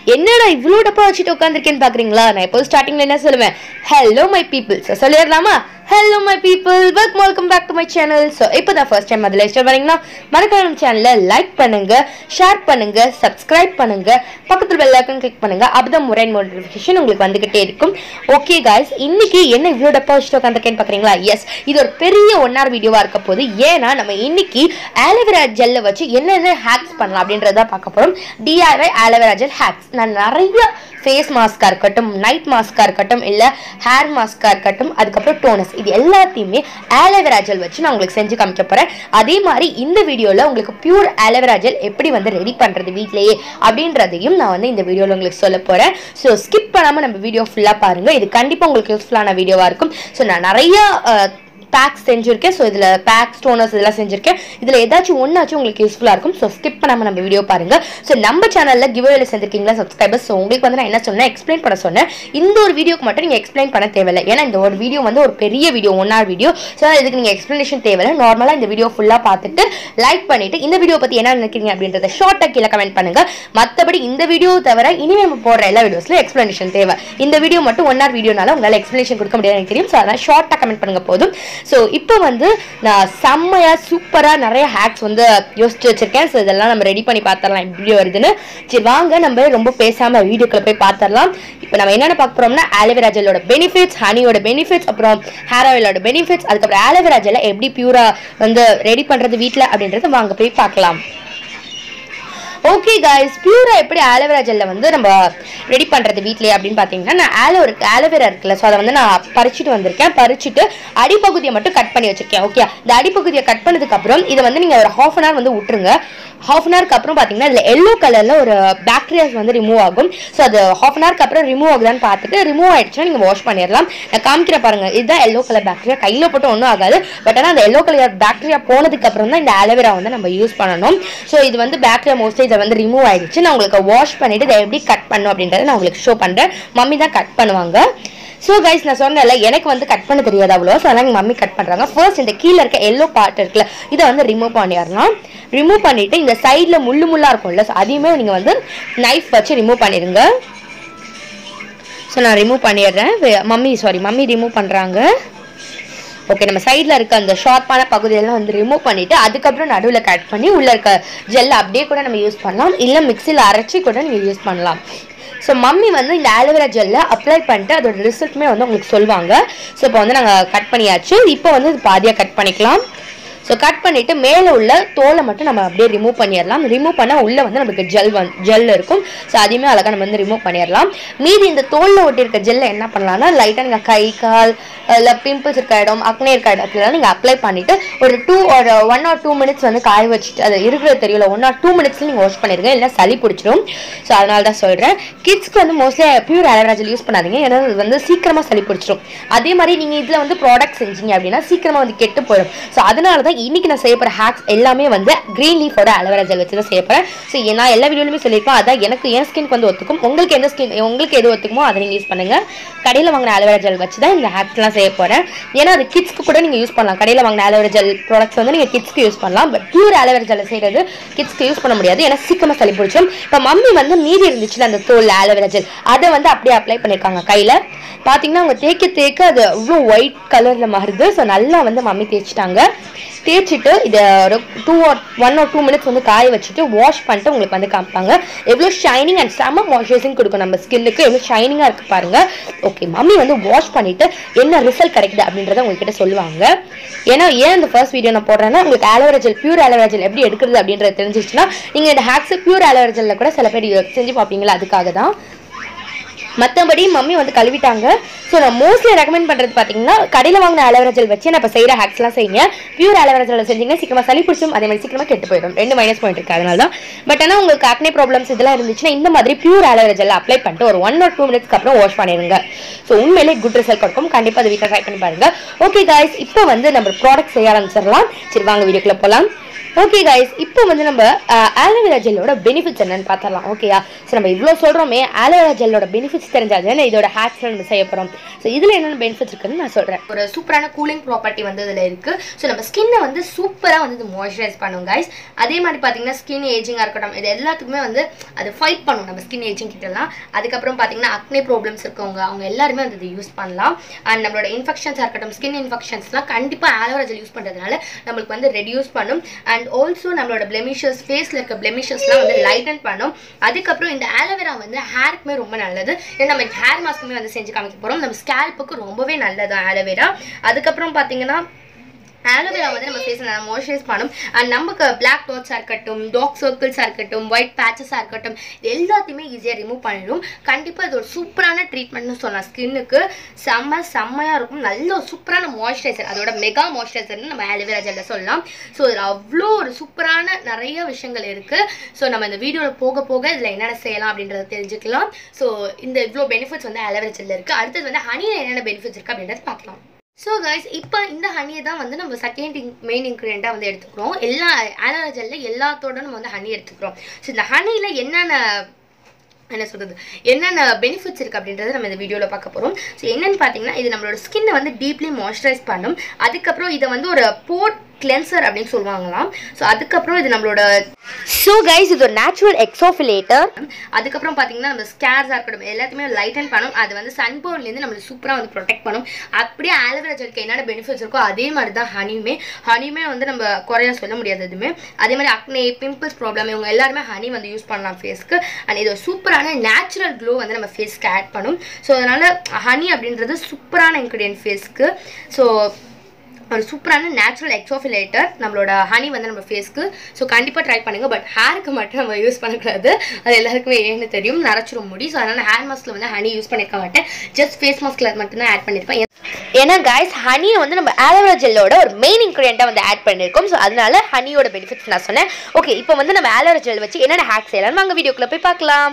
என்னடா இவ்வளோ டப்பா வச்சுட்டு உட்காந்துருக்கேன்னு பார்க்குறீங்களா நான் எப்போ ஸ்டார்டிங்கில் என்ன சொல்லுவேன் ஹலோ மை பீப்புள் ஸோ சொல்லிடலாமா hello my people welcome welcome back to my channel so இப்போ தான் ஃபர்ஸ்ட் டைம் அதில் இஷ்டம் வரீங்கன்னா மறக்காம நம்ம சேனலை லைக் பண்ணுங்க ஷேர் பண்ணுங்க சப்ஸ்கிரைப் பண்ணுங்க பக்கத்தில் பெல் ஐக்கன் கிளிக் பண்ணுங்க அப்பதான் முறை நோட்டிஃபிகேஷன் உங்களுக்கு வந்துகிட்டே இருக்கும் ஓகே காய்ஸ் இன்னைக்கு என்ன இவ்வளோ டப்பா வச்சுட்டு உட்காந்துருக்கேன்னு பார்க்குறீங்களா எஸ் இது ஒரு பெரிய ஒன் ஹவர் வீடியோவாக இருக்க போது ஏன்னா நம்ம இன்னைக்கு ஆலோவேரா ஜெல்லை வச்சு என்னென்ன ஹேக்ஸ் பண்ணலாம் அப்படின்றத பார்க்க போகிறோம் டிஐஒய் ஆலோவேரா ஜெல் ஹேக்ஸ் நான் நிறைய ஃபேஸ் மாஸ்காக இருக்கட்டும் நைட் மாஸ்காக இருக்கட்டும் இல்லை ஹேர் மாஸ்காக இருக்கட்டும் அதுக்கப்புறம் டோனஸ் இது எல்லாத்தையுமே ஆலோவேரா ஜெல் வச்சு நான் உங்களுக்கு செஞ்சு காமிக்க போகிறேன் அதே மாதிரி இந்த வீடியோவில் உங்களுக்கு பியூர் ஆலோவேரா ஜெல் எப்படி வந்து ரெடி பண்ணுறது வீட்லேயே அப்படின்றதையும் நான் வந்து இந்த வீடியோவில் உங்களுக்கு சொல்ல போகிறேன் ஸோ ஸ்கிப் பண்ணாமல் நம்ம வீடியோ ஃபுல்லாக பாருங்கள் இது கண்டிப்பாக உங்களுக்கு யூஸ்ஃபுல்லான வீடியோவாக இருக்கும் ஸோ நான் நிறைய பேக்ஸ் செஞ்சுருக்கேன் ஸோ இதில் பேக் ஸ்டோனர்ஸ் இதெல்லாம் செஞ்சுருக்கேன் இதில் ஏதாச்சும் ஒன்றாச்சும் உங்களுக்கு யூஸ்ஃபுல்லாக இருக்கும் ஸோ ஸ்கிப் பண்ணாமல் நம்ம வீடியோ பாருங்கள் ஸோ நம்ம சேனலில் கிவ்வேல செஞ்சுருக்கீங்களா சப்ஸ்கிரைபர்ஸ் ஸோ உங்களுக்கு வந்து நான் என்ன சொன்னேன் எக்ஸ்பிளைன் பண்ண சொன்னேன் இந்த ஒரு வீடியோக்கு மட்டும் நீங்கள் எக்ஸ்பிளைன் பண்ண தேவையில்லை ஏன்னா இந்த ஒரு வீடியோ வந்து ஒரு பெரிய video one hour video so இதுக்கு நீங்கள் எக்ஸ்ப்ளனேஷன் தேவையில்லை நார்மலாக இந்த வீடியோ ஃபுல்லாக பார்த்துட்டு லைக் பண்ணிவிட்டு இந்த வீடியோ பற்றி என்ன நினைக்கிறீங்க அப்படின்றத ஷார்ட்டாக கீழே கமெண்ட் பண்ணுங்கள் மற்றபடி இந்த வீடியோ தவிர இனிமேல் நம்ம போடுற எல்லா வீடியோஸில் எக்ஸ்ப்ளனேஷன் தேவை இந்த வீடியோ மட்டும் ஒன் ஹவர் வீடியோனால உங்களால் எக்ஸ்ப்ளனேஷன் கொடுக்க முடியாது எனக்கு தெரியும் ஸோ அதனால் ஷார்ட்டாக கமெண்ட் பண்ணுங்க போதும் ஸோ இப்போ வந்து நான் செம்மையாக சூப்பராக நிறைய ஹேக்ஸ் வந்து யோசிச்சு வச்சிருக்கேன் ஸோ இதெல்லாம் நம்ம ரெடி பண்ணி பார்த்துடலாம் எப்படி வருதுன்னு சரி வாங்க நம்ம ரொம்ப பேசாமல் வீடியோக்குள்ள போய் பார்த்துடலாம் இப்போ நம்ம என்னென்ன பார்க்க போறோம்னா ஆலோவேரா ஜெல்லோட பெனிஃபிட்ஸ் ஹனியோட பெனிஃபிட்ஸ் அப்புறம் ஹேர் ஆயிலோட பெனிஃபிட்ஸ் அதுக்கப்புறம் ஆலோவேரா ஜெல்லை எப்படி பியூராக வந்து ரெடி பண்ணுறது வீட்டில் அப்படின்றத வாங்க போய் பார்க்கலாம் ஓகே காய்ஸ் பியூரா எப்படி ஆலோவேரா ஜெல்லை வந்து நம்ம ரெடி பண்ணுறது வீட்லயே அப்படின்னு பார்த்தீங்கன்னா நான் ஆலோ இருக்கு ஆலோவேரா இருக்குல்ல ஸோ அதை வந்து நான் பறிச்சுட்டு வந்திருக்கேன் பறிச்சுட்டு அடிப்பகுதியை மட்டும் கட் பண்ணி வச்சிருக்கேன் ஓகே இந்த அடிப்பகுதியை கட் பண்ணதுக்கப்புறம் இதை வந்து நீங்கள் ஒரு ஹாஃப் அன் ஹவர் வந்து விட்டுருங்க ஹாஃப் அன் ஹவருக்கு அப்புறம் பார்த்தீங்கன்னா இதில் எல்லோ கலரில் ஒரு பாக்டீரியாஸ் வந்து ரிமூவ் ஆகும் ஸோ அது ஹாஃப் அன் ஹவருக்கு அப்புறம் ரிமூவ் ஆகுதான்னு பார்த்துட்டு ரிமூவ் ஆயிடுச்சுன்னா நீங்கள் வாஷ் பண்ணிடலாம் நான் காமிக்கிற பாருங்க இதுதான் எல்லோ கலர் பாக்டீரியா கையில் போட்டு ஒன்றும் ஆகாது பட் ஆனால் அந்த எல்லோ கலர் பாக்டீரியா போனதுக்கு அப்புறம் தான் இந்த ஆலோவேரா வந்து நம்ம யூஸ் பண்ணணும் ஸோ இது வந்து பாக்டீரியா மோஸ்ட்லி இதை வந்து ரிமூவ் ஆயிடுச்சு நான் உங்களுக்கு வாஷ் பண்ணிட்டு இதை எப்படி கட் பண்ணும் அப்படின்றத நான் உங்களுக்கு ஷோ பண்ணுறேன் மம்மி தான் கட் பண்ணுவாங்க ஸோ கைஸ் நான் சொன்னேன்ல எனக்கு வந்து கட் பண்ண தெரியாது அவ்வளோ ஸோ அதனால் எங்கள் மம்மி கட் பண்ணுறாங்க ஃபர்ஸ்ட் இந்த கீழே இருக்க எல்லோ பார்ட் இருக்குல்ல இதை வந்து ரிமூவ் பண்ணிடலாம் ரிமூவ் பண்ணிவிட்டு இந்த சைடில் முள்ளு முள்ளாக இருக்கும்ல ஸோ அதையுமே நீங்கள் வந்து நைஃப் வச்சு ரிமூவ் பண்ணிடுங்க ஸோ நான் ரிமூவ் பண்ணிடுறேன் வே- மம்மி சாரி மம்மி ரிமூவ் பண்ணுறாங்க ஓகே நம்ம சைடில் இருக்க அந்த ஷார்ப்பான பகுதியெல்லாம் வந்து ரிமூவ் பண்ணிவிட்டு அதுக்கப்புறம் நடுவில் கட் பண்ணி உள்ளே இருக்க ஜெல் அப்படியே கூட நம்ம யூஸ் பண்ணலாம் இல்லை மிக்சியில் அரைச்சி கூட நீங்கள் யூஸ் பண்ணலாம் ஸோ மம்மி வந்து இந்த ஆலோவேரா ஜெல்லை அப்ளை பண்ணிட்டு அதோட ரிசல்ட்டுமே வந்து உங்களுக்கு சொல்லுவாங்க ஸோ இப்போ வந்து நாங்கள் கட் பண்ணியாச்சு இப்போ வந்து இது பாதியாக கட் பண்ணிக்கலாம் ஸோ கட் பண்ணிவிட்டு மேலே உள்ள தோலை மட்டும் நம்ம அப்படியே ரிமூவ் பண்ணிடலாம் ரிமூவ் பண்ணால் உள்ளே வந்து நமக்கு ஜெல் வந் ஜெல் இருக்கும் ஸோ அதையுமே அழகாக நம்ம வந்து ரிமூவ் பண்ணிடலாம் மீதி இந்த தோலில் ஒட்டியிருக்க ஜெல்லை என்ன பண்ணலாம்னா லைட்டாக நீங்கள் கை கால் இல்லை பிம்பிள்ஸ் இருக்க இடம் அக்னே இருக்க இடத்துல நீங்கள் அப்ளை பண்ணிவிட்டு ஒரு டூ ஒரு ஒன் ஆர் டூ மினிட்ஸ் வந்து காய வச்சுட்டு அது இருக்கிறது தெரியல ஒன் ஆர் டூ மினிட்ஸில் நீங்கள் வாஷ் பண்ணிடுங்க இல்லை சளி பிடிச்சிரும் ஸோ அதனால தான் சொல்கிறேன் கிட்ஸ்க்கு வந்து mostly pure aloe vera gel use பண்ணாதீங்க ஏன்னா அது வந்து சீக்கிரமாக சளி பிடிச்சிரும் அதே மாதிரி நீங்கள் இதில் வந்து ப்ராடக்ட் செஞ்சீங்க அப்படின்னா சீக்கிரமாக வந்து கெட்டு போயிடும் ஸோ அதனால தான் இன்னைக்கு நான் செய்ய போகிற ஹேக்ஸ் எல்லாமே வந்து க்ரீன் லீஃபோட அலோவேரா ஜெல் வச்சு தான் செய்ய போகிறேன் ஸோ நான் எல்லா வீடியோலையுமே சொல்லியிருப்பேன் அதான் எனக்கு என் ஸ்கின்க்கு வந்து ஒத்துக்கும் உங்களுக்கு எந்த ஸ்கின் உங்களுக்கு எது ஒத்துக்குமோ அதை நீங்கள் யூஸ் பண்ணுங்கள் கடையில் வாங்கின அலோவேரா ஜெல் வச்சு தான் இந்த ஹேக்ஸ்லாம் செய்ய போகிறேன் ஏன்னா அது கிட்ஸ்க்கு கூட நீங்கள் யூஸ் பண்ணலாம் கடையில் வாங்கின அலோவேரா ஜெல் ப்ராடக்ட்ஸ் வந்து நீங்கள் கிட்ஸ்க்கு யூஸ் பண்ணலாம் பட் பியூர் அலோவேரா ஜெல் செய்கிறது கிட்ஸ்க்கு யூஸ் பண்ண முடியாது ஏன்னா சீக்கிரமாக சளி பிடிச்சிடும் இப்போ மம்மி வந்து மீதி இருந்துச்சுல அந்த தோல் ஆலோவேரா ஜெல் அதை வந்து அப்படியே அப்ளை பண்ணியிருக்காங்க கையில் பார்த்தீங்கன்னா அவங்க தேய்க்க தேய்க்க அது அவ்வளோ ஒயிட் கலரில் மாறுது ஸோ நல்லா வந்து மம்மி தேய்ச்சிட்டாங்க தேய்ச்சிட்டு இதை ஒரு two or one or two minutes வந்து காய வச்சுட்டு வாஷ் பண்ணிட்டு உங்களுக்கு வந்து காமிப்பாங்க எவ்வளோ ஷைனிங் அண்ட் செம்ம மாய்ஸ்சரைசிங் கொடுக்கும் நம்ம ஸ்கின்னுக்கு எவ்வளோ ஷைனிங்காக இருக்கு பாருங்க ஓகே மம்மி வந்து வாஷ் பண்ணிட்டு என்ன ரிசல்ட் கிடைக்குது அப்படின்றத உங்ககிட்ட சொல்லுவாங்க ஏன்னா ஏன் இந்த ஃபர்ஸ்ட் வீடியோ நான் போடுறேன்னா உங்களுக்கு aloe vera gel pure aloe vera gel எப்படி எடுக்கிறது அப்படின்றது தெரிஞ்சிச்சுன்னா நீங்கள் இந்த ஹேக்ஸ் பியூர் ஆலோவேரா ஜெல்ல கூட சில பேர் செஞ்சு பார்ப்பீங்களா அதுக்காக தான் மற்றபடி மம்மி வந்து கழுவிட்டாங்க ஸோ நான் மோஸ்ட்லி ரெக்கமெண்ட் பண்ணுறது பார்த்தீங்கன்னா கடையில் வாங்கின அலோவேரா ஜெல் வச்சு நான் இப்போ செய்கிற ஹேக்ஸ்லாம் செய்யுங்க பியூர் அலோவேரா ஜெல் செஞ்சீங்கன்னா சீக்கிரமாக சளி பிடிச்சும் அதே மாதிரி சீக்கிரமாக கெட்டு போயிடும் ரெண்டு மைனஸ் பாயிண்ட் இருக்குது அதனால தான் பட் ஆனால் உங்களுக்கு ஆக்னே ப்ராப்ளம்ஸ் இதெல்லாம் இருந்துச்சுன்னா இந்த மாதிரி பியூர் அலோவேரா ஜெல் அப்ளை பண்ணிட்டு ஒரு ஒன் ஆர் டூ மினிட்ஸ்க்கு அப்புறம் வாஷ் பண்ணிடுங்க ஸோ உண்மையிலே குட் ரிசல்ட் கொடுக்கும் கண்டிப்பாக அதை வீட்டில் ட்ரை பண்ணி பாருங்க ஓகே காய்ஸ் இப்போ வந்து நம்ம ப்ராடக்ட் செய்ய ஆரம்பிச்சிடலாம் சரி வாங்க வீடியோக்குள்ளே போகலாம் ஓகே கைஸ் இப்போ வந்து நம்ம ஆலோவேரா ஜெல்லோட பெனிஃபிட்ஸ் என்னன்னு பார்த்தரலாம் ஓகேயா ஸோ நம்ம இவ்வளோ சொல்கிறோமே ஆலோவேரா ஜெல்லோட பெனிஃபிட்ஸ் பெனிஃபிட்ஸ் தெரிஞ்சாது ஏன்னா இதோட ஹேக்ஸ் நம்ம செய்ய போகிறோம் ஸோ இதில் என்னென்ன பெனிஃபிட்ஸ் இருக்குன்னு நான் சொல்கிறேன் ஒரு சூப்பரான கூலிங் ப்ராப்பர்ட்டி வந்து இதில் இருக்குது ஸோ நம்ம ஸ்கின்னை வந்து சூப்பராக வந்து இது மாய்ஸ்சரைஸ் பண்ணும் கைஸ் அதே மாதிரி பார்த்தீங்கன்னா ஸ்கின் ஏஜிங்காக இருக்கட்டும் இது எல்லாத்துக்குமே வந்து அது ஃபைட் பண்ணும் நம்ம ஸ்கின் ஏஜிங் கிட்டலாம் அதுக்கப்புறம் பார்த்தீங்கன்னா அக்னே ப்ராப்ளம்ஸ் இருக்கவங்க அவங்க எல்லாருமே வந்து இது யூஸ் பண்ணலாம் அண்ட் நம்மளோட இன்ஃபெக்ஷன்ஸாக இருக்கட்டும் ஸ்கின் இன்ஃபெக்ஷன்ஸ்லாம் கண்டிப்பாக ஆலோவேரா ஜெல் யூஸ் பண்ணுறதுனால நம்மளுக்கு வந்து ரெடியூஸ் பண்ணும் அண்ட் ஆல்சோ நம்மளோட பிளெமிஷஸ் ஃபேஸில் இருக்க பிளெமிஷஸ்லாம் வந்து லைட்டன் பண்ணும் அதுக்கப்புறம் இந்த ஆலோவேரா வந்து ஹேருக்குமே ரொம்ப நல்லது ஏன்னா நம்ம ஹேர் மாஸ்க்குமே வந்து செஞ்சு காமிக்க போகிறோம் நம்ம ஸ்கேல்ப்புக்கு ரொம்பவே நல்லது ஆலோவேரா அதுக்கப்புறம் பார்த்தீங்கன்னா ஆலோவேரா வந்து நம்ம ஃபேஸில் நல்லா மாய்ஸ்சரைஸ் பண்ணும் அண்ட் நமக்கு பிளாக் டாட்ஸாக இருக்கட்டும் டாக் சர்க்கிள்ஸாக இருக்கட்டும் ஒயிட் பேச்சஸாக இருக்கட்டும் இது எல்லாத்தையுமே ஈஸியாக ரிமூவ் பண்ணிடும் கண்டிப்பாக இது ஒரு சூப்பரான ட்ரீட்மெண்ட்னு சொல்லலாம் ஸ்கின்னுக்கு செம்ம செம்மையாக இருக்கும் நல்ல ஒரு சூப்பரான மாய்ஸ்சரைசர் அதோட மெகா மாய்ஸ்சரைசர்னு நம்ம ஆலோவேரா ஜெல்ல சொல்லலாம் ஸோ இதில் அவ்வளோ ஒரு சூப்பரான நிறைய விஷயங்கள் இருக்குது ஸோ நம்ம இந்த வீடியோவில் போக போக இதில் என்னென்ன செய்யலாம் அப்படின்றத தெரிஞ்சுக்கலாம் ஸோ இந்த இவ்வளோ பெனிஃபிட்ஸ் வந்து ஆலோவேரா ஜெல்ல இருக்குது அடுத்தது வந்து ஹனியில் என்னென்ன பெனிஃபிட்ஸ் இருக்குது அப்படின்றத பார்க்கலாம் ஸோ கைஸ் இப்போ இந்த ஹனியை தான் வந்து நம்ம செகண்ட் மெயின் இன்க்ரீடியண்ட்டாக வந்து எடுத்துக்கிறோம் எல்லா ஆலோவேரா ஜெல்லில் எல்லாத்தோட நம்ம வந்து ஹனி எடுத்துக்கிறோம் ஸோ இந்த ஹனியில் என்னென்ன என்ன சொல்கிறது என்னென்ன பெனிஃபிட்ஸ் இருக்குது அப்படின்றத நம்ம இந்த வீடியோவில் பார்க்க போகிறோம் ஸோ என்னென்னு பார்த்தீங்கன்னா இது நம்மளோட ஸ்கின்னை வந்து டீப்லி மாய்ஸ்சரைஸ் பண்ணும் அதுக்கப்புறம் இதை வந்து ஒரு போர்ட் கிளென்சர் அப்படின்னு சொல்லுவாங்களாம் ஸோ அதுக்கப்புறம் இது நம்மளோட ஸோ கைஸ் இது ஒரு நேச்சுரல் எக்ஸோஃபிலேட்டர் அதுக்கப்புறம் பார்த்தீங்கன்னா நம்ம ஸ்கேர்ஸாக இருக்கட்டும் எல்லாத்தையுமே லைட்டன் பண்ணும் அது வந்து சன்பர்ன்லேருந்து நம்மளுக்கு சூப்பராக வந்து ப்ரொடெக்ட் பண்ணும் அப்படியே ஆலோவேரா ஜெல்க்கு என்னென்ன பெனிஃபிட்ஸ் இருக்கோ அதே மாதிரி தான் ஹனியுமே ஹனியுமே வந்து நம்ம குறையா சொல்ல முடியாது எதுவுமே அதே மாதிரி அக்னே பிம்பிள்ஸ் ப்ராப்ளம் இவங்க எல்லாருமே ஹனி வந்து யூஸ் பண்ணலாம் ஃபேஸ்க்கு அண்ட் இது ஒரு சூப்பரான நேச்சுரல் க்ளோ வந்து நம்ம ஃபேஸ்க்கு ஆட் பண்ணும் ஸோ அதனால் ஹனி அப்படின்றது சூப்பரான இன்க்ரீடியன்ட் ஃபேஸ்க்கு ஸோ ஒரு சூப்பரான நேச்சுரல் எக்ஸோஃபிலேட்டர் நம்மளோட ஹனி வந்து நம்ம ஃபேஸ்க்கு ஸோ கண்டிப்பாக ட்ரை பண்ணுங்கள் பட் ஹேருக்கு மட்டும் நம்ம யூஸ் பண்ணக்கூடாது அது எல்லாருக்குமே ஏன்னு தெரியும் நரைச்சிரும் முடி ஸோ அதனால் ஹேர் மாஸ்கில் வந்து ஹனி யூஸ் பண்ணியிருக்க மாட்டேன் ஜஸ்ட் ஃபேஸ் மாஸ்கில் மட்டும்தான் ஆட் பண்ணியிருப்பேன் ஏன்னா கைஸ் ஹனியை வந்து நம்ம ஆலோவேரா ஜெல்லோட ஒரு மெயின் இன்க்ரீடியண்ட்டாக வந்து ஆட் பண்ணியிருக்கோம் ஸோ அதனால ஹனியோட பெனிஃபிட்ஸ் நான் சொன்னேன் ஓகே இப்போ வந்து நம்ம ஆலோவேரா ஜெல் வச்சு என்னென்ன ஹேக் செய்யலாம் வாங்க வீடியோக்குள்ளே போய் பார்க்கலாம்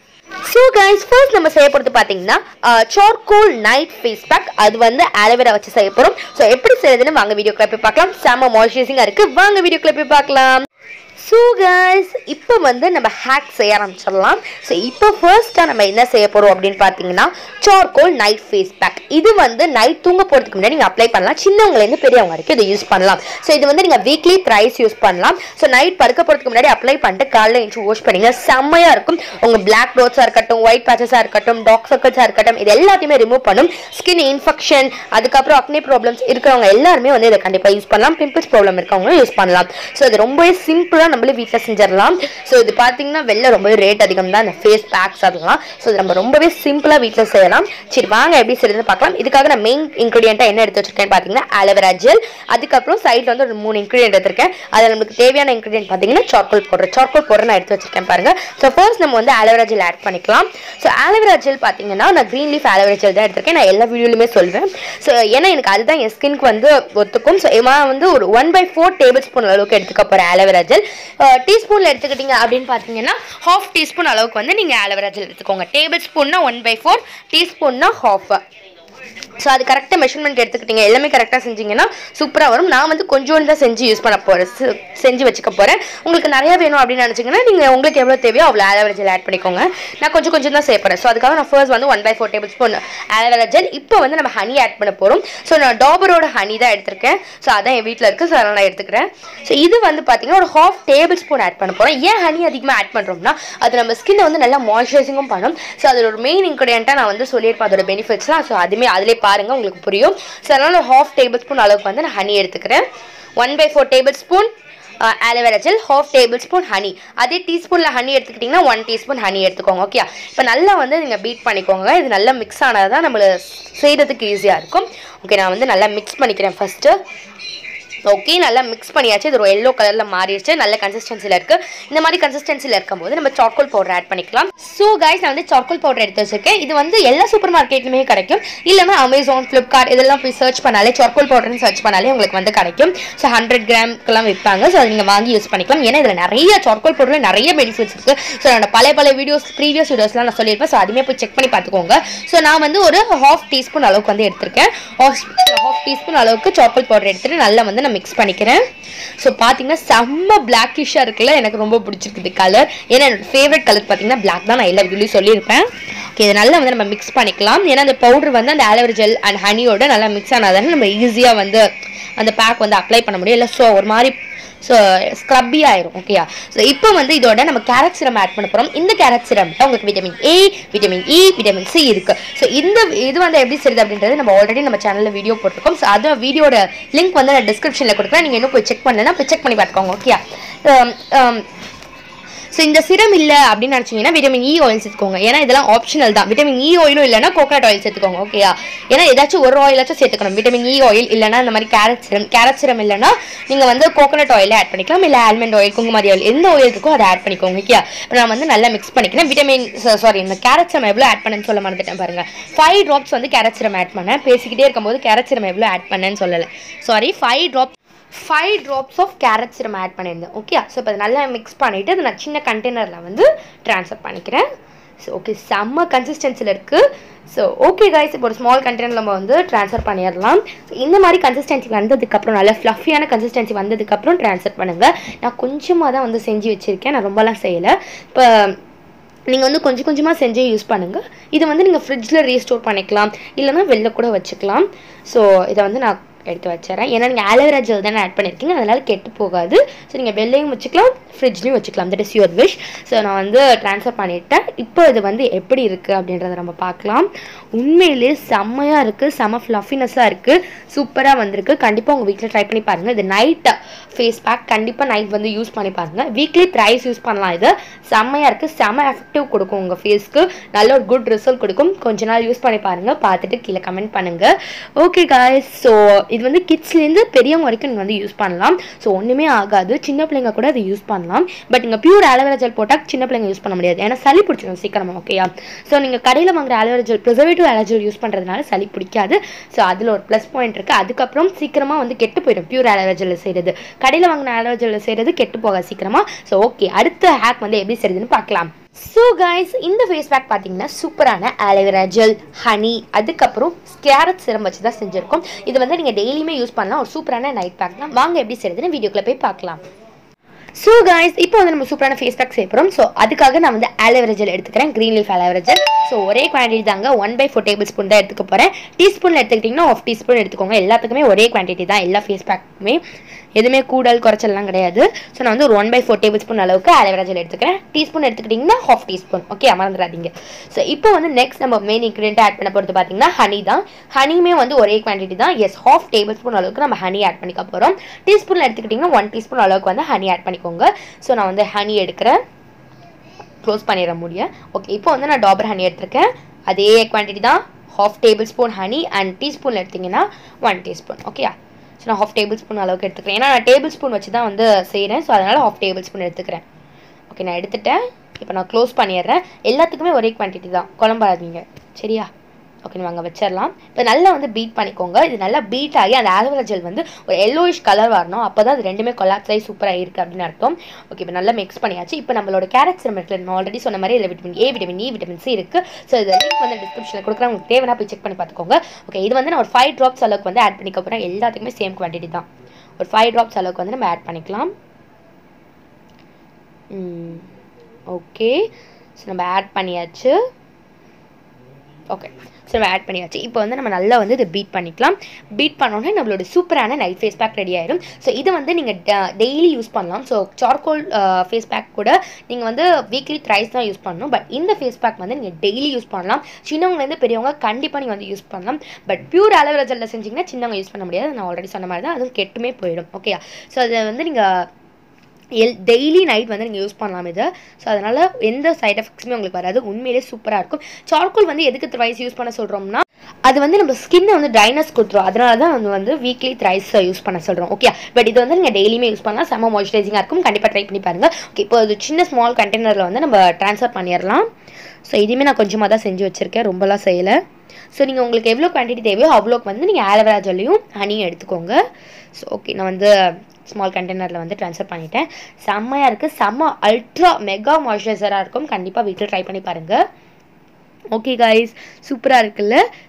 ஸோ கைஸ் ஃபர்ஸ்ட் நம்ம செய்ய போகிறது பார்த்தீங்கன்னா சார்கோல் நைட் ஃபேஸ் பேக் அது வந்து ஆலோவேரா வச்சு செய்ய போகிறோம் ஸோ எப்படி செய்யறதுன்னு வாங்க வீடியோக்குள்ள போய் பார்க்கலாம் செம்ம மாய்ஸ்சரைசிங்காக இருக்குது வாங்க வீடியோக்குள்ள போய் பார்க்கலாம் ஸோ கைஸ் இப்போ வந்து நம்ம ஹேக் செய்ய ஆரம்பிச்சிடலாம் ஸோ இப்போ ஃபர்ஸ்ட்டாக நம்ம என்ன செய்ய போகிறோம் அப்படின்னு பார்த்தீங்கன்னா சார்கோல் நைட் ஃபேஸ் பேக் இது வந்து நைட் தூங்க போகிறதுக்கு முன்னாடி நீங்கள் அப்ளை பண்ணலாம் சின்னவங்கலேருந்து பெரியவங்க வரைக்கும் இதை யூஸ் பண்ணலாம் ஸோ இது வந்து நீங்கள் வீக்லி த்ரைஸ் யூஸ் பண்ணலாம் ஸோ நைட் படுக்க போகிறதுக்கு முன்னாடி அப்ளை பண்ணிட்டு காலைல எழுந்து வாஷ் பண்ணிங்க செம்மையாக இருக்கும் உங்கள் பிளாக் டோட்ஸாக இருக்கட்டும் ஒயிட் பேச்சஸாக இருக்கட்டும் டாக் சர்க்கிள்ஸாக இருக்கட்டும் இது எல்லாத்தையுமே ரிமூவ் பண்ணும் ஸ்கின் இன்ஃபெக்ஷன் அதுக்கப்புறம் அக்னி ப்ராப்ளம்ஸ் இருக்கிறவங்க எல்லாருமே வந்து இதை கண்டிப்பாக யூஸ் பண்ணலாம் பிம்பிள்ஸ் ப்ராப்ளம் இருக்கவங்க யூஸ் பண்ணலாம் ஸோ இது ரொம்பவே சிம்பிளாக நம்மளே வீட்டில் செஞ்சிடலாம் ஸோ இது பார்த்தீங்கன்னா வெளில ரொம்பவே ரேட் அதிகம் தான் இந்த ஃபேஸ் பேக்ஸ் அதெல்லாம் ஸோ இது நம்ம ரொம்பவே சிம்பிளாக வீட்டில் செய்யலாம் சரி வாங்க எப்படி செய்யறது பார்க்கலாம் இதுக்காக நான் மெயின் இன்க்ரீடியண்ட்டாக என்ன எடுத்து வச்சிருக்கேன்னு பார்த்தீங்கன்னா ஆலோவேரா ஜெல் அதுக்கப்புறம் சைடில் வந்து ஒரு மூணு இன்க்ரீடியன்ட் எடுத்திருக்கேன் அதில் நமக்கு தேவையான இன்க்ரீடியன்ட் பார்த்தீங்கன்னா சார்கோல் பவுடர் சார்கோல் பவுடர் நான் எடுத்து வச்சிருக்கேன் பாருங்க ஸோ ஃபர்ஸ்ட் நம்ம வந்து ஆலோவேரா ஜெல் ஆட் பண்ணிக்கலாம் ஸோ ஆலோவேரா ஜெல் பார்த்தீங்கன்னா நான் க்ரீன் லீஃப் ஆலோவேரா ஜெல் தான் எடுத்திருக்கேன் நான் எல்லா வீடியோலுமே சொல்வேன் ஸோ ஏன்னா எனக்கு அதுதான் என் ஸ்கின்க்கு வந்து ஒத்துக்கும் ஸோ நான் வந்து ஒரு one by four tablespoon அளவுக்கு எடுத்துக்க போகிறேன் ஆலோவேரா ஜெல் டீஸ்பூனில் எடுத்துக்கிட்டீங்க அப்படின்னு பார்த்தீங்கன்னா ஹாஃப் டீஸ்பூன் அளவுக்கு வந்து நீங்கள் ஆலோவேரா ஜெல் எடுத்துக்கோங்க டேபிள் ஸ்பூன்னா ஒன் பை ஃபோர் டீஸ்பூன்னா ஹாஃப் ஸோ அது கரெக்டாக மெஷர்மெண்ட் எடுத்துக்கிட்டீங்க எல்லாமே கரெக்டாக செஞ்சீங்கன்னா சூப்பராக வரும் நான் வந்து கொஞ்சோண்டு தான் செஞ்சு யூஸ் பண்ண போகிறேன் செஞ்சு வச்சுக்க போகிறேன் உங்களுக்கு நிறையா வேணும் அப்படின்னு நினச்சிங்கன்னா நீங்கள் உங்களுக்கு எவ்வளோ தேவையோ அவ்வளோ ஆலோவேரா ஜெல் ஆட் பண்ணிக்கோங்க நான் கொஞ்சம் கொஞ்சம் தான் செய்ய போகிறேன் ஸோ அதுக்காக நான் ஃபர்ஸ்ட் வந்து one by four tablespoon aloe vera gel இப்போ வந்து நம்ம ஹனி ஆட் பண்ண போகிறோம் ஸோ நான் டாபரோட ஹனி தான் எடுத்திருக்கேன் ஸோ அதான் என் வீட்டில் இருக்குது ஸோ அதனால் நான் எடுத்துக்கிறேன் ஸோ இது வந்து பார்த்தீங்கன்னா ஒரு ஹாஃப் டேபிள் ஸ்பூன் ஆட் பண்ண போகிறோம் ஏன் ஹனி அதிகமாக ஆட் பண்ணுறோம்னா அது நம்ம ஸ்கின்னை வந்து நல்லா மாய்ஸ்சரைசிங்கும் பண்ணும் ஸோ அதோட ஒரு மெயின் இன்க்ரீடியண்ட்டாக நான் வந்து சொல்லியிருப்பேன் அதோட பெனிஃபிட்ஸ்லாம் ஸோ அதுமே அதிலே பாருங்கள் உங்களுக்கு புரியும் ஸோ அதனால் ஒரு ஹாஃப் டேபிள் ஸ்பூன் அளவுக்கு வந்து நான் ஹனி எடுத்துக்கிறேன் one by four tablespoon aloe vera gel half tablespoon honey அதே டீஸ்பூனில் ஹனி எடுத்துக்கிட்டிங்கன்னா ஒன் டீஸ்பூன் ஹனி எடுத்துக்கோங்க ஓகே இப்போ நல்லா வந்து நீங்கள் பீட் பண்ணிக்கோங்க இது நல்லா மிக்ஸ் ஆனது தான் நம்மளுக்கு செய்கிறதுக்கு ஈஸியாக இருக்கும் ஓகே நான் வந்து நல்லா மிக்ஸ் பண்ணிக்கிறேன் ஃபஸ்ட்டு ஓகே நல்லா மிக்ஸ் பண்ணியாச்சு இது ஒரு எல்லோ கலரில் மாறிடுச்சு நல்ல கன்சிஸ்டன்சியில் இருக்குது இந்த மாதிரி கன்சிஸ்டன்சியில் இருக்கும்போது நம்ம சார்கோல் பவுடர் ஆட் பண்ணிக்கலாம் ஸோ கைஸ் நான் வந்து சார்கோல் பவுடர் எடுத்து வச்சிருக்கேன் இது வந்து எல்லா சூப்பர் மார்க்கெட்லையுமே கிடைக்கும் இல்லைனா அமேசான் ஃப்ளிப்கார்ட் இதெல்லாம் போய் சர்ச் பண்ணாலே சார்கோல் பவுடர்னு சர்ச் பண்ணாலே உங்களுக்கு வந்து கிடைக்கும் ஸோ ஹண்ட்ரட் கிராம்க்கெல்லாம் விற்பாங்க ஸோ அதை நீங்கள் வாங்கி யூஸ் பண்ணிக்கலாம் ஏன்னா இதில் நிறைய சார்கோல் பவுடரில் நிறைய பெனிஃபிட்ஸ் இருக்குது ஸோ நான் பல பல வீடியோஸ் ப்ரீவியஸ் வீடியோஸ்லாம் நான் சொல்லியிருப்பேன் ஸோ அதுவுமே போய் செக் பண்ணி பார்த்துக்கோங்க ஸோ நான் வந்து ஒரு ஹாஃப் டீஸ்பூன் அளவுக்கு வந்து எடுத்திருக்கேன் ஹாஃப் ஹாஃப் டீஸ்பூன் அளவுக்கு சார்கோல் பவுடர் எடுத்துட்டு நல்லா வந்து நான் மிக்ஸ் பண்ணிக்கிறேன் ஸோ பார்த்தீங்கன்னா செம்ம பிளாக்கிஷாக இருக்குல்ல எனக்கு ரொம்ப பிடிச்சிருக்குது கலர் ஏன்னா என்னோட ஃபேவரட் கலர் பார்த்தீங்கன்னா பிளாக் தான் நான் எல்லா வீடியோலையும் சொல்லியிருப்பேன் ஓகே இது நல்லா வந்து நம்ம மிக்ஸ் பண்ணிக்கலாம் ஏன்னா அந்த பவுடர் வந்து அந்த ஆலோவேரா ஜெல் அண்ட் ஹனியோட நல்லா மிக்ஸ் ஆனாதானே நம்ம ஈஸியாக வந்து அந்த பேக் வந்து அப்ளை பண்ண முடியும் இல்லை ஸோ ஒரு மாதிரி ஸோ ஸ்க்ரப்பி ஆயிரும் ஓகேயா ஸோ இப்போ வந்து இதோட நம்ம கேரட் சிரம் ஆட் பண்ண போகிறோம் இந்த கேரட் சிரம்ல உங்களுக்கு vitamin A vitamin E vitamin C இருக்கு ஸோ இந்த இது வந்து எப்படி செய்யுது அப்படின்றது நம்ம ஆல்ரெடி நம்ம சேனலில் வீடியோ போட்டிருக்கோம் ஸோ அது வீடியோட லிங்க் வந்து நான் டிஸ்கிரிப்ஷனில் கொடுக்குறேன் நீங்கள் இன்னும் போய் செக் பண்ணலன்னா போய் செக் பண்ணி பார்த்துக்கோங்க ஓகேயா ஸோ இந்த சிரம் இல்லை அப்படின்னு நினச்சிங்கன்னா விட்டமின் இ ஆயில் சேர்த்துக்கோங்க ஏன்னா இதெல்லாம் ஆப்ஷனல் தான் விட்டமின் இ ஆயிலும் இல்லைன்னா கோகனட் ஆயில் சேர்த்துக்கோங்க ஓகேயா ஏன்னா ஏதாச்சும் ஒரு ஆயிலாச்சும் சேர்த்துக்கணும் விட்டமின் இ ஆயில் இல்லைன்னா இந்த மாதிரி கேரட் சிரம் கேரட் சிரம் இல்லைன்னா நீங்கள் வந்து கோகனட் ஆயில் ஆட் பண்ணிக்கலாம் இல்லை ஆல்மண்ட் ஆயில் குங்குமதி ஆயில் எந்த ஆயில் இருக்கோ அதை ஆட் பண்ணிக்கோங்க ஓகே இப்போ நான் வந்து நல்லா மிக்ஸ் பண்ணிக்கிறேன் விட்டமின் சாரி இந்த கேரட் சிரம் எவ்வளோ ஆட் பண்ணேன்னு சொல்ல மறந்துட்டேன் பாருங்க ஃபைவ் ட்ராப்ஸ் வந்து கேரட் சிரம் ஆட் பண்ணேன் பேசிக்கிட்டே இருக்கும்போது கேரட் சிரம் எவ்வளோ ஆட் பண்ணேன்னு சொல்லலை sorry five drops five drops of carrot serum add பண்ணியிருந்தேன் ஓகே ஸோ இப்போ அதை நல்லா மிக்ஸ் பண்ணிவிட்டு அதை நான் சின்ன கண்டெய்னரில் வந்து ட்ரான்ஸ்ஃபர் பண்ணிக்கிறேன் ஸோ ஓகே செம்ம கன்சிஸ்டன்சியில் இருக்குது ஸோ ஓகே கைஸ் இப்போ ஒரு ஸ்மால் கண்டெய்னர் நம்ம வந்து ட்ரான்ஸ்ஃபர் பண்ணிடலாம் ஸோ இந்த மாதிரி கன்சிஸ்டன்சி வந்ததுக்கப்புறம் நல்ல ஃப்ளஃபியான கன்சிஸ்டன்சி வந்ததுக்கப்புறம் ட்ரான்ஸ்ஃபர் பண்ணுங்கள் நான் கொஞ்சமாக தான் வந்து செஞ்சு வச்சுருக்கேன் நான் ரொம்பலாம் செய்யலை இப்போ நீங்கள் வந்து கொஞ்சம் கொஞ்சமாக செஞ்சே யூஸ் பண்ணுங்கள் இதை வந்து நீங்கள் ஃப்ரிட்ஜில் ரீஸ்டோர் பண்ணிக்கலாம் இல்லைன்னா வெளில கூட வச்சுக்கலாம் ஸோ இதை வந்து நான் எடுத்து வச்சிடறேன் ஏன்னா நீங்கள் ஆலோவேரா ஜெல் தானே ஆட் பண்ணியிருக்கீங்க அதனால் கெட்டு போகாது ஸோ நீங்கள் வெளிலையும் வச்சுக்கலாம் ஃப்ரிட்ஜ்லையும் வச்சுக்கலாம் that is your wish so நான் வந்து ட்ரான்ஸ்ஃபர் பண்ணிட்டேன் இப்போ இது வந்து எப்படி இருக்குது அப்படின்றத நம்ம பார்க்கலாம் உண்மையிலே செம்மையாக இருக்குது செம்ம ஃப்ளஃபினஸாக இருக்குது சூப்பராக வந்திருக்கு கண்டிப்பாக உங்கள் வீட்டில் ட்ரை பண்ணி பாருங்கள் இது நைட் ஃபேஸ் பேக் கண்டிப்பாக நைட் வந்து யூஸ் பண்ணி பாருங்கள் வீக்லி த்ரைஸ் யூஸ் பண்ணலாம் இது செம்மையாக இருக்குது செம்ம எஃபெக்டிவ் கொடுக்கும் உங்கள் ஃபேஸ்க்கு நல்ல ஒரு குட் ரிசல்ட் கொடுக்கும் கொஞ்ச நாள் யூஸ் பண்ணி பாருங்கள் பார்த்துட்டு கீழே கமெண்ட் பண்ணுங்கள் ஓகே காய்ஸ் ஸோ இது வந்து கிட்ஸ்லேருந்து பெரியவங்க வரைக்கும் நீங்கள் வந்து யூஸ் பண்ணலாம் ஸோ ஒன்றுமே ஆகாது சின்ன பிள்ளைங்க கூட அதை யூஸ் பண்ணலாம் பட் இங்கே பியூர் ஆலோவேரா ஜெல் போட்டால் சின்ன பிள்ளைங்க யூஸ் பண்ண முடியாது ஏன்னா சளி பிடிச்சிடும் சீக்கிரமா ஓகேயா ஸோ நீங்கள் கடையில் வாங்குற aloe vera gel preservative aloe vera gel use பண்ணுறதுனால சளி பிடிக்காது ஸோ அதில் ஒரு ப்ளஸ் பாயிண்ட் இருக்குது அதுக்கப்புறம் சீக்கிரமாக வந்து கெட்டு போயிடும் பியூர் ஆலோவேரா ஜெல்ல செய்கிறது கடையில் வாங்கின ஆலோவேரா ஜெல்ல செய்கிறது கெட்டு போகாது சீக்கிரமாக ஸோ ஓகே அடுத்த ஹேக் வந்து எப்படி செய்யுதுன்னு பார்க்கலாம் ஸோ கைஸ் இந்த ஃபேஸ் பேக் பார்த்தீங்கன்னா சூப்பரான ஆலோவேரா ஜெல் ஹனி அதுக்கப்புறம் கேரட் சிரம் வச்சு தான் செஞ்சுருக்கோம் இது வந்து நீங்கள் டெய்லியுமே யூஸ் பண்ணலாம் ஒரு சூப்பரான நைட் பேக் தான் வாங்க எப்படி செய்யுதுன்னு வீடியோக்குள்ளே போய் பார்க்கலாம் ஸோ காய்ஸ் இப்போ வந்து நம்ம சூப்பரான ஃபேஸ் பேக் செய்ய போகிறோம் ஸோ அதுக்காக நான் வந்து ஆலோவேரா ஜெல் எடுத்துக்கிறேன் green leaf aloe vera gel so ஒரே குவான்டிட்டி தாங்க one by four tablespoon தான் எடுத்துக்க போகிறேன் டீஸ்பூன் எடுத்துக்கிட்டிங்கன்னா ஆஃப் டீஸ்பூன் எடுத்துக்கோங்க எல்லாத்துக்குமே ஒரே குவான்டிட்டி தான் எல்லா ஃபேஸ் பேக்குமே எதுவுமே கூடல் குறைச்சல்லாம் கிடையாது ஸோ நான் வந்து ஒரு one by four tablespoon அளவுக்கு ஆலோவேரா ஜெல் எடுத்துக்கிறேன் டீஸ்பூன் எடுத்துக்கிட்டிங்கன்னா ஹாஃப் டீஸ்பூன் ஓகே மறந்துடாதீங்க ஸோ இப்போ வந்து நெக்ஸ்ட் நம்ம மெயின் இன்க்ரீடியன்ட் ஆட் பண்ண போகிறது பார்த்தீங்கன்னா ஹனி தான் ஹனியுமே வந்து ஒரே குவான்டிட்டி தான் எஸ் ஹாஃப் டேபிள் ஸ்பூன் அளவுக்கு நம்ம ஹனி ஆட் பண்ணிக்க போகிறோம் டீஸ்பூனில் எடுத்துக்கிட்டிங்கன்னா ஒன் டீஸ்பூன் அளவுக்கு வந்து ஹனி ஆட் பண்ணிக்கோங்க ஸோ நான் வந்து ஹனி எடுக்கிறேன் க்ளோஸ் பண்ணிட முடியும் ஓகே இப்போ வந்து நான் டாபர் ஹனி எடுத்திருக்கேன் அதே குவான்டிட்டி தான் half tablespoon honey and டீஸ்பூனில் எடுத்திங்கன்னா ஒன் டீஸ்பூன் ஓகேயா ஸோ நான் ஹாஃப் டேபிள் ஸ்பூன் அளவுக்கு எடுத்துக்கிறேன் ஏன்னா நான் டேபிள் ஸ்பூன் வச்சு தான் வந்து செய்கிறேன் ஸோ அதனால் ஹாஃப் டேபிள் ஸ்பூன் எடுத்துக்கிறேன் ஓகே நான் எடுத்துட்டேன் இப்போ நான் க்ளோஸ் பண்ணிடுறேன் எல்லாத்துக்குமே ஒரே குவான்டிட்டி தான் குழம்பாதீங்க சரியா ஓகே வாங்க வச்சிடலாம் இப்போ நல்லா வந்து பீட் பண்ணிக்கோங்க இது நல்லா பீட் ஆகி அந்த ஆலோவேரா ஜெல் வந்து ஒரு எல்லோயிஷ் கலர் வரணும் அப்போ தான் அது ரெண்டுமே கொலாப்ஸ் ஆகி சூப்பராக இருக்குது அப்படின்னு அர்த்தம் ஓகே இப்போ நல்லா மிக்ஸ் பண்ணியாச்சு இப்போ நம்மளோட கேரட் சிரம் இருக்குல்ல நான் ஆல்ரெடி சொன்ன மாதிரி இதில் vitamin A vitamin E vitamin C இருக்குது ஸோ இதை லிங்க் வந்து டிஸ்கிரிப்ஷனில் கொடுக்குறேன் உங்களுக்கு தேவைன்னா போய் செக் பண்ணி பார்த்துக்கோங்க ஓகே இது வந்து நான் ஒரு ஃபைவ் ட்ராப்ஸ் அளவுக்கு வந்து ஆட் பண்ணிக்க போகிறேன் எல்லாத்துக்குமே சேம் குவான்டிட்டி தான் ஒரு ஃபைவ் ட்ராப்ஸ் அளவுக்கு வந்து நம்ம ஆட் பண்ணிக்கலாம் ஓகே ஸோ நம்ம ஆட் பண்ணியாச்சு ஓகே ஸோ நம்ம ஆட் பண்ணியாச்சு இப்போ வந்து நம்ம நல்லா வந்து இதை பீட் பண்ணிக்கலாம் பீட் பண்ணோன்னே நம்மளோட சூப்பரான நைட் ஃபேஸ் பேக் ரெடி ஆயிடும் ஸோ இது வந்து நீங்கள் டெய்லி யூஸ் பண்ணலாம் ஸோ சார்கோல் ஃபேஸ் பேக் கூட நீங்கள் வந்து வீக்லி த்ரைஸ் தான் யூஸ் பண்ணணும் பட் இந்த ஃபேஸ் பேக் வந்து நீங்கள் டெய்லி யூஸ் பண்ணலாம் சின்னவங்கலேருந்து பெரியவங்க கண்டிப்பாக நீங்கள் வந்து யூஸ் பண்ணலாம் பட் பியூர் அலோவேரா ஜெல்ல செஞ்சிங்கன்னா சின்னவங்க யூஸ் பண்ண முடியாது நான் ஆல்ரெடி சொன்ன மாதிரி தான் அதுவும் கெட்டுமே போயிடும் ஓகேயா ஸோ அதை வந்து நீங்கள் எல் டெய்லி நைட் வந்து நீங்கள் யூஸ் பண்ணலாம் இதை ஸோ அதனால் எந்த சைட் எஃபெக்ட்ஸுமே உங்களுக்கு வராது உண்மையிலே சூப்பராக இருக்கும் சார்கோல் வந்து எதுக்கு த்ரைஸ் யூஸ் பண்ண சொல்கிறோம்னா அது வந்து நம்ம ஸ்கின்னை வந்து ட்ரைனஸ் கொடுத்துரும் அதனால தான் வந்து வந்து வீக்லி த்ரைஸ் யூஸ் பண்ண சொல்கிறோம் ஓகே பட் இது வந்து நீங்கள் டெய்லியுமே யூஸ் பண்ணலாம் செம்ம மாய்ஸ்சரைசிங்காக இருக்கும் கண்டிப்பாக ட்ரை பண்ணி பாருங்கள் ஓகே இப்போ இது சின்ன ஸ்மால் கண்டெய்னரில் வந்து நம்ம ட்ரான்ஸ்ஃபர் பண்ணிடலாம் ஸோ இதுவுமே நான் கொஞ்சமாக தான் செஞ்சு வச்சுருக்கேன் ரொம்பலாம் செய்யலை ஸோ நீங்கள் உங்களுக்கு எவ்வளோ குவான்டிட்டி தேவையோ அவ்வளோக்கு வந்து நீங்கள் ஆலோவேரா ஜெல்லையும் ஹனியும் எடுத்துக்கோங்க ஸோ ஓகே நான் வந்து ஸ்மால் கண்டெய்னரில் வந்து ட்ரான்ஸ்ஃபர் பண்ணிட்டேன் செம்மையாக இருக்குது செம்ம அல்ட்ரா மெகா மாய்ஸ்சரைசராக இருக்கும் கண்டிப்பாக வீட்டில் ட்ரை பண்ணி பாருங்கள் ஓகே கைஸ் சூப்பராக இருக்குல்ல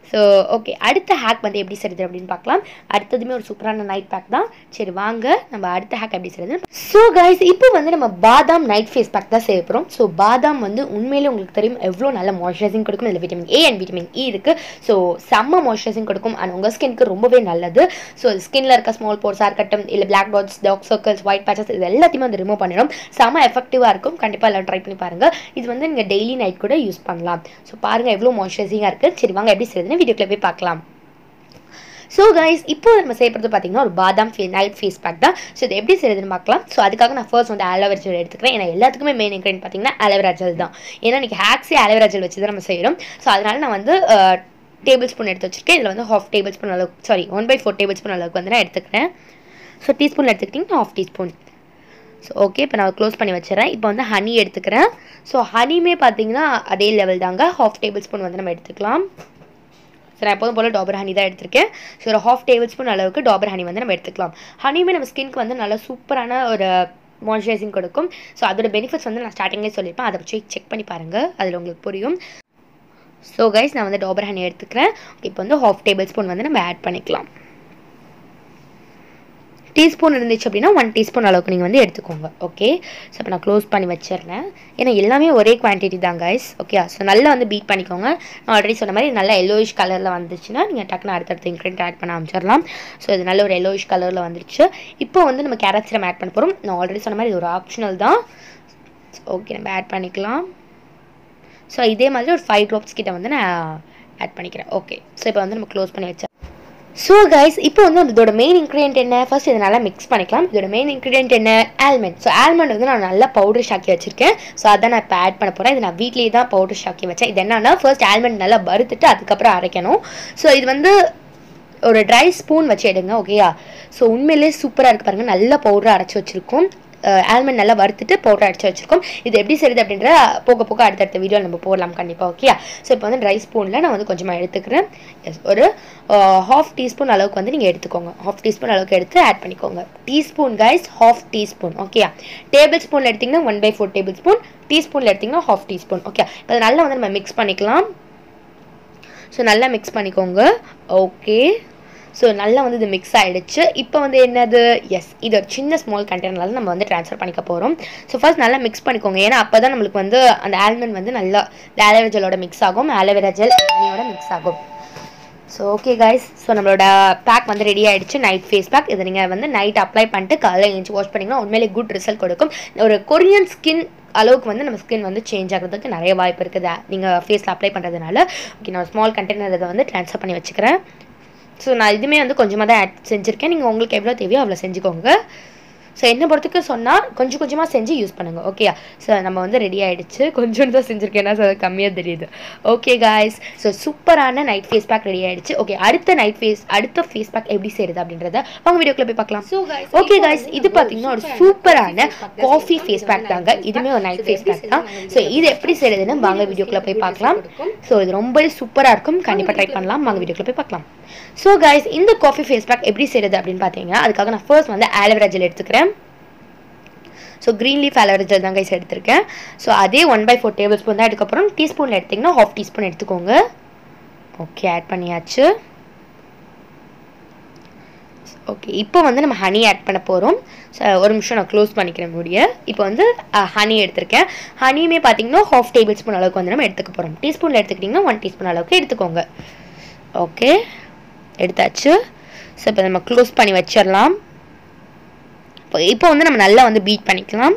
ஸோ ஓகே அடுத்த ஹேக் வந்து எப்படி செய்யுது அப்படின்னு பார்க்கலாம் அடுத்ததுமே ஒரு சூப்பரான நைட் பேக் தான் சரி வாங்க நம்ம அடுத்த ஹேக் எப்படி செய்யுது ஸோ கைஸ் இப்போ வந்து நம்ம பாதாம் நைட் ஃபேஸ் பேக் தான் செய்ய போகிறோம் ஸோ பாதாம் வந்து உண்மையிலே உங்களுக்கு தெரியும் எவ்வளோ நல்ல மாய்ஸ்சரைசிங் கொடுக்கும் இதில் vitamin A and vitamin E இருக்குது ஸோ செம்ம மாய்ஸ்சரைசிங் கொடுக்கும் அண்ட் உங்கள் ஸ்கின்க்கு ரொம்பவே நல்லது ஸோ ஸ்கின்ல இருக்க ஸ்மால் போர்ஸாக இருக்கட்டும் இல்லை black dots dark circles white patches இது எல்லாத்தையுமே வந்து ரிமூவ் பண்ணிடும் செம்ம எஃபெக்டிவாக இருக்கும் கண்டிப்பாக எல்லாம் ட்ரை பண்ணி பாருங்கள் இது வந்து நீங்கள் டெய்லி நைட் கூட யூஸ் பண்ணலாம் ஸோ பாருங்கள் எவ்வளோ மாய்ஸ்சரைசிங்காக இருக்குது சரி வாங்க எப்படி செய்யுதுன்னு வீடியோக்குள்ள போய் பார்க்கலாம் ஸோ கைஸ் இப்போ நம்ம செய்யறது பார்த்தீங்கன்னா ஒரு பாதாம் ஃபே நைட் ஃபேஸ் பேக் தான் ஸோ இது எப்படி செய்யறதுன்னு பார்க்கலாம் ஸோ அதுக்காக நான் ஃபர்ஸ்ட் வந்து ஆலோவேரா ஜெல் எடுத்துக்கிறேன் ஏன்னா எல்லாத்துக்குமே மெயின் இன்க்ரீடியன்ட் பார்த்தீங்கன்னா ஆலோவேரா ஜெல் தான் ஏன்னா இன்றைக்கி ஹேக்ஸே ஆலோவேரா ஜெல் வச்சு தான் நம்ம செய்கிறோம் ஸோ அதனால நான் வந்து டேபிள் ஸ்பூன் எடுத்து வச்சிருக்கேன் இதில் வந்து ஹாஃப் டேபிள் ஸ்பூன் அளவுக்கு sorry one by four tablespoon அளவுக்கு வந்து நான் எடுத்துக்கிறேன் ஸோ டீஸ்பூன் எடுத்துக்கிட்டிங்கன்னா ஹாஃப் டீஸ்பூன் ஸோ ஓகே இப்போ நான் க்ளோஸ் பண்ணி வச்சுறேன் இப்போ வந்து ஹனி எடுத்துக்கிறேன் ஸோ ஹனியுமே பார்த்தீங்கன்னா அதே லெவல் தாங்க ஹாஃப் டேபிள் ஸ்பூன் வந்து நம்ம எடுத்துக்கலாம் ஸோ நான் எப்போதும் போல் டாபர் ஹனி தான் எடுத்திருக்கேன் ஸோ ஒரு ஹாஃப் டேபிள் ஸ்பூன் அளவுக்கு டாபர் ஹனி வந்து நம்ம எடுத்துக்கலாம் ஹனியுமே நம்ம ஸ்கின்க்கு வந்து நல்லா சூப்பரான ஒரு மாய்ஸ்சரைசிங் கொடுக்கும் ஸோ அதோட பெனிஃபிட்ஸ் வந்து நான் ஸ்டார்டிங்கே சொல்லியிருப்பேன் அதை வச்சு செக் பண்ணி பாருங்கள் அதில் உங்களுக்கு புரியும் ஸோ கைஸ் நான் வந்து டாபர் ஹனி எடுத்துக்கிறேன் இப்போ வந்து ஹாஃப் டேபிள் ஸ்பூன் வந்து நம்ம ஆட் பண்ணிக்கலாம் டீஸ்பூன் இருந்துச்சு அப்படின்னா ஒன் டீஸ்பூன் அளவுக்கு நீங்கள் வந்து எடுத்துக்கோங்க ஓகே ஸோ இப்போ நான் க்ளோஸ் பண்ணி வச்சிடுறேன் ஏன்னா எல்லாமே ஒரே குவான்டிட்டி தான் கைஸ் ஓகே ஸோ நல்லா வந்து பீட் பண்ணிக்கோங்க நான் ஆல்ரெடி சொன்ன மாதிரி நல்லா எல்லோயிஷ் கலரில் வந்துச்சுன்னா நீங்கள் டக்குனு அடுத்தடுத்த இன்க்ரீடியன்ட் ஆட் பண்ண ஆரம்பிச்சிடலாம் ஸோ இது நல்ல ஒரு எல்லோயிஷ் கலரில் வந்துருச்சு இப்போ வந்து நம்ம கேரட் சிரம் ஆட் பண்ண போகிறோம் நான் ஆல்ரெடி சொன்ன மாதிரி இது ஒரு ஆப்ஷனல் தான் ஓகே நம்ம ஆட் பண்ணிக்கலாம் ஸோ இதே மாதிரி ஒரு ஃபைவ் ட்ராப்ஸ் கிட்ட வந்து நான் ஆட் பண்ணிக்கிறேன் ஓகே ஸோ இப்போ வந்து நம்ம க்ளோஸ் பண்ணி வச்சேன் ஸோ கைஸ் இப்போ வந்து இதோட மெயின் இன்க்ரீடியன்ட் என்ன ஃபர்ஸ்ட் இதை நல்லா மிக்ஸ் பண்ணிக்கலாம் இதோட மெயின் இன்க்ரீடியன்ட் என்ன ஆல்மண்ட் ஸோ ஆல்மண்ட் வந்து நான் நல்லா பவுடர் ஷாக்கி வச்சிருக்கேன் ஸோ அதான் நான் இப்போ ஆட் பண்ண போகிறேன் இது நான் வீட்லேயே தான் பவுடர் ஷாக்கி வச்சேன் இது என்னன்னா ஃபர்ஸ்ட் ஆல்மண்ட் நல்லா வறுத்துட்டு அதுக்கப்புறம் அரைக்கணும் ஸோ இது வந்து ஒரு ட்ரை ஸ்பூன் வச்சு எடுங்க ஓகேயா ஸோ உண்மையிலேயே சூப்பராக இருக்குது பாருங்கள் நல்ல பவுடர் அரைச்சி வச்சுருக்கோம் ஆல்மண்ட் நல்லா வறுத்துட்டு பவுடர் அடிச்சு வச்சிருக்கோம் இது எப்படி செய்யுது அப்படின்ற போக போக அடுத்தடுத்த வீடியோ நம்ம போடலாம் கண்டிப்பாக ஓகே ஸோ இப்போ வந்து ட்ரை ஸ்பூனில் நான் வந்து கொஞ்சமாக எடுத்துக்கிறேன் எஸ் ஒரு ஹாஃப் டீஸ்பூன் அளவுக்கு வந்து நீங்கள் எடுத்துக்கோங்க ஹாஃப் டீஸ்பூன் அளவுக்கு எடுத்து ஆட் பண்ணிக்கோங்க teaspoon guys half teaspoon okay டேபிள் ஸ்பூனில் எடுத்திங்கன்னா one by four tablespoon டீஸ்பூனில் எடுத்திங்கன்னா ஹாஃப் டீஸ்பூன் ஓகே இப்போ அதை நல்லா வந்து நம்ம மிக்ஸ் பண்ணிக்கலாம் ஸோ நல்லா மிக்ஸ் பண்ணிக்கோங்க ஓகே ஸோ நல்லா வந்து இது மிக்ஸ் ஆகிடுச்சு இப்போ வந்து என்னது எஸ் இது ஒரு சின்ன ஸ்மால் கண்டெய்னரில் நம்ம வந்து ட்ரான்ஸ்ஃபர் பண்ணிக்க போகிறோம் ஸோ ஃபர்ஸ்ட் நல்லா மிக்ஸ் பண்ணிக்கோங்க ஏன்னா அப்போ தான் நம்மளுக்கு வந்து அந்த ஆல்மண்ட் வந்து நல்லா ஆலோவேரா ஜெலோட மிக்ஸ் ஆகும் ஆலோவேரா ஜெல் ஹனியோட மிக்ஸ் ஆகும் ஸோ ஓகே கைஸ் ஸோ நம்மளோட பேக் வந்து ரெடி ஆகிடுச்சு நைட் ஃபேஸ் பேக் இதை நீங்கள் வந்து நைட் அப்ளை பண்ணிட்டு காலையில் எழுந்து வாஷ் பண்ணிங்கன்னா உண்மையிலே குட் ரிசல்ட் கொடுக்கும் ஒரு கொரியன் ஸ்கின் அளவுக்கு வந்து நம்ம ஸ்கின் வந்து சேஞ்ச் ஆகிறதுக்கு நிறைய வாய்ப்பு இருக்குது நீங்கள் ஃபேஸில் அப்ளை பண்ணுறதுனால ஓகே நான் ஸ்மால் கண்டெய்னர் இதை வந்து ட்ரான்ஸ்ஃபர் பண்ணி வச்சுக்கிறேன் ஸோ நான் இதுவுமே வந்து கொஞ்சமாக தான் ஆட் செஞ்சுருக்கேன் நீங்கள் உங்களுக்கு எவ்வளோ தேவையோ அவ்வளோ செஞ்சுக்கோங்க ஸோ என்ன பொறுத்துக்கு சொன்னால் கொஞ்சம் கொஞ்சமாக செஞ்சு யூஸ் பண்ணுங்கள் ஓகேயா ஸோ நம்ம வந்து ரெடி ஆகிடுச்சு கொஞ்சோண்டு தான் செஞ்சுருக்கேன்னா ஸோ கம்மியாக தெரியுது ஓகே காய்ஸ் ஸோ சூப்பரான நைட் ஃபேஸ் பேக் ரெடி ஆகிடுச்சு ஓகே அடுத்த நைட் ஃபேஸ் அடுத்த ஃபேஸ் பேக் எப்படி செய்யுது அப்படின்றத வாங்க வீடியோக்குள்ள போய் பார்க்கலாம் So guys, ஓகே இப்போ காய்ஸ் வந்து இது நம்ம பார்த்தீங்கன்னா ஒரு ஒரு சூப்பரான சூப்பரான coffee coffee face face pack pack தாங்க தான். இதுவுமே ஒரு நைட் So ஃபேஸ் எப்படி பேக் தான் செய்யறதுன்னு ஸோ நாங்க இது எப்படி செய்யறதுன்னு வாங்க video வீடியோக்குள்ள போய் skin பார்க்கலாம் கொடுக்கும். ஸோ இது ரொம்ப சூப்பராக இருக்கும் கண்டிப்பாக ட்ரை பண்ணலாம் வாங்க வீடியோக்குள்ள போய் பார்க்கலாம் ஸோ கைஸ் இந்த காஃபி ஃபேஸ் பேக் எப்படி செய்யறது அப்படின்னு பார்த்தீங்கன்னா அதுக்காக நான் ஃபர்ஸ்ட் வந்து ஆலோவேரா ஜெல் எடுத்துக்கிறேன் so green leaf aloe vera gel தான் கைஸ் எடுத்திருக்கேன் ஸோ அதே one by four tablespoon தான் எடுக்கப்புறம் டீஸ்பூனில் எடுத்திங்கன்னா ஹாஃப் டீஸ்பூன் எடுத்துக்கோங்க ஓகே ஆட் பண்ணியாச்சு ஓகே இப்போ வந்து நம்ம ஹனி ஆட் பண்ண போகிறோம் ஸோ ஒரு நிமிஷம் நான் க்ளோஸ் பண்ணிக்கிறேன் முடிய இப்போ வந்து ஹனி எடுத்திருக்கேன் ஹனியுமே பார்த்தீங்கன்னா ஹாஃப் டேபிள் ஸ்பூன் அளவுக்கு வந்து நம்ம எடுத்துக்க போகிறோம் டீஸ்பூனில் எடுத்துக்கிட்டிங்கன்னா ஒன் டீஸ்பூன் அளவுக்கு எடுத்துக்கோங்க ஓகே எடுத்தாச்சு ஸோ இப்போ நம்ம க்ளோஸ் பண்ணி வச்சிடலாம் இப்போ இப்போ வந்து நம்ம நல்லா வந்து பீட் பண்ணிக்கலாம்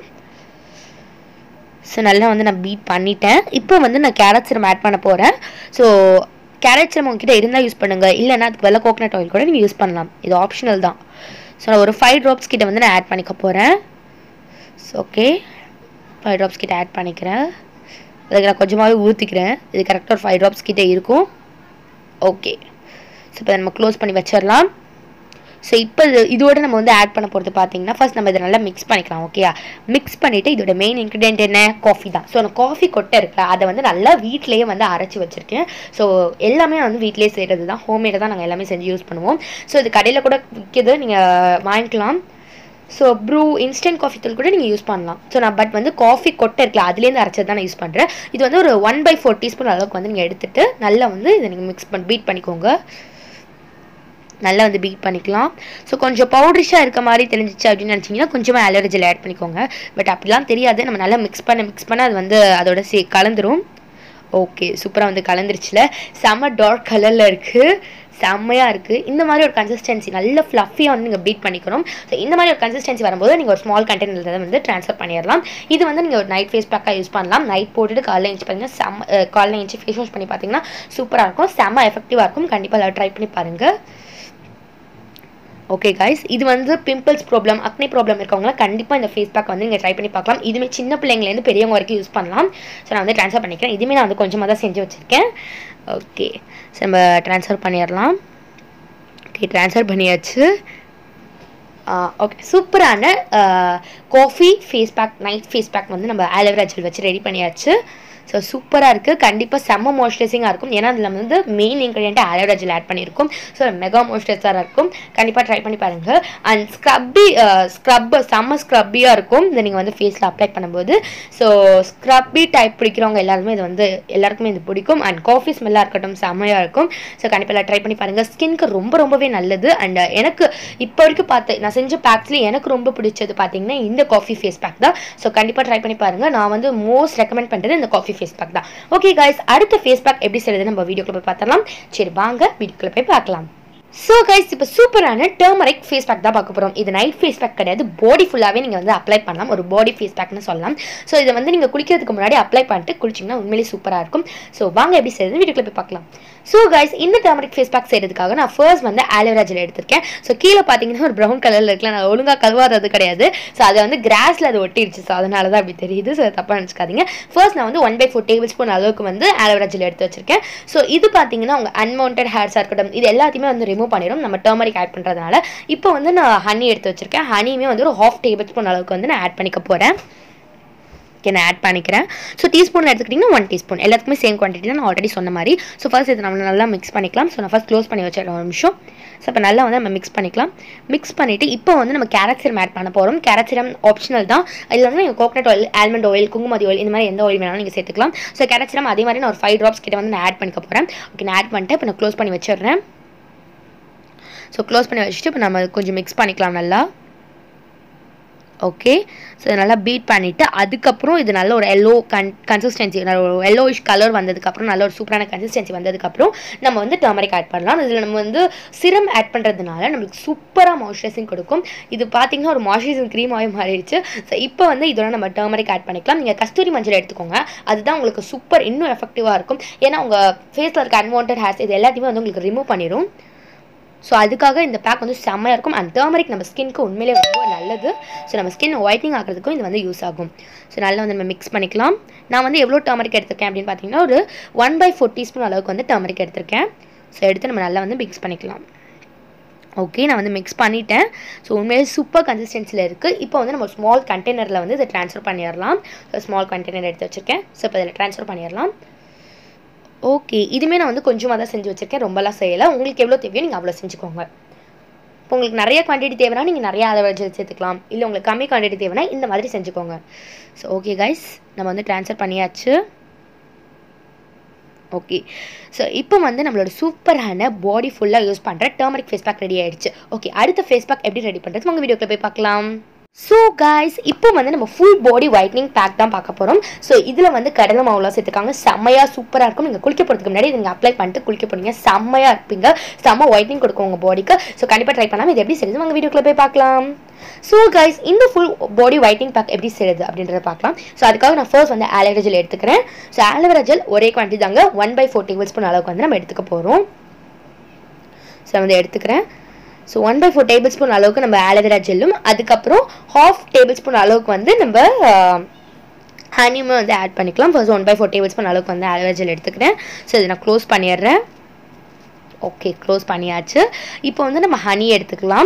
ஸோ நல்லா வந்து நான் பீட் பண்ணிட்டேன் இப்போ வந்து நான் கேரட் சிரம் ஆட் பண்ண போகிறேன் ஸோ கேரட் சிரம் உங்ககிட்ட இருந்தால் யூஸ் பண்ணுங்கள் இல்லைன்னா அதுக்கு வெள்ளை கோகனட் ஆயில் கூட நீங்கள் யூஸ் பண்ணலாம் இது ஆப்ஷனல் தான் ஸோ நான் ஒரு ஃபைவ் ட்ராப்ஸ் கிட்ட வந்து நான் ஆட் பண்ணிக்க போகிறேன் ஸோ ஓகே ஃபைவ் ட்ராப்ஸ் கிட்ட ஆட் பண்ணிக்கிறேன் அதுக்கு நான் கொஞ்சமாகவே ஊற்றிக்கிறேன் இது கரெக்டாக ஒரு ஃபைவ் ட்ராப்ஸ் கிட்ட இருக்கும் ஓகே ஸோ இப்போ நம்ம க்ளோஸ் பண்ணி வச்சிடலாம் ஸோ இப்போ இது இதோட நம்ம வந்து ஆட் பண்ண போகிறது பார்த்தீங்கன்னா ஃபர்ஸ்ட் நம்ம இதை நல்லா மிக்ஸ் பண்ணிக்கலாம் ஓகேயா மிக்ஸ் பண்ணிவிட்டு இதோட மெயின் இன்க்ரீடியன்ட் என்ன காஃபி தான் ஸோ அந்த காஃபி கொட்டை இருக்குல்ல அதை வந்து நல்லா வீட்லேயே வந்து அரைச்சி வச்சுருக்கேன் ஸோ எல்லாமே வந்து வீட்லேயே செய்கிறது தான் ஹோம்மேடாக தான் நாங்கள் எல்லாமே செஞ்சு யூஸ் பண்ணுவோம் ஸோ இது கடையில் கூட விற்கிது நீங்கள் வாங்கிக்கலாம் ஸோ ப்ரூ இன்ஸ்டன்ட் காஃபி தூள் கூட நீங்கள் யூஸ் பண்ணலாம் ஸோ நான் பட் வந்து காஃபி கொட்டை இருக்குல்ல அதுலேருந்து அரைச்சது தான் நான் யூஸ் பண்ணுறேன் இது வந்து ஒரு ஒன் பை ஃபோர் டீஸ்பூன் அளவுக்கு வந்து நீங்கள் எடுத்துட்டு நல்லா வந்து இதை நீங்கள் மிக்ஸ் பண்ணி பீட் பண்ணிக்கோங்க நல்லா வந்து பீட் பண்ணிக்கலாம் ஸோ கொஞ்சம் பவுட்ரிஷாக இருக்க மாதிரி தெரிஞ்சிச்சு அப்படின்னு நினச்சிங்கன்னா கொஞ்சமாக அலர்ஜில் ஆட் பண்ணிக்கோங்க பட் அப்படிலாம் தெரியாது நம்ம நல்லா மிக்ஸ் பண்ண மிக்ஸ் பண்ண அது வந்து அதோட சே கலந்துரும் ஓகே சூப்பராக வந்து கலந்துருச்சுல செம்ம டார்க் கலரில் இருக்குது செம்மையாக இருக்குது இந்த மாதிரி ஒரு கன்சிஸ்டன்சி நல்ல ஃப்ளஃபியாக வந்து நீங்கள் பீட் பண்ணிக்கணும் ஸோ இந்த மாதிரி ஒரு கன்சிஸ்டன்சி வரும்போது நீங்கள் ஒரு ஸ்மால் கண்டெய்னரில் வந்து ட்ரான்ஸ்ஃபர் பண்ணிடலாம் இது வந்து நீங்கள் ஒரு நைட் ஃபேஸ் பேக்காக யூஸ் பண்ணலாம் நைட் போட்டுட்டு காலைல எழுந்து பார்த்தீங்கன்னா செம்ம அஹ், காலைல எழுந்து ஃபேஸ் வாஷ் பண்ணி பார்த்தீங்கன்னா சூப்பராக இருக்கும் செம்ம எஃபெக்டிவாக இருக்கும் கண்டிப்பாக அதை ட்ரை பண்ணி பாருங்கள் ஓகே கைஸ் இது வந்து பிம்பிள்ஸ் ப்ராப்ளம் அக்னி ப்ராப்ளம் இருக்கவங்களாம் கண்டிப்பாக இந்த ஃபேஸ் பேக் வந்து நீங்கள் ட்ரை பண்ணி பார்க்கலாம் இதுவுமே சின்ன பிள்ளைங்கலேருந்து பெரியவங்க வரைக்கும் யூஸ் பண்ணலாம் ஸோ நான் வந்து ட்ரான்ஸ்ஃபர் பண்ணிக்கிறேன் இதுவுமே நான் வந்து கொஞ்சமாக தான் செஞ்சு வச்சுருக்கேன் ஓகே ஸோ நம்ம ட்ரான்ஸ்ஃபர் பண்ணிடலாம் ஓகே ட்ரான்ஸ்ஃபர் பண்ணியாச்சு ஓகே சூப்பரான coffee face pack night face pack வந்து நம்ம ஆலோவேரா ஜெல் வச்சு ரெடி பண்ணியாச்சு ஸோ சூப்பராக இருக்குது கண்டிப்பாக செம்ம மாய்ஸ்சரைசிங்காக இருக்கும் ஏன்னா அதில் வந்து main ingredient aloe vera gel add பண்ணியிருக்கும் ஸோ மெகா மாய்ஸ்சரைசராக இருக்கும் கண்டிப்பாக ட்ரை பண்ணி பாருங்கள் அண்ட் ஸ்க்ரப்பி ஸ்க்ரப் செம்ம ஸ்க்ரப்பியாக இருக்கும் இதை நீங்கள் வந்து ஃபேஸில் அப்ளை பண்ணும்போது ஸோ ஸ்க்ரப்பி டைப் பிடிக்கிறவங்க எல்லாருமே இது வந்து எல்லாருக்குமே இது பிடிக்கும் அண்ட் காஃபி ஸ்மெல்லாக இருக்கட்டும் செம்மையாக இருக்கும் ஸோ கண்டிப்பாக எல்லாம் ட்ரை பண்ணி பாருங்கள் ஸ்கின்க்கு ரொம்ப ரொம்பவே நல்லது அண்ட் எனக்கு இப்போ வரைக்கும் பார்த்து நான் செஞ்ச பேக்ஸ்லேயே எனக்கு ரொம்ப பிடிச்சது பார்த்தீங்கன்னா இந்த காஃபி ஃபேஸ் பேக் தான் ஸோ கண்டிப்பாக ட்ரை பண்ணி பாருங்கள் நான் வந்து மோஸ்ட் ரெக்கமெண்ட் பண்ணுறது இந்த காஃபி ஃபேஸ் பேக் தான் ஓகே guys அடுத்த ஃபேஸ் பேக் எப்படி செய்யறது நம்ம வீடியோக்குள்ள போய் பார்த்தலாம் சரி வாங்க வீடியோக்குள்ள போய் பார்க்கலாம் ஸோ கைஸ் இப்போ சூப்பரான டர்மரிக் ஃபேஸ் பேக் தான் பார்க்க போகிறோம் இது நைட் ஃபேஸ் பேக் கிடையாது பாடி ஃபுல்லாகவே நீங்கள் வந்து அப்ளை பண்ணலாம் ஒரு பாடி ஃபேஸ் பேக்னு சொல்லலாம் ஸோ இதை வந்து நீங்கள் குளிக்கிறதுக்கு முன்னாடி அப்ளை பண்ணிட்டு குளிச்சிங்கன்னா உண்மையிலேயே சூப்பராக இருக்கும் ஸோ வாங்க எப்படி செய்யறது வீடியோக்குள்ள போய் பார்க்கலாம் ஸோ கைஸ் இந்த டர்மரிக் ஃபேஸ் பேக் செய்யறதுக்காக நான் ஃபர்ஸ்ட் வந்து ஆலோவேரா ஜெல் எடுத்திருக்கேன் ஸோ கீழே பார்த்தீங்கன்னா ஒரு ப்ரௌன் கலரில் இருக்குல்ல நான் ஒழுங்காக கழுவாதது கிடையாது ஸோ அதை வந்து கிராஸில் அது ஒட்டிடுச்சு ஸோ அதனால தான் அப்படி தெரியுது ஸோ தப்பாக நினச்சிக்காதீங்க ஃபர்ஸ்ட் நான் வந்து one by four tablespoon அளவுக்கு வந்து ஆலோவேரா ஜெல் எடுத்து வச்சிருக்கேன் ஸோ இது பார்த்தீங்கன்னா உங்கள் அன்மவுண்டட் ஹேர்ஸாக இருக்கட்டும் இது எல்லாத்தையுமே வந்து ரிமூவ் பண்ணிடும் நம்ம டர்மரிக் ஆட் பண்ணுறதுனால இப்போ வந்து நான் ஹனி எடுத்து வச்சிருக்கேன் ஹனியுமே வந்து ஒரு ஹாஃப் டேபிள் ஸ்பூன் அளவுக்கு வந்து நான் ஆட் பண்ணிக்க போகிறேன் ஓகே நான் ஆட் பண்ணிக்கிறேன் ஸோ டீஸ்பூன் எடுத்துக்கிட்டிங்கன்னா ஒன் டீஸ்பூன் எல்லாத்துக்குமே சேம் குவான்டிட்டி தான் நான் ஆல்ரெடி சொன்ன மாதிரி ஸோ ஃபர்ஸ்ட் இது நம்ம நல்லா மிக்ஸ் பண்ணிக்கலாம் ஸோ நான் ஃபர்ஸ்ட் க்ளோஸ் பண்ணி வச்சிடறேன் ஒரு நிமிஷம் ஸோ இப்போ நல்லா வந்து நம்ம மிக்ஸ் பண்ணிக்கலாம் மிக்ஸ் பண்ணிவிட்டு இப்போ வந்து நம்ம கேரட் சிரம் ஆட் பண்ண போகிறோம் கேரட் சிரம் ஆப்ஷனல் தான் இதில் வந்து நீங்கள் coconut oil almond oil குங்குமதி oil இந்த மாதிரி எந்த ஆயில் வேணாலும் நீங்கள் சேர்த்துக்கலாம் ஸோ கேரட் சிரம் அதே மாதிரி நான் ஒரு ஃபைவ் ட்ராப்ஸ் கிட்ட வந்து நான் ஆட் பண்ணிக்க போகிறேன் ஓகே நான் ஆட் பண்ணிட்டு இப்போ நான் க்ளோஸ் பண்ணி வச்சிடுறேன் ஸோ க்ளோஸ் பண்ணி வச்சுட்டு இப்போ நம்ம கொஞ்சம் மிக்ஸ் பண்ணிக்கலாம் நல்லா ஓகே ஸோ நல்லா பீட் பண்ணிவிட்டு அதுக்கப்புறம் இது நல்ல ஒரு எல்லோ கன் கன்சிஸ்டன்சி ஒரு எல்லோயிஷ் கலர் வந்ததுக்கப்புறம் நல்ல ஒரு சூப்பரான கன்சிஸ்டன்சி வந்ததுக்கப்புறம் நம்ம வந்து டர்மரிக் ஆட் பண்ணலாம் இதில் நம்ம வந்து சிரம் ஆட் பண்ணுறதுனால நம்மளுக்கு சூப்பராக மாய்ஸ்சரைசிங் கொடுக்கும் இது பார்த்தீங்கன்னா ஒரு மாய்ஸ்சரைசிங் க்ரீமாகவே மாறிடுச்சு ஸோ இப்போ வந்து இதோட நம்ம டர்மரிக் ஆட் பண்ணிக்கலாம் நீங்கள் கஸ்தூரி மஞ்சள் எடுத்துக்கோங்க அதுதான் உங்களுக்கு சூப்பர் இன்னும் எஃபெக்டிவாக இருக்கும் ஏன்னா உங்கள் ஃபேஸில் இருக்க அன்வான்ட் ஹேர்ஸ் இது எல்லாத்தையுமே வந்து உங்களுக்கு ரிமூவ் பண்ணிடும் ஸோ அதுக்காக இந்த பேக் வந்து செம்மையாக இருக்கும் அண்ட் டர்மரிக் நம்ம ஸ்கின்க்கு உண்மையிலே ரொம்ப நல்லது ஸோ நம்ம ஸ்கின் ஒயிட்னிங் ஆகிறதுக்கும் இது வந்து யூஸ் ஆகும் ஸோ நல்லா வந்து நம்ம மிக்ஸ் பண்ணிக்கலாம் நான் வந்து எவ்வளோ டர்மரிக் எடுத்திருக்கேன் அப்படின்னு பார்த்தீங்கன்னா ஒரு ஒன் பை ஃபோர் டீஸ்பூன் அளவுக்கு வந்து டர்மரிக் எடுத்திருக்கேன் ஸோ எடுத்து நம்ம நல்லா வந்து மிக்ஸ் பண்ணிக்கலாம் ஓகே நான் வந்து மிக்ஸ் பண்ணிட்டேன் ஸோ உண்மையிலே சூப்பர் கன்சிஸ்டன்சியில் இருக்குது இப்போ வந்து நம்ம ஸ்மால் கண்டெய்னரில் வந்து இதை ட்ரான்ஸ்ஃபர் பண்ணிடலாம் ஸோ ஸ்மால் கண்டெய்னர் எடுத்து வச்சுருக்கேன் ஸோ இப்போ இதில் ட்ரான்ஸ்ஃபர் பண்ணிடலாம் ஓகே இதுவுமே நான் வந்து கொஞ்சமாக தான் செஞ்சு வச்சுருக்கேன் ரொம்பலாம் செய்யலை உங்களுக்கு எவ்வளோ தேவையோ நீங்கள் அவ்வளோ செஞ்சுக்கோங்க இப்போ உங்களுக்கு நிறைய குவான்டிட்டி தேவைன்னா நீங்கள் நிறைய அளவு வச்சு சேர்த்துக்கலாம் இல்லை உங்களுக்கு கம்மி குவான்டிட்டி தேவைன்னா இந்த மாதிரி செஞ்சுக்கோங்க ஸோ ஓகே கைஸ் நம்ம வந்து ட்ரான்ஸ்ஃபர் பண்ணியாச்சு ஓகே ஸோ இப்போ வந்து நம்மளோட சூப்பரான பாடி ஃபுல்லாக யூஸ் பண்ணுற டர்மரிக் ஃபேஸ் பேக் ரெடி ஆயிடுச்சு ஓகே அடுத்த ஃபேஸ் பேக் எப்படி ரெடி பண்ணுறது உங்கள் வீடியோக்குள்ள போய் பார்க்கலாம் ஸோ காய்ஸ் இப்போ வந்து நம்ம ஃபுல் பாடி ஒயிட்னிங் பேக் தான் பார்க்க போகிறோம் ஸோ இதில் வந்து கடலை மாவுலாம் சேர்த்துக்காங்க செம்மையாக சூப்பராக இருக்கும் நீங்கள் குளிக்க போகிறதுக்கு முன்னாடி நீங்கள் அப்ளை பண்ணிட்டு குளிக்க போறீங்க செம்மையாக இருப்பீங்க செம்ம ஒயிட்னிங் கொடுக்கும் உங்கள் பாடிக்கு ஸோ கண்டிப்பாக ட்ரை பண்ணாமல் இது எப்படி செய்யுது உங்கள் வீடியோக்குள்ள போய் பார்க்கலாம் ஸோ கைஸ் இந்த ஃபுல் பாடி ஒயிட்டிங் பேக் எப்படி செய்யுது அப்படின்றத பார்க்கலாம் ஸோ அதுக்காக நான் ஃபர்ஸ்ட் வந்து ஆலோவேரா ஜெல் எடுத்துக்கிறேன் ஸோ ஆலோவேரா ஜெல் ஒரே குவான்டிட்டி தாங்க one by four tablespoon அளவுக்கு வந்து நம்ம எடுத்துக்க போகிறோம் ஸோ வந்து எடுத்துக்கிறேன் so one by four tablespoon அளவுக்கு நம்ம ஆலோவேரா ஜெல்லும் அதுக்கப்புறம் ஹாஃப் டேபிள் ஸ்பூன் அளவுக்கு வந்து நம்ம ஹனியுமே வந்து ஆட் பண்ணிக்கலாம் first one by four tablespoon அளவுக்கு வந்து ஆலோவேரா ஜெல் எடுத்துக்கிறேன் ஸோ இதை நான் க்ளோஸ் பண்ணிடுறேன் ஓகே க்ளோஸ் பண்ணியாச்சு இப்போ வந்து நம்ம ஹனி எடுத்துக்கலாம்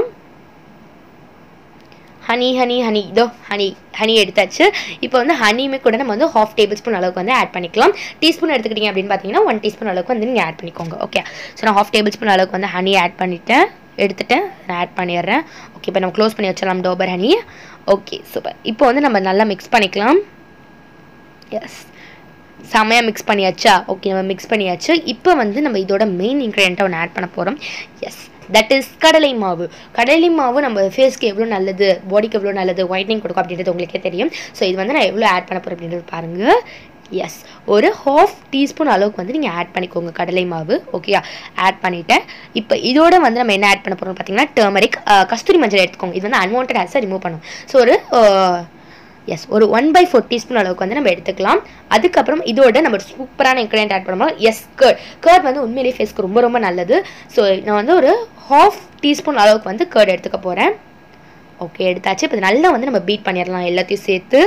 ஹனி ஹனி ஹனி இதோ ஹனி ஹனி எடுத்தாச்சு இப்போ வந்து ஹனியுமே கூட நம்ம வந்து ஹாஃப் டேபிள் ஸ்பூன் அளவுக்கு வந்து ஆட் பண்ணிக்கலாம் டீஸ்பூன் எடுத்துக்கிட்டிங்க அப்படின்னு பார்த்தீங்கன்னா ஒன் டீஸ்பூன் அளவுக்கு வந்து நீங்கள் ஆட் பண்ணிக்கோங்க ஓகே ஸோ நான் ஹாஃப் டேபிள் ஸ்பூன் அளவுக்கு வந்து ஹனி ஆட் பண்ணிட்டேன் எடுத்துட்டேன் நான் ஆட் பண்ணிடுறேன் ஓகே இப்போ நம்ம க்ளோஸ் பண்ணி வச்சிடலாம் டோபர் ஹனி ஓகே சூப்பர் இப்போ வந்து நம்ம நல்லா மிக்ஸ் பண்ணிக்கலாம் எஸ் செமையாக மிக்ஸ் பண்ணியாச்சா ஓகே நம்ம மிக்ஸ் பண்ணியாச்சு இப்போ வந்து நம்ம இதோட மெயின் இன்க்ரீடியண்ட்டை ஒன்று ஆட் பண்ண போகிறோம் எஸ் தட் இஸ் கடலை மாவு கடலை மாவு நம்ம ஃபேஸ்க்கு எவ்வளோ நல்லது பாடிக்கு எவ்வளோ நல்லது ஒயிட்னிங் கொடுக்கும் அப்படின்றது உங்களுக்கே தெரியும் ஸோ இது வந்து நான் எவ்வளோ ஆட் பண்ண போகிறேன் அப்படின்றது பாருங்கள் எஸ் ஒரு ஹாஃப் டீஸ்பூன் அளவுக்கு வந்து நீங்கள் ஆட் பண்ணிக்கோங்க கடலை மாவு ஓகேயா ஆட் பண்ணிவிட்டேன் இப்போ இதோட வந்து நம்ம என்ன ஆட் பண்ண போகிறோம் பார்த்தீங்கன்னா டர்மரிக் கஸ்தூரி மஞ்சள் எடுத்துக்கோங்க இது வந்து அன்வான்ட் ஹேர்ஸை ரிமூவ் பண்ணும் ஸோ ஒரு எஸ் ஒரு ஒன் பை ஃபோர் டீஸ்பூன் அளவுக்கு வந்து நம்ம எடுத்துக்கலாம் அதுக்கப்புறம் இதோட நம்ம சூப்பரான இன்க்ரீடியன்ட் ஆட் பண்ணும்போது எஸ் கர்ட் கர்ட் வந்து உண்மையிலேயே ஃபேஸ்க்கு ரொம்ப ரொம்ப நல்லது ஸோ நான் வந்து ஒரு ஹாஃப் டீஸ்பூன் அளவுக்கு வந்து கர்ட் எடுத்துக்க போகிறேன் ஓகே எடுத்தாச்சு இப்போ நல்லா வந்து நம்ம பீட் பண்ணிடலாம் எல்லாத்தையும் சேர்த்து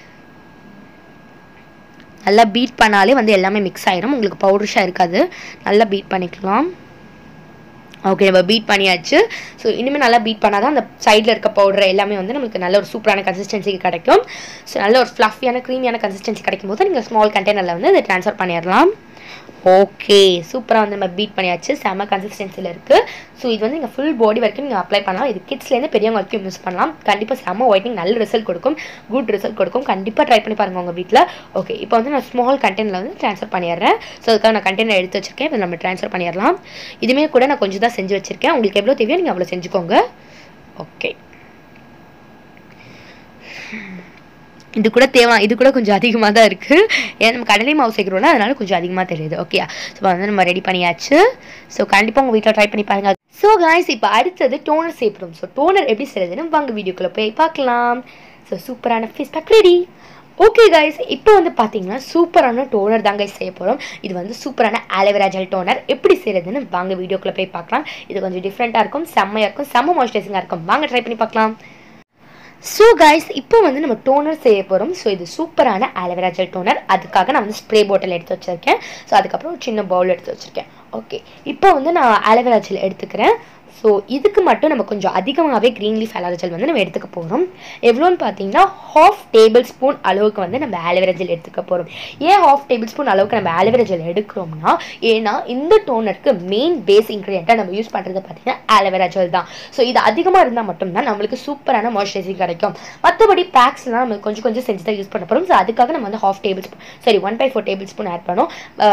நல்லா பீட் பண்ணாலே வந்து எல்லாமே மிக்ஸ் ஆயிரும் உங்களுக்கு பவுடர்ஷாக இருக்காது நல்லா பீட் பண்ணிக்கலாம் ஓகே நம்ம பீட் பண்ணியாச்சு ஸோ இனிமேல் நல்லா பீட் பண்ணால் தான் அந்த சைடில் இருக்க பவுடர் எல்லாமே வந்து நமக்கு நல்ல ஒரு சூப்பரான கன்சிஸ்டன்சிக்கு கிடைக்கும் ஸோ நல்ல ஒரு ஃப்ளஃபியான க்ரீமியான கன்சிஸ்டன்சி கிடைக்கும் போது நீங்கள் ஸ்மால் கண்டெய்னரில் வந்து இதை ட்ரான்ஸ்ஃபர் பண்ணிடலாம் ஓகே சூப்பராக வந்து நம்ம பீட் பண்ணியாச்சு செம்ம கன்சிஸ்டன்சியில் இருக்குது ஸோ இது வந்து நீங்கள் ஃபுல் பாடி வரைக்கும் நீங்கள் அப்ளை பண்ணலாம் இது கிட்ஸ்லேருந்து பெரியவங்க வரைக்கும் யூஸ் பண்ணலாம் கண்டிப்பாக செம்ம ஒயிட்டிங் நல்ல ரிசல்ட் கொடுக்கும் குட் ரிசல்ட் கொடுக்கும் கண்டிப்பாக ட்ரை பண்ணி பாருங்கள் உங்கள் வீட்டில் ஓகே இப்போ வந்து நான் ஸ்மால் கண்டெய்னரில் வந்து ட்ரான்ஸ்ஃபர் பண்ணிடுறேன் ஸோ அதுக்காக நான் கண்டெய்னர் எடுத்து வச்சிருக்கேன் இப்போ நம்ம ட்ரான்ஸ்ஃபர் பண்ணிடலாம் இதுவுமே கூட நான் கொஞ்சம் தான் செஞ்சு வச்சிருக்கேன் உங்களுக்கு எவ்வளோ தேவையோ நீங்கள் அவ்வளோ செஞ்சுக்கோங்க ஓகே இது கூட தேவை இது கூட கொஞ்சம் அதிகமாக தான் இருக்குது ஏன்னா நம்ம கடலை மாவு சேர்க்குறோம்ல அதனால கொஞ்சம் அதிகமாக தெரியுது ஓகே ஸோ வந்து நம்ம ரெடி பண்ணியாச்சு ஸோ கண்டிப்பாக உங்கள் வீட்டில் ட்ரை பண்ணி பாருங்க ஸோ காய்ஸ் இப்போ அடுத்தது டோனர் சேர்ப்போம் ஸோ டோனர் எப்படி செய்யுதுன்னு வாங்க வீடியோக்குள்ளே போய் பார்க்கலாம் ஸோ சூப்பரான face pack ready okay guys இப்போ வந்து பார்த்தீங்கன்னா சூப்பரான டோனர் தான் கைஸ் செய்ய போகிறோம் இது வந்து சூப்பரான ஆலோவேரா ஜெல் டோனர் எப்படி செய்யறதுன்னு வாங்க வீடியோக்குள்ளே போய் பார்க்கலாம் இது கொஞ்சம் டிஃப்ரெண்ட்டாக இருக்கும் செம்மையாக இருக்கும் செம்ம மாய்ஸ்சரைசிங்காக இருக்கும் வாங்க ட்ரை பண்ணி பார்க்கலாம் ஸோ கைஸ் இப்போ வந்து நம்ம டோனர் செய்ய போகிறோம் ஸோ இது சூப்பரான ஆலோவேரா ஜெல் டோனர் அதுக்காக நான் வந்து ஸ்ப்ரே பாட்டில் எடுத்து வச்சுருக்கேன் ஸோ அதுக்கப்புறம் ஒரு சின்ன பவுல் எடுத்து வச்சுருக்கேன் ஓகே இப்போ வந்து நான் ஆலோவேரா ஜெல் எடுத்துக்கிறேன் ஸோ இதுக்கு மட்டும் நம்ம கொஞ்சம் அதிகமாகவே க்ரீன் லீஃப் ஆலோவேரா ஜெல் வந்து நம்ம எடுத்துக்க போகிறோம் எவ்வளோன்னு பார்த்தீங்கன்னா ஹாஃப் டேபிள் ஸ்பூன் அளவுக்கு வந்து நம்ம ஆலோவேரா ஜெல் எடுத்துக்க போகிறோம் ஏன் ஹாஃப் டேபிள் ஸ்பூன் அளவுக்கு நம்ம ஆலோவேரா ஜெல் எடுக்கிறோம்னா ஏன்னா இந்த டோனருக்கு மெயின் பேஸ் இன்க்ரீடியண்ட்டாக நம்ம யூஸ் பண்ணுறது பார்த்தீங்கன்னா ஆலோவேரா ஜெல் தான் ஸோ இது அதிகமாக இருந்தால் மட்டும்தான் நம்மளுக்கு சூப்பரான மாய்ஸ்சரைசிங் கிடைக்கும் மற்றபடி பேக்ஸ்லாம் நம்ம கொஞ்சம் கொஞ்சம் செஞ்சு தான் யூஸ் பண்ண போகிறோம் ஸோ அதுக்காக நம்ம வந்து ஹாஃப் டேபிள் ஸ்பூன் சரி one by four tablespoon add பண்ணோம்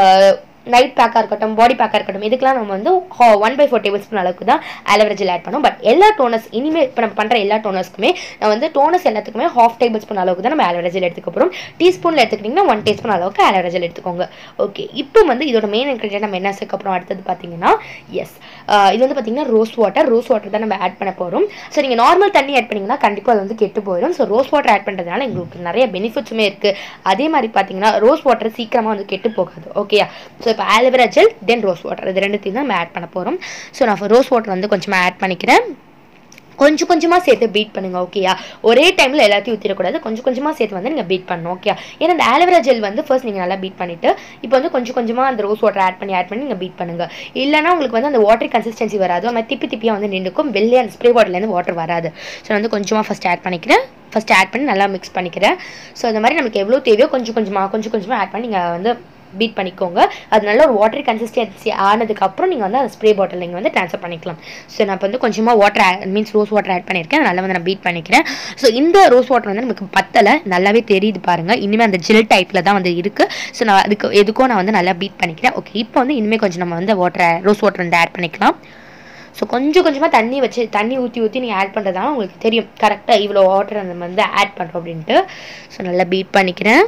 நைட் பேக்காக இருக்கட்டும் பாடி பேக்காக இருக்கட்டும் இதுக்கெல்லாம் நம்ம வந்து one by four tablespoon அளவுக்கு தான் ஆலோவேரா ஜெல் ஆட் பண்ணோம் பட் எல்லா டோனர்ஸ் இனிமேல் இப்போ நம்ம பண்ணுற எல்லா டோனர்ஸ்க்குமே நான் வந்து டோனர்ஸ் எல்லாத்துக்குமே ஹாஃப் டேபிள் ஸ்பூன் அளவுக்கு தான் நம்ம ஆலோவேரா ஜெல் எடுத்துக்க போகிறோம் டீஸ்பூனில் எடுத்துக்கிட்டிங்கன்னா ஒன் டீஸ்பூன் அளவுக்கு ஆலோவேரா ஜெல் எடுத்துக்கோங்க ஓகே இப்போ வந்து இதோட மெயின் இன்க்ரீடியன்ட் நம்ம என்ன சேர்க்க போகிறோம் அடுத்தது பார்த்தீங்கன்னா எஸ் இது வந்து பார்த்தீங்கன்னா ரோஸ் வாட்டர் ரோஸ் வாட்டர் தான் நம்ம ஆட் பண்ண போகிறோம் ஸோ நீங்கள் நார்மல் தண்ணி ஆட் பண்ணிங்கன்னா கண்டிப்பாக அது வந்து கெட்டு போயிடும் ஸோ ரோஸ் வாட்டர் ஆட் பண்ணுறதுனால எங்களுக்கு நிறைய பெனிஃபிட்ஸுமே இருக்குது அதே மாதிரி பார்த்தீங்கன்னா ரோஸ் வாட்டர் சீக்கிரமாக வந்து கெட்டு போகாது ஓகேயா ஸோ இப்போ aloe vera gel then rose water இது ரெண்டுத்தையும் தான் நம்ம ஆட் பண்ண போகிறோம் ஸோ நான் ரோஸ் வாட்டர் வந்து கொஞ்சமாக ஆட் பண்ணிக்கிறேன் கொஞ்சம் கொஞ்சமாக சேர்த்து பீட் பண்ணுங்க ஓகேயா ஒரே டைமில் எல்லாத்தையும் ஊற்றிடக்கூடாது கொஞ்சம் கொஞ்சமாக சேர்த்து வந்து நீங்கள் பீட் பண்ணணும் ஓகே ஏன்னா இந்த ஆலோவேரா ஜெல் வந்து ஃபர்ஸ்ட் நீங்கள் நல்லா பீட் பண்ணிவிட்டு இப்போ வந்து கொஞ்சம் கொஞ்சமாக அந்த ரோஸ் வாட்டர் ஆட் பண்ணி ஆட் பண்ணி நீங்கள் பீட் பண்ணுங்கள் இல்லைனா உங்களுக்கு வந்து அந்த வாட்டர் கன்சிஸ்டன்சி வராது அது மாதிரி திப்பி திப்பியாக வந்து நின்றுக்கும் வெளியே அந்த ஸ்ப்ரே பாட்டிலேருந்து வாட்டர் வராது ஸோ வந்து கொஞ்சமாக ஃபஸ்ட் ஆட் பண்ணிக்கிறேன் ஃபஸ்ட் ஆட் பண்ணி நல்லா மிக்ஸ் பண்ணிக்கிறேன் ஸோ அந்த மாதிரி நமக்கு எவ்வளோ தேவையோ கொஞ்சம் கொஞ்சமாக கொஞ்சம் கொஞ்சமாக ஆட் பண்ணி நீங்கள் வந்து பீட் பண்ணிக்கோங்க அது நல்ல ஒரு வாட்டர் கன்சிஸ்டன்சி ஆனதுக்கப்புறம் நீங்கள் வந்து அந்த ஸ்ப்ரே பாட்டில் நீங்கள் வந்து ட்ரான்ஸ்ஃபர் பண்ணிக்கலாம் ஸோ நான் இப்போ வந்து கொஞ்சமாக water means rose water add பண்ணியிருக்கேன் நல்லா வந்து நான் பீட் பண்ணிக்கிறேன் ஸோ இந்த ரோஸ் வாட்டர் வந்து நமக்கு பத்தலை நல்லாவே தெரியுது பாருங்கள் இனிமேல் அந்த ஜெல் டைப்பில் தான் வந்து இருக்குது ஸோ நான் அதுக்கு எதுக்கோ நான் வந்து நல்லா பீட் பண்ணிக்கிறேன் ஓகே இப்போ வந்து இனிமேல் கொஞ்சம் நம்ம வந்து வாட்டர் ரோஸ் வாட்டர் வந்து ஆட் பண்ணிக்கலாம் ஸோ கொஞ்சம் கொஞ்சமாக தண்ணி வச்சு தண்ணி ஊற்றி ஊற்றி நீங்கள் ஆட் பண்ணுறதால உங்களுக்கு தெரியும் கரெக்டாக இவ்வளோ வாட்டர் நம்ம வந்து ஆட் பண்ணுறோம் அப்படின்ட்டு ஸோ நல்லா பீட் பண்ணிக்கிறேன்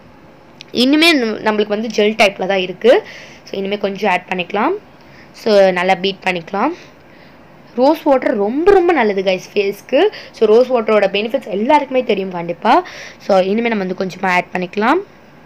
இனிமேல் நம்மளுக்கு வந்து ஜெல் டைப்பில் தான் இருக்குது ஸோ இனிமேல் கொஞ்சம் ஆட் பண்ணிக்கலாம் ஸோ நல்லா பீட் பண்ணிக்கலாம் ரோஸ் வாட்டர் ரொம்ப ரொம்ப நல்லது கைஸ் ஃபேஸ்க்கு ஸோ ரோஸ் வாட்டரோட பெனிஃபிட்ஸ் எல்லாருக்குமே தெரியும் கண்டிப்பாக ஸோ இனிமேல் நம்ம வந்து கொஞ்சமாக ஆட் பண்ணிக்கலாம்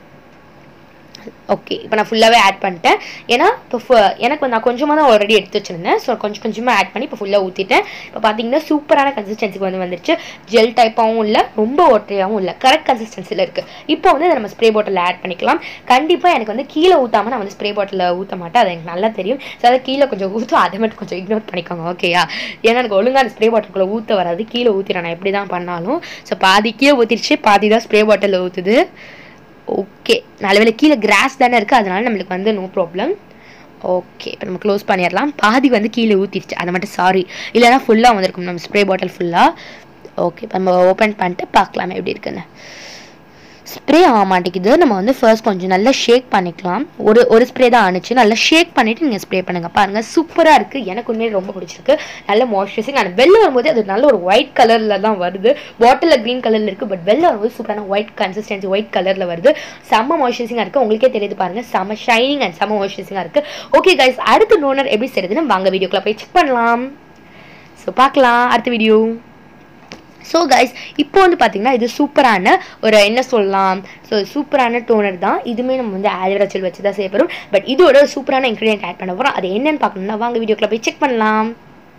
ஓகே இப்போ நான் ஃபுல்லாகவே ஆட் பண்ணிட்டேன் ஏன்னா இப்போ எனக்கு நான் கொஞ்சமாக தான் ஆல்ரெடி எடுத்து வச்சுருந்தேன் ஸோ கொஞ்சம் கொஞ்சமாக ஆட் பண்ணி இப்போ ஃபுல்லாக ஊற்றிட்டேன் இப்போ பார்த்தீங்கன்னா சூப்பரான கன்சிஸ்டன்சிக்கு வந்து வந்துருச்சு ஜெல் டைப்பாகவும் இல்லை ரொம்ப ஒற்றையாகவும் இல்லை கரெக்ட் கன்சிஸ்டன்சியில் இருக்குது இப்போ வந்து நம்ம ஸ்ப்ரே பாட்டிலில் ஆட் பண்ணிக்கலாம் கண்டிப்பாக எனக்கு வந்து கீழே ஊற்றாமல் நான் வந்து ஸ்ப்ரே பாட்டிலில் ஊற்ற மாட்டேன் அது எனக்கு நல்லா தெரியும் ஸோ அதை கீழே கொஞ்சம் ஊற்றும் அதை மட்டும் கொஞ்சம் இக்னோர் பண்ணிக்கோங்க ஓகேயா ஏன்னா எனக்கு ஒழுங்காக அந்த ஸ்ப்ரே பாட்டிலுக்குள்ளே ஊற்ற வராது கீழே ஊற்றிடுறேன் நான் எப்படி தான் பண்ணாலும் ஸோ பாதி கீழே ஊற்றிடுச்சு பாதி தான் ஸ்ப்ரே பாட்டிலில் ஊற்றுது ஓகே நல்ல வேலை கீழே கிராஸ் தானே இருக்குது அதனால நம்மளுக்கு வந்து நோ ப்ராப்ளம் ஓகே இப்போ நம்ம க்ளோஸ் பண்ணிடலாம் பாதி வந்து கீழே ஊற்றிடுச்சு அதை மட்டும் சாரி இல்லைனா ஃபுல்லாக வந்திருக்கும் நம்ம ஸ்ப்ரே பாட்டில் ஃபுல்லாக ஓகே இப்போ நம்ம ஓப்பன் பண்ணிட்டு பார்க்கலாம் எப்படி இருக்குன்னு ஸ்ப்ரே ஆக மாட்டேங்குது நம்ம வந்து ஃபர்ஸ்ட் கொஞ்சம் நல்லா ஷேக் பண்ணிக்கலாம் ஒரு ஒரு ஸ்ப்ரே தான் ஆணுச்சு நல்லா ஷேக் பண்ணிவிட்டு நீங்கள் ஸ்ப்ரே பண்ணுங்கள் பாருங்கள் சூப்பராக இருக்குது எனக்கு உண்மையிலே ரொம்ப பிடிச்சிருக்கு நல்ல மாய்ஸ்சரைசிங் ஆனால் வெளில வரும்போது அது நல்ல ஒரு ஒயிட் கலரில் தான் வருது பாட்டிலில் க்ரீன் கலரில் இருக்குது பட் வெளில வரும்போது சூப்பரான ஒயிட் கன்சிஸ்டன்சி ஒயிட் கலரில் வருது செம்ம மாய்ஸ்சரைசிங்காக இருக்குது உங்களுக்கே தெரியுது பாருங்கள் செம்ம ஷைனிங் அண்ட் செம்ம மாய்ஸ்சரைசிங்காக இருக்குது ஓகே கைஸ் அடுத்த டோனர் எப்படி செய்யுதுன்னு வாங்க வீடியோக்குள்ளே போய் செக் பண்ணலாம் ஸோ பார்க்கலாம் அடுத்த வீடியோ ஸோ கைஸ் இப்போ வந்து பார்த்தீங்கன்னா இது சூப்பரான ஒரு என்ன சொல்லலாம் ஸோ சூப்பரான டோனர் தான் இதுவுமே நம்ம வந்து ஆலிவரா ஜெல் வச்சு தான் செய்ய போகிறோம் பட் இதோட ஒரு சூப்பரான இன்க்ரீடியன்ட் ஆட் பண்ண போகிறோம் அது என்னன்னு பார்க்கணும்னா வாங்க வீடியோக்குள்ள போய் செக் பண்ணலாம்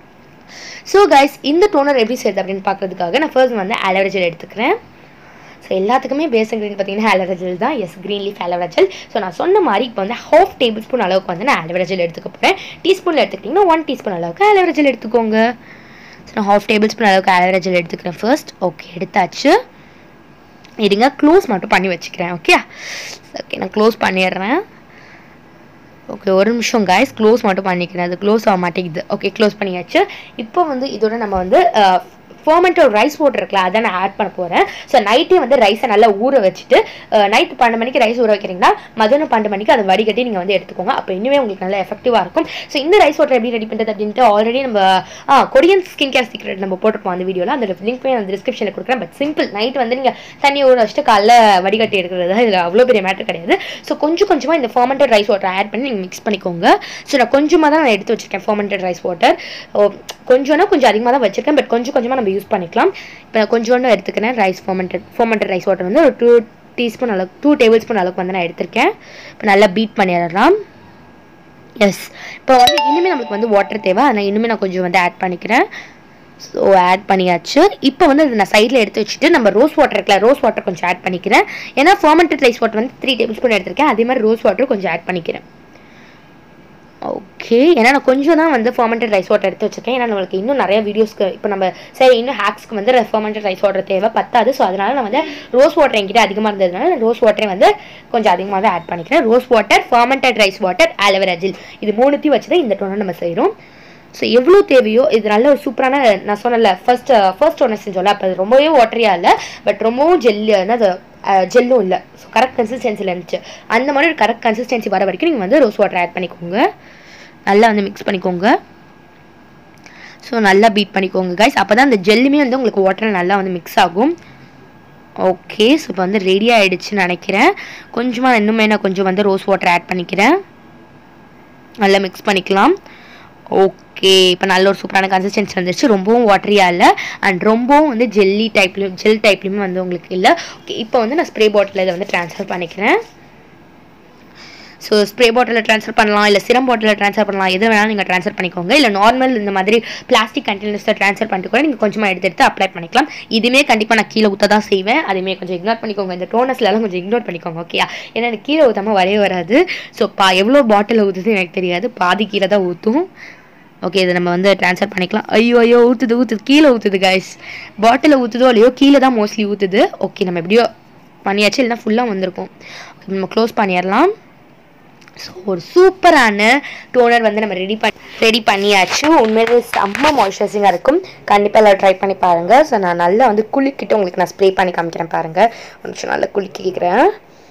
ஸோ கைஸ் இந்த டோனர் எப்படி செய்யுது அப்படின்னு பார்க்கறதுக்காக நான் ஃபர்ஸ்ட் வந்து ஆலிவரா ஜெல் எடுத்துக்கிறேன் ஸோ எல்லாத்துக்குமே பேஸ் இன்க்ரீடியன் பார்த்தீங்கன்னா ஆலோவேரா ஜெல் தான் yes green leaf aloe vera gel so நான் சொன்ன மாதிரி இப்போ வந்து ஹாஃப் டேபிள் ஸ்பூன் அளவுக்கு வந்து நான் ஆலோவேரா ஜெல் எடுத்துக்க போகிறேன் டீஸ்பூனில் எடுத்துக்கிட்டிங்கன்னா ஒன் டீஸ்பூன் அளவுக்கு ஆலோவேரா ஜெல் எடுத்துக்கோங்க ஸோ நான் ஹாஃப் டேபிள் ஸ்பூன் அளவுக்கு ஆலோவேரா ஜெல் எடுத்துக்கிறேன் ஃபர்ஸ்ட் ஓகே எடுத்தாச்சு இருங்க க்ளோஸ் மட்டும் பண்ணி வச்சுக்கிறேன் ஓகே ஓகே நான் க்ளோஸ் பண்ணிடுறேன் ஓகே ஒரு நிமிஷம் காய்ஸ் க்ளோஸ் மட்டும் பண்ணிக்கிறேன் அது க்ளோஸ் ஆக மாட்டேங்குது ஓகே க்ளோஸ் பண்ணியாச்சு இப்போ வந்து இதோட நம்ம வந்து ஃபர்மெண்டட் ரைஸ் வாட்டர் இருக்குல்ல அதை நான் ஆட் பண்ண போகிறேன் ஸோ நைட்டே வந்து ரைஸை நல்லா ஊற வச்சுட்டு நைட்டு பன்னெண்டு மணிக்கு ரைஸ் ஊற வைக்கிறீங்கன்னா மதியானம் பன்னெண்டு மணிக்கு அதை வடிகட்டி நீங்கள் வந்து எடுத்துக்கோங்க அப்போ இன்னுமே உங்களுக்கு நல்லா எஃபெக்டிவாக இருக்கும் ஸோ இந்த ரைஸ் வாட்டர் எப்படி ரெடி பண்ணுறது அப்படின்ட்டு ஆல்ரெடி நம்ம ஆ கொரியன் ஸ்கின் கேர் சீக்ரெட் நம்ம போட்டிருப்போம் அந்த வீடியோவில் அந்த லிங்க் போய் அந்த டிஸ்கிரிப்ஷனில் கொடுக்குறேன் பட் சிம்பிள் நைட் வந்து நீங்கள் தண்ணி ஊற வச்சுட்டு காலைல வடிகட்டி எடுக்கிறது தான் இதில் அவ்வளோ பெரிய மேட்டர் கிடையாது ஸோ கொஞ்சம் கொஞ்சமாக இந்த ஃபர்மெண்டட் ரைஸ் வாட்டர் ஆட் பண்ணி நீங்கள் மிக்ஸ் பண்ணிக்கோங்க ஸோ நான் கொஞ்சமாக தான் நான் எடுத்து வச்சிருக்கேன் ஃபர்மெண்டட் ரைஸ் வாட்டர் கொஞ்சம்னா கொஞ்சம் அதிகமாக தான் வச்சிருக்கேன் பட் கொஞ்சம் கொஞ்சமாக நம்ம யூஸ் பண்ணிக்கலாம் இப்போ கொஞ்சோண்டு எடுத்துக்கிறேன் rice fermented fermented rice water வந்து ஒரு டூ டீஸ்பூன் அளவுக்கு டூ டேபிள் ஸ்பூன் அளவுக்கு வந்து நான் எடுத்திருக்கேன் இப்போ நல்லா பீட் பண்ணிடலாம் எஸ் இப்போ வந்து இனிமேல் நம்மளுக்கு வந்து வாட்டர் தேவை அதனால் இனிமேல் நான் கொஞ்சம் வந்து ஆட் பண்ணிக்கிறேன் ஸோ ஆட் பண்ணியாச்சு இப்போ வந்து அது நான் சைடில் எடுத்து வச்சுட்டு நம்ம ரோஸ் வாட்டர் இருக்குல்ல ரோஸ் வாட்டர் கொஞ்சம் ஆட் பண்ணிக்கிறேன் ஏன்னா ஃபர்மெண்டட் ரைஸ் வாட்டர் வந்து த்ரீ டேபிள் ஸ்பூன் எடுத்திருக்கேன் அதே மாதிரி ரோஸ் வாட்டர் கொஞ்சம் ஆட் பண்ணிக்கிறேன் ஓகே ஏன்னா நான் கொஞ்சம் தான் வந்து ஃபர்மெண்டட் ரைஸ் வாட்டர் எடுத்து வச்சிருக்கேன் ஏன்னா நம்மளுக்கு இன்னும் நிறைய வீடியோஸ்க்கு இப்போ நம்ம சரி இன்னும் ஹேக்ஸ்க்கு வந்து ஃபர்மெண்டட் ரைஸ் வாட்டர் தேவை பத்தாது ஸோ அதனால நான் வந்து ரோஸ் வாட்டர் என்கிட்ட அதிகமாக இருந்ததுனால ரோஸ் வாட்டரே வந்து கொஞ்சம் அதிகமாகவே ஆட் பண்ணிக்கிறேன் rose water fermented rice water aloe vera gel இது மூணுத்தையும் வச்சு தான் இந்த டோனர் நம்ம செய்கிறோம் ஸோ எவ்வளோ தேவையோ இது நல்ல ஒரு சூப்பரான நான் சொன்னல ஃபர்ஸ்ட் ஃபர்ஸ்ட் ஒன்று செஞ்சோம்ல அப்போ அது ரொம்பவே வாட்டரியாக இல்லை பட் ரொம்பவும் ஜெல்லு அது ஜெல்லும் இல்லை ஸோ கரெக்ட் கன்சிஸ்டன்சியில் இருந்துச்சு அந்த மாதிரி ஒரு கரெக்ட் கன்சிஸ்டன்சி வர வரைக்கும் நீங்கள் வந்து ரோஸ் வாட்டர் ஆட் பண்ணிக்கோங்க நல்லா வந்து மிக்ஸ் பண்ணிக்கோங்க ஸோ நல்லா பீட் பண்ணிக்கோங்க கைஸ் அப்போ தான் அந்த ஜெல்லுமே வந்து உங்களுக்கு வாட்டரில் நல்லா வந்து மிக்ஸ் ஆகும் ஓகே ஸோ இப்போ வந்து ரெடி ஆகிடுச்சுன்னு நினைக்கிறேன் கொஞ்சமாக இன்னுமே நான் கொஞ்சம் வந்து ரோஸ் வாட்டர் ஆட் பண்ணிக்கிறேன் நல்லா மிக்ஸ் பண்ணிக்கலாம் ஓகே இப்போ நல்ல ஒரு சூப்பரான கன்சிஸ்டன்சி வந்துருச்சு ரொம்பவும் வாட்டரியாக இல்லை அண்ட் ரொம்பவும் வந்து ஜெல்லி டைப்லையும் ஜெல் டைப்லையுமே வந்து உங்களுக்கு இல்லை ஓகே இப்போ வந்து நான் ஸ்ப்ரே பாட்டில் இதை வந்து ட்ரான்ஸ்ஃபர் பண்ணிக்கிறேன் ஸோ ஸ்ப்ரே பாட்டிலில் ட்ரான்ஸ்ஃபர் பண்ணலாம் இல்லை சிரம் பாட்டிலில் ட்ரான்ஸ்ஃபர் பண்ணலாம் எது வேணாலும் நீங்கள் ட்ரான்ஸ்ஃபர் பண்ணிக்கோங்க இல்லை நார்மல் இந்த மாதிரி பிளாஸ்டிக் கண்டெய்னர்ஸில் ட்ரான்ஸ்ஃபர் பண்ணிட்டு கூட நீங்கள் கொஞ்சமாக எடுத்து எடுத்து அப்ளை பண்ணிக்கலாம் இதுவுமே கண்டிப்பாக நான் கீழே ஊற்ற தான் செய்வேன் அதுவுமே கொஞ்சம் இக்னோர் பண்ணிக்கோங்க இந்த டோனஸ்லாம் கொஞ்சம் இக்னோர் பண்ணிக்கோங்க ஓகே ஏன்னா எனக்கு கீழே ஊற்றாமல் வரவே வராது ஸோ பா எவ்வளோ பாட்டில் ஊற்றுது எனக்கு தெரியாது பாதி கீழே தான் ஊற்றும் ஓகே இதை நம்ம வந்து ட்ரான்ஸ்ஃபர் பண்ணிக்கலாம் ஐயோ ஐயோ ஊற்றுது ஊற்றுது கீழே ஊற்றுது கைஸ் பாட்டிலில் ஊற்றுதோ இல்லையோ கீழே தான் மோஸ்ட்லி ஊற்றுது ஓகே நம்ம எப்படியோ பண்ணியாச்சு இல்லைனா ஃபுல்லாக வந்திருக்கும் ஓகே நம்ம க்ளோஸ் பண்ணிடலாம் ஸோ ஒரு சூப்பரான டோனர் வந்து நம்ம ரெடி பண்ணி ரெடி பண்ணியாச்சு உண்மையிலே செம்ம மாய்ஸ்சரைசிங்காக இருக்கும் கண்டிப்பாக எல்லாம் ட்ரை பண்ணி பாருங்கள் ஸோ நான் நல்லா வந்து குளிக்கிட்டு உங்களுக்கு நான் ஸ்ப்ரே பண்ணி காமிக்கிறேன் பாருங்கள் கொஞ்சம் நல்லா குளிக்கிக்கிறேன்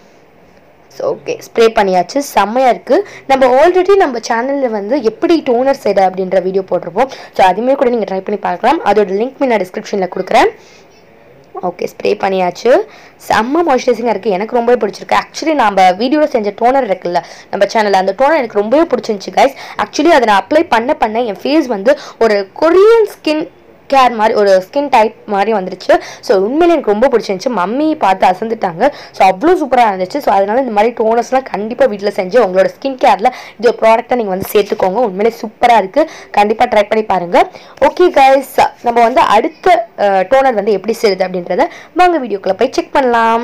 ஸோ ஓகே ஸ்ப்ரே பண்ணியாச்சு செம்மையாக இருக்குது நம்ம ஆல்ரெடி நம்ம சேனலில் வந்து எப்படி டோனர் செய்ட அப்படின்ற வீடியோ போட்டிருப்போம் ஸோ அதுவுமே கூட நீங்கள் ட்ரை பண்ணி பார்க்கலாம் அதோட லிங்க் நான் டிஸ்கிரிப்ஷனில் கொடுக்குறேன் ஓகே ஸ்ப்ரே பண்ணியாச்சு செம்ம மாய்ஸ்சரைசிங்காக இருக்குது எனக்கு ரொம்பவே பிடிச்சிருக்கு ஆக்சுவலி நம்ம வீடியோவில் செஞ்ச டோனர் இருக்குல்ல நம்ம சேனலில் அந்த டோனர் எனக்கு ரொம்பவே பிடிச்சிருந்துச்சு கைஸ் ஆக்சுவலி அதை நான் அப்ளை பண்ண பண்ண என் ஃபேஸ் வந்து ஒரு கொரியன் ஸ்கின் கேர் மாதிரி ஒரு ஸ்கின் டைப் மாதிரி வந்துருச்சு ஸோ உண்மையிலே எனக்கு ரொம்ப பிடிச்சிருந்துச்சு மம்மி பார்த்து அசந்துட்டாங்க ஸோ அவ்வளோ சூப்பராக இருந்துச்சு ஸோ அதனால இந்த மாதிரி டோனர்ஸ்லாம் கண்டிப்பாக வீட்டில் செஞ்சு உங்களோட ஸ்கின் கேரில் இது ஒரு ப்ராடக்ட்டை நீங்கள் வந்து சேர்த்துக்கோங்க உண்மையிலே சூப்பராக இருக்குது கண்டிப்பாக ட்ரை பண்ணி பாருங்கள் ஓகே கைஸ் நம்ம வந்து அடுத்த டோனர் வந்து எப்படி செய்யுது அப்படின்றத வாங்க வீடியோக்குள்ளே போய் செக் பண்ணலாம்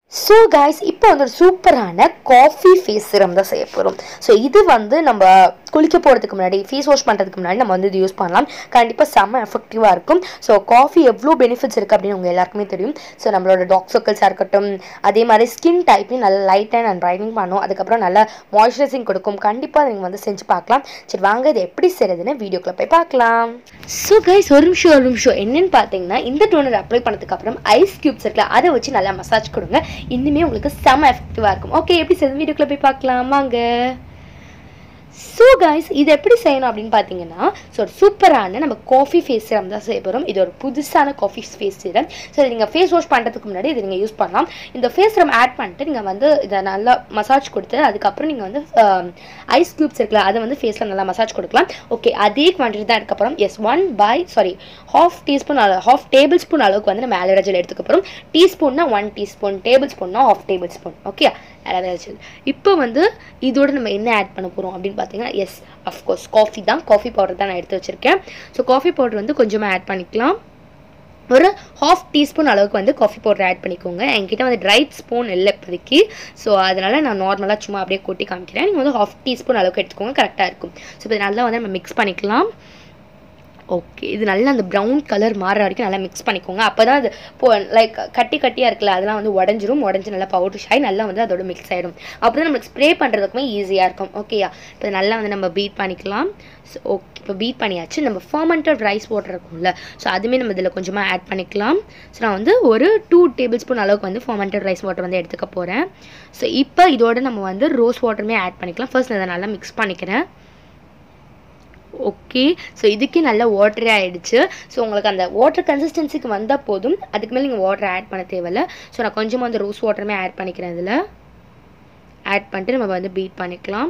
ஸோ காய்ஸ் இப்போ வந்து ஒரு சூப்பரான காஃபி ஃபேஸ் சிரம் தான் செய்ய போகிறோம் ஸோ இது வந்து நம்ம குளிக்க போகிறதுக்கு முன்னாடி ஃபேஸ் வாஷ் பண்ணுறதுக்கு முன்னாடி நம்ம வந்து இது யூஸ் பண்ணலாம் கண்டிப்பாக செம்ம எஃபெக்டிவாக இருக்கும் ஸோ காஃபி எவ்வளோ பெனிஃபிட்ஸ் இருக்குது அப்படின்னு உங்கள் எல்லாருக்குமே தெரியும் ஸோ நம்மளோட டாக் சர்க்கிள்ஸாக இருக்கட்டும் அதே மாதிரி ஸ்கின் டைப்பையும் நல்லா லைட் அண்ட் ப்ரைட்னிங் பண்ணும் அதுக்கப்புறம் நல்லா மாய்ஸ்சரைசிங் கொடுக்கும் கண்டிப்பாக நீங்கள் வந்து செஞ்சு பார்க்கலாம் சரி வாங்க இது எப்படி செய்கிறதுன்னு வீடியோக்குள்ள போய் பார்க்கலாம் ஸோ கைஸ் ஒரு நிமிஷம் ஒரு நிமிஷம் என்னன்னு பார்த்தீங்கன்னா இந்த டோனர் அப்ளை பண்ணதுக்கு அப்புறம் ஐஸ் கியூப்ஸ் இருக்குல்ல அதை வச்சு நல்லா மசாஜ் கொடுங்க இன்னுமே உங்களுக்கு செம்ம எஃபெக்டிவாக இருக்கும் ஓகே எப்படி செய்யுது வீடியோக்குள்ள போய் பார்க்கலாம் வாங்க ஸோ கைஸ் இது எப்படி செய்யணும் அப்படின்னு பார்த்தீங்கன்னா ஸோ ஒரு சூப்பரான நம்ம காஃபி ஃபேஸ் சிரம் தான் செய்ய போகிறோம் இது ஒரு புதுசான காஃபி ஃபேஸ் சிரம் ஸோ நீங்கள் ஃபேஸ் வாஷ் பண்ணுறதுக்கு முன்னாடி இது நீங்கள் யூஸ் பண்ணலாம் இந்த ஃபேஸ் சிரம் ஆட் பண்ணிட்டு நீங்கள் வந்து இதை நல்லா மசாஜ் கொடுத்து அதுக்கப்புறம் நீங்கள் வந்து ஐஸ் க்யூப்ஸ் இருக்குல்ல அதை வந்து ஃபேஸில் நல்லா மசாஜ் கொடுக்கலாம் ஓகே அதே குவான்டிட்டி தான் அதுக்கப்புறம் yes one by sorry half teaspoon half tablespoon அளவுக்கு வந்து நம்ம ஆலோவேரா ஜெல் எடுத்துக்க போகிறோம் டீஸ்பூன்னா ஒன் டீஸ்பூன் டேபிள் ஸ்பூன்னா half tablespoon okay aloe vera gel இப்போ வந்து இதோட நம்ம என்ன ஆட் பண்ண போகிறோம் அப்படின்னு பார்த்தீங்கன்னா எஸ் அஃப்கோர்ஸ் காஃபி தான் காஃபி பவுடர் தான் நான் எடுத்து வச்சுருக்கேன் ஸோ காஃபி பவுடர் வந்து கொஞ்சமாக ஆட் பண்ணிக்கலாம் ஒரு ஹாஃப் டீஸ்பூன் அளவுக்கு வந்து காஃபி பவுடர் ஆட் பண்ணிக்கோங்க என்கிட்ட வந்து ட்ரைட் ஸ்பூன் இல்லை இப்போதைக்கு ஸோ அதனால் நான் நார்மலாக சும்மா அப்படியே கொட்டி காமிக்கிறேன் நீங்கள் வந்து ஹாஃப் டீஸ்பூன் அளவுக்கு எடுத்துக்கோங்க கரெக்டாக இருக்கும் ஸோ இப்போ நல்லா வந்து நம்ம மிக்ஸ் பண்ணிக்கலாம் ஓகே இது நல்லா அந்த ப்ரௌன் கலர் மாறுற வரைக்கும் நல்லா மிக்ஸ் பண்ணிக்கோங்க அப்போ தான் அது இப்போ லைக் கட்டி கட்டியாக இருக்குல்ல அதெல்லாம் வந்து உடஞ்சிரும் உடஞ்சி நல்லா பவுடர் ஷாய் நல்லா வந்து அதோட மிக்ஸ் ஆகிடும் அப்போ தான் நம்மளுக்கு ஸ்ப்ரே பண்ணுறதுக்குமே ஈஸியாக இருக்கும் ஓகேயா இப்போ நல்லா வந்து நம்ம பீட் பண்ணிக்கலாம் ஸோ ஓகே இப்போ பீட் பண்ணியாச்சு நம்ம ஃபர்மெண்டட் ரைஸ் வாட்டர் இருக்கும்ல ஸோ அதுவுமே நம்ம இதில் கொஞ்சமாக ஆட் பண்ணிக்கலாம் ஸோ நான் வந்து ஒரு டூ டேபிள் ஸ்பூன் அளவுக்கு வந்து ஃபர்மெண்டட் ரைஸ் வாட்டர் வந்து எடுத்துக்க போகிறேன் ஸோ இப்போ இதோட நம்ம வந்து ரோஸ் வாட்டருமே ஆட் பண்ணிக்கலாம் ஃபர்ஸ்ட் நான் அதை நல்லா மிக்ஸ் பண்ணிக்கிறேன் ஓகே ஸோ இதுக்கே நல்ல வாட்டரே ஆகிடுச்சு ஸோ உங்களுக்கு அந்த வாட்டர் கன்சிஸ்டன்சிக்கு வந்தால் போதும் அதுக்கு மேலே நீங்கள் வாட்டர் ஆட் பண்ண தேவையில்ல ஸோ நான் கொஞ்சமாக அந்த ரோஸ் வாட்டருமே ஆட் பண்ணிக்கிறேன் இதில் ஆட் பண்ணிட்டு நம்ம வந்து பீட் பண்ணிக்கலாம்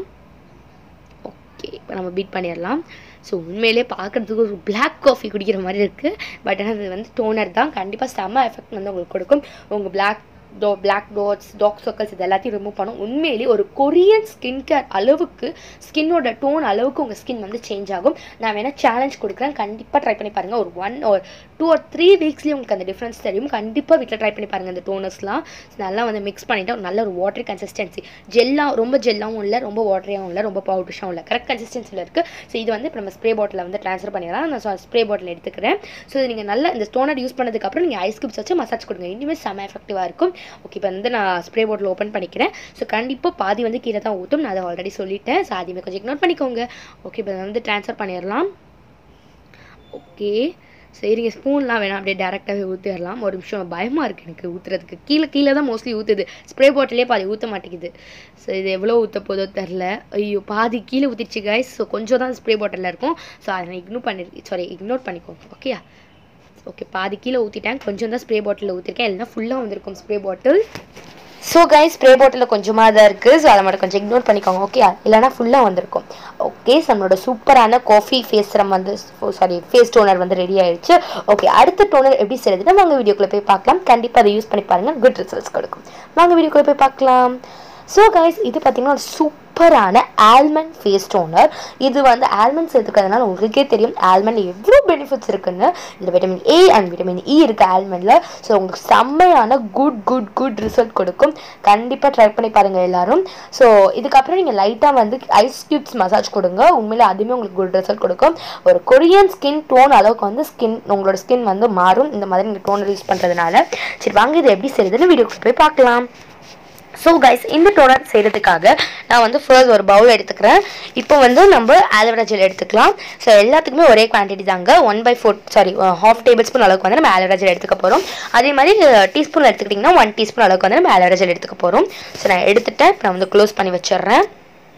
ஓகே இப்போ நம்ம பீட் பண்ணிடலாம் ஸோ உண்மையிலே பார்க்குறதுக்கு ஒரு பிளாக் காஃபி குடிக்கிற மாதிரி இருக்குது பட் ஆனால் அது வந்து டோனர் தான் கண்டிப்பாக செம்ம எஃபெக்ட் வந்து உங்களுக்கு கொடுக்கும் உங்கள் பிளாக் டோ பிளாக் டோட்ஸ் டாக் சர்க்கிள்ஸ் இது எல்லாத்தையும் ரிமூவ் பண்ணும் உண்மையிலேயே ஒரு கொரியன் ஸ்கின் கேர் அளவுக்கு ஸ்கின்னோட டோன் அளவுக்கு உங்கள் ஸ்கின் வந்து சேஞ்ச் ஆகும் நான் வேணால் சேலஞ்ச் கொடுக்குறேன் கண்டிப்பாக ட்ரை பண்ணி பாருங்கள் ஒரு ஒன் ஒரு டூ ஆர் த்ரீ வீக்ஸ்லேயே உங்களுக்கு அந்த டிஃப்ரென்ஸ் தெரியும் கண்டிப்பாக வீட்டில் ட்ரை பண்ணி பாருங்கள் இந்த டோனர்ஸ்லாம் நல்லா வந்து மிக்ஸ் பண்ணிவிட்டு ஒரு நல்ல ஒரு வாட்டர் கன்சிஸ்டன்சி ஜெல்லாக ரொம்ப ஜெல்லாகவும் இல்லை ரொம்ப வாட்டரியாகவும் இல்லை ரொம்ப பவுடர்ஸாகவும் இல்லை கரெக்ட் கன்சிஸ்டன்சியில் இருக்குது ஸோ இது வந்து இப்போ நம்ம ஸ்ப்ரே பாட்டிலில் வந்து ட்ரான்ஸ்ஃபர் பண்ணிடலாம் நான் ஸ்ப்ரே பாட்டில் எடுத்துக்கிறேன் ஸோ இது நீங்கள் நல்லா இந்த ஸ்டோனர் யூஸ் பண்ணதுக்கப்புறம் நீங்கள் ஐஸ் கியூப்ஸ் வச்சு மசாஜ் கொடுங்க இனிமேல் செம்ம எஃபெக்டிவாக இருக்கும் ஓகே இப்போ வந்து நான் ஸ்ப்ரே பாட்டில் ஓப்பன் பண்ணிக்கிறேன் ஸோ கண்டிப்பாக பாதி வந்து கீழே தான் ஊற்றும் நான் அதை ஆல்ரெடி சொல்லிட்டேன் ஸோ அதையுமே கொஞ்சம் இக்னோர் பண்ணிக்கோங்க ஓகே இப்போ வந்து ட்ரான்ஸ்ஃபர் பண்ணிடலாம் ஓகே சரிங்க ஸ்பூன்லாம் வேணாம் அப்படியே டேரெக்டாகவே ஊற்றிடலாம் ஒரு நிமிஷம் பயமாக இருக்குது எனக்கு ஊற்றுறதுக்கு கீழே கீழே தான் மோஸ்ட்லி ஊற்றுது ஸ்ப்ரே பாட்டிலே பாதி ஊற்ற மாட்டேங்குது ஸோ இது எவ்வளோ ஊற்ற போதோ தெரில ஐயோ பாதி கீழே ஊற்றிடுச்சு கைஸ் ஸோ கொஞ்சம் தான் ஸ்ப்ரே பாட்டிலில் இருக்கும் ஸோ அதை நான் இக்னோர் பண்ணி சாரி இக்னோர் பண்ணிக்கோங்க ஓகேயா ஓகே பாதி கீழே ஊற்றிட்டேன் கொஞ்சம் தான் ஸ்ப்ரே பாட்டிலில் ஊற்றிருக்கேன் இல்லைனா ஃபுல்லாக வந்திருக்கும் spray bottle so guys spray பாட்டிலில் கொஞ்சமாக தான் இருக்குது ஸோ அதை மட்டும் கொஞ்சம் இக்னோர் பண்ணிக்கோங்க ஓகே இல்லைனா ஃபுல்லாக வந்திருக்கும் ஓகே நம்மளோட சூப்பரான காஃபி ஃபேஸ் சிரம் வந்து சாரி ஃபேஸ் டோனர் வந்து ரெடி ஆயிடுச்சு ஓகே அடுத்த டோனர் எப்படி செய்யறதுன்னா வாங்க வீடியோக்குள்ளே போய் பார்க்கலாம் கண்டிப்பாக அதை யூஸ் பண்ணி பாருங்கள் குட் ரிசல்ட்ஸ் கொடுக்கும் வாங்க வீடியோக்குள்ளே போய் பார்க்கலாம் ஸோ கைஸ் இது பார்த்தீங்கன்னா ஒரு சூப்பரான ஆல்மண்ட் ஃபேஸ் டோனர் இது வந்து ஆல்மண்ட் சேர்த்துக்கிறதுனால உங்களுக்கே தெரியும் ஆல்மண்ட் எவ்வளோ பெனிஃபிட்ஸ் இருக்குன்னு இதில் vitamin A and vitamin E இருக்குது ஆல்மண்டில் ஸோ உங்களுக்கு செம்மையான குட் குட் குட் ரிசல்ட் கொடுக்கும் கண்டிப்பாக ட்ரை பண்ணி பாருங்கள் எல்லாரும் ஸோ இதுக்கப்புறம் நீங்கள் லைட்டாக வந்து ஐஸ் க்யூப்ஸ் மசாஜ் கொடுங்க உண்மையிலே அதுவுமே உங்களுக்கு குட் ரிசல்ட் கொடுக்கும் ஒரு கொரியன் ஸ்கின் டோன் அளவுக்கு வந்து ஸ்கின் உங்களோட ஸ்கின் வந்து மாறும் இந்த மாதிரி நீங்கள் டோனர் யூஸ் பண்ணுறதுனால சரி வாங்க இது எப்படி செய்யுதுன்னு வீடியோக்கு போய் பார்க்கலாம் ஸோ கைஸ் இந்த டோனர் செய்கிறதுக்காக நான் வந்து ஃபர்ஸ்ட் ஒரு பவுல் எடுத்துக்கிறேன் இப்போ வந்து நம்ம ஆலோவேரா ஜெல் எடுத்துக்கலாம் ஸோ எல்லாத்துக்குமே ஒரே குவான்டிட்டி தாங்க one by four sorry half tablespoon அளவுக்கு வந்து நம்ம ஆலோவேரா ஜெல் எடுத்துக்க போகிறோம் அதே மாதிரி டீஸ்பூன் எடுத்துக்கிட்டிங்கன்னா ஒன் டீஸ்பூன் அளவுக்கு வந்து நம்ம ஆலோவேரா ஜெல் எடுத்துக்க போகிறோம் ஸோ நான் எடுத்துட்டேன் இப்போ நான் வந்து க்ளோஸ் பண்ணி வச்சிடுறேன்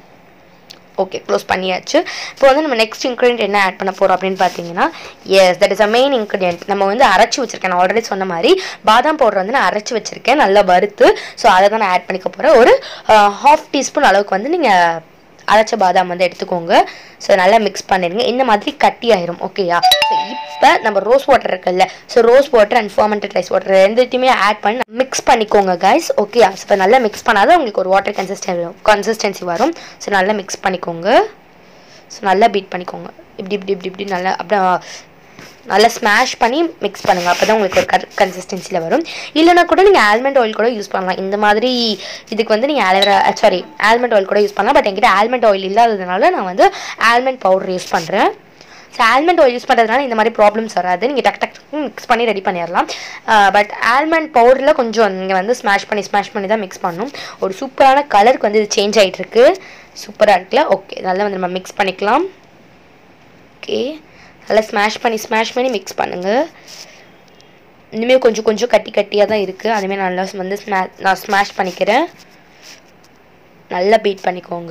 ஓகே க்ளோஸ் பண்ணியாச்சு இப்போ வந்து நம்ம நெக்ஸ்ட் இன்க்ரீடியன்ட் என்ன ஆட் பண்ண போகிறோம் அப்படின்னு பார்த்தீங்கன்னா yes that is a main ingredient நம்ம வந்து அரைச்சி வச்சிருக்கேன் நான் ஆல்ரெடி சொன்ன மாதிரி பாதாம் பவுடர் வந்து நான் அரைச்சி வச்சிருக்கேன் நல்லா வறுத்து ஸோ அதை தான் நான் ஆட் பண்ணிக்க போகிறேன் ஒரு ஹாஃப் டீஸ்பூன் அளவுக்கு வந்து நீங்கள் அரைச்ச பாதாம் வந்து எடுத்துக்கோங்க ஸோ நல்லா மிக்ஸ் பண்ணிடுங்க இந்த மாதிரி கட்டி ஆயிரும் ஓகேயா ஸோ இப்போ நம்ம ரோஸ் வாட்டர் இருக்குல்ல so rose water and fermented rice water ரெண்டுத்தையுமே ஆட் பண்ணி மிக்ஸ் பண்ணிக்கோங்க கைஸ் ஓகேயா ஸோ இப்போ நல்லா மிக்ஸ் பண்ணாதான் உங்களுக்கு ஒரு வாட்டர் கன்சிஸ்டன்சி கன்சிஸ்டன்சி வரும் ஸோ நல்லா மிக்ஸ் பண்ணிக்கோங்க ஸோ நல்லா பீட் பண்ணிக்கோங்க இப்படி இப்படி இப்படி இப்படி நல்லா அப்படியே நல்லா ஸ்மாஷ் பண்ணி மிக்ஸ் பண்ணுங்கள் அப்போ தான் உங்களுக்கு ஒரு கன்சிஸ்டன்சியில் வரும் இல்லைனா கூட நீங்கள் ஆல்மண்ட் ஆயில் கூட யூஸ் பண்ணலாம் இந்த மாதிரி இதுக்கு வந்து நீங்கள் ஆலோவேரா சாரி ஆல்மண்ட் ஆயில் கூட யூஸ் பண்ணலாம் பட் என்கிட்ட ஆல்மண்ட் ஆயில் இல்லாததுனால நான் வந்து ஆல்மண்ட் பவுடர் யூஸ் பண்ணுறேன் ஸோ ஆல்மண்ட் ஆயில் யூஸ் பண்ணுறதுனால இந்த மாதிரி ப்ராப்ளம்ஸ் வராது நீங்கள் டக் டக் மிக்ஸ் பண்ணி ரெடி பண்ணிடலாம் பட் ஆல்மண்ட் பவுடரில் கொஞ்சம் நீங்கள் வந்து ஸ்மாஷ் பண்ணி ஸ்மாஷ் பண்ணி தான் மிக்ஸ் பண்ணணும் ஒரு சூப்பரான கலருக்கு வந்து இது சேஞ்ச் ஆகிட்டு இருக்கு சூப்பராக இருக்குல்ல ஓகே நல்லா வந்து நம்ம மிக்ஸ் பண்ணிக்கலாம் ஓகே நல்லா ஸ்மாஷ் பண்ணி ஸ்மாஷ் பண்ணி மிக்ஸ் பண்ணுங்கள் இனிமேல் கொஞ்சம் கொஞ்சம் கட்டி கட்டியாக தான் இருக்குது அதுமாரி நல்லா வந்து ஸ்மா நான் ஸ்மாஷ் பண்ணிக்கிறேன் நல்லா பீட் பண்ணிக்கோங்க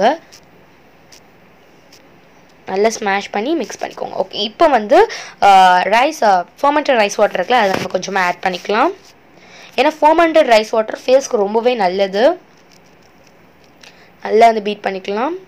நல்லா ஸ்மாஷ் பண்ணி மிக்ஸ் பண்ணிக்கோங்க ஓகே இப்போ வந்து ரைஸ் ஃபர்மெண்டட் ரைஸ் வாட்டர் இருக்குல்ல அதை நம்ம கொஞ்சமாக ஆட் பண்ணிக்கலாம் ஏன்னா ஃபர்மெண்டட் ரைஸ் வாட்டர் ஃபேஸ்க்கு ரொம்பவே நல்லது நல்லா வந்து பீட் பண்ணிக்கலாம்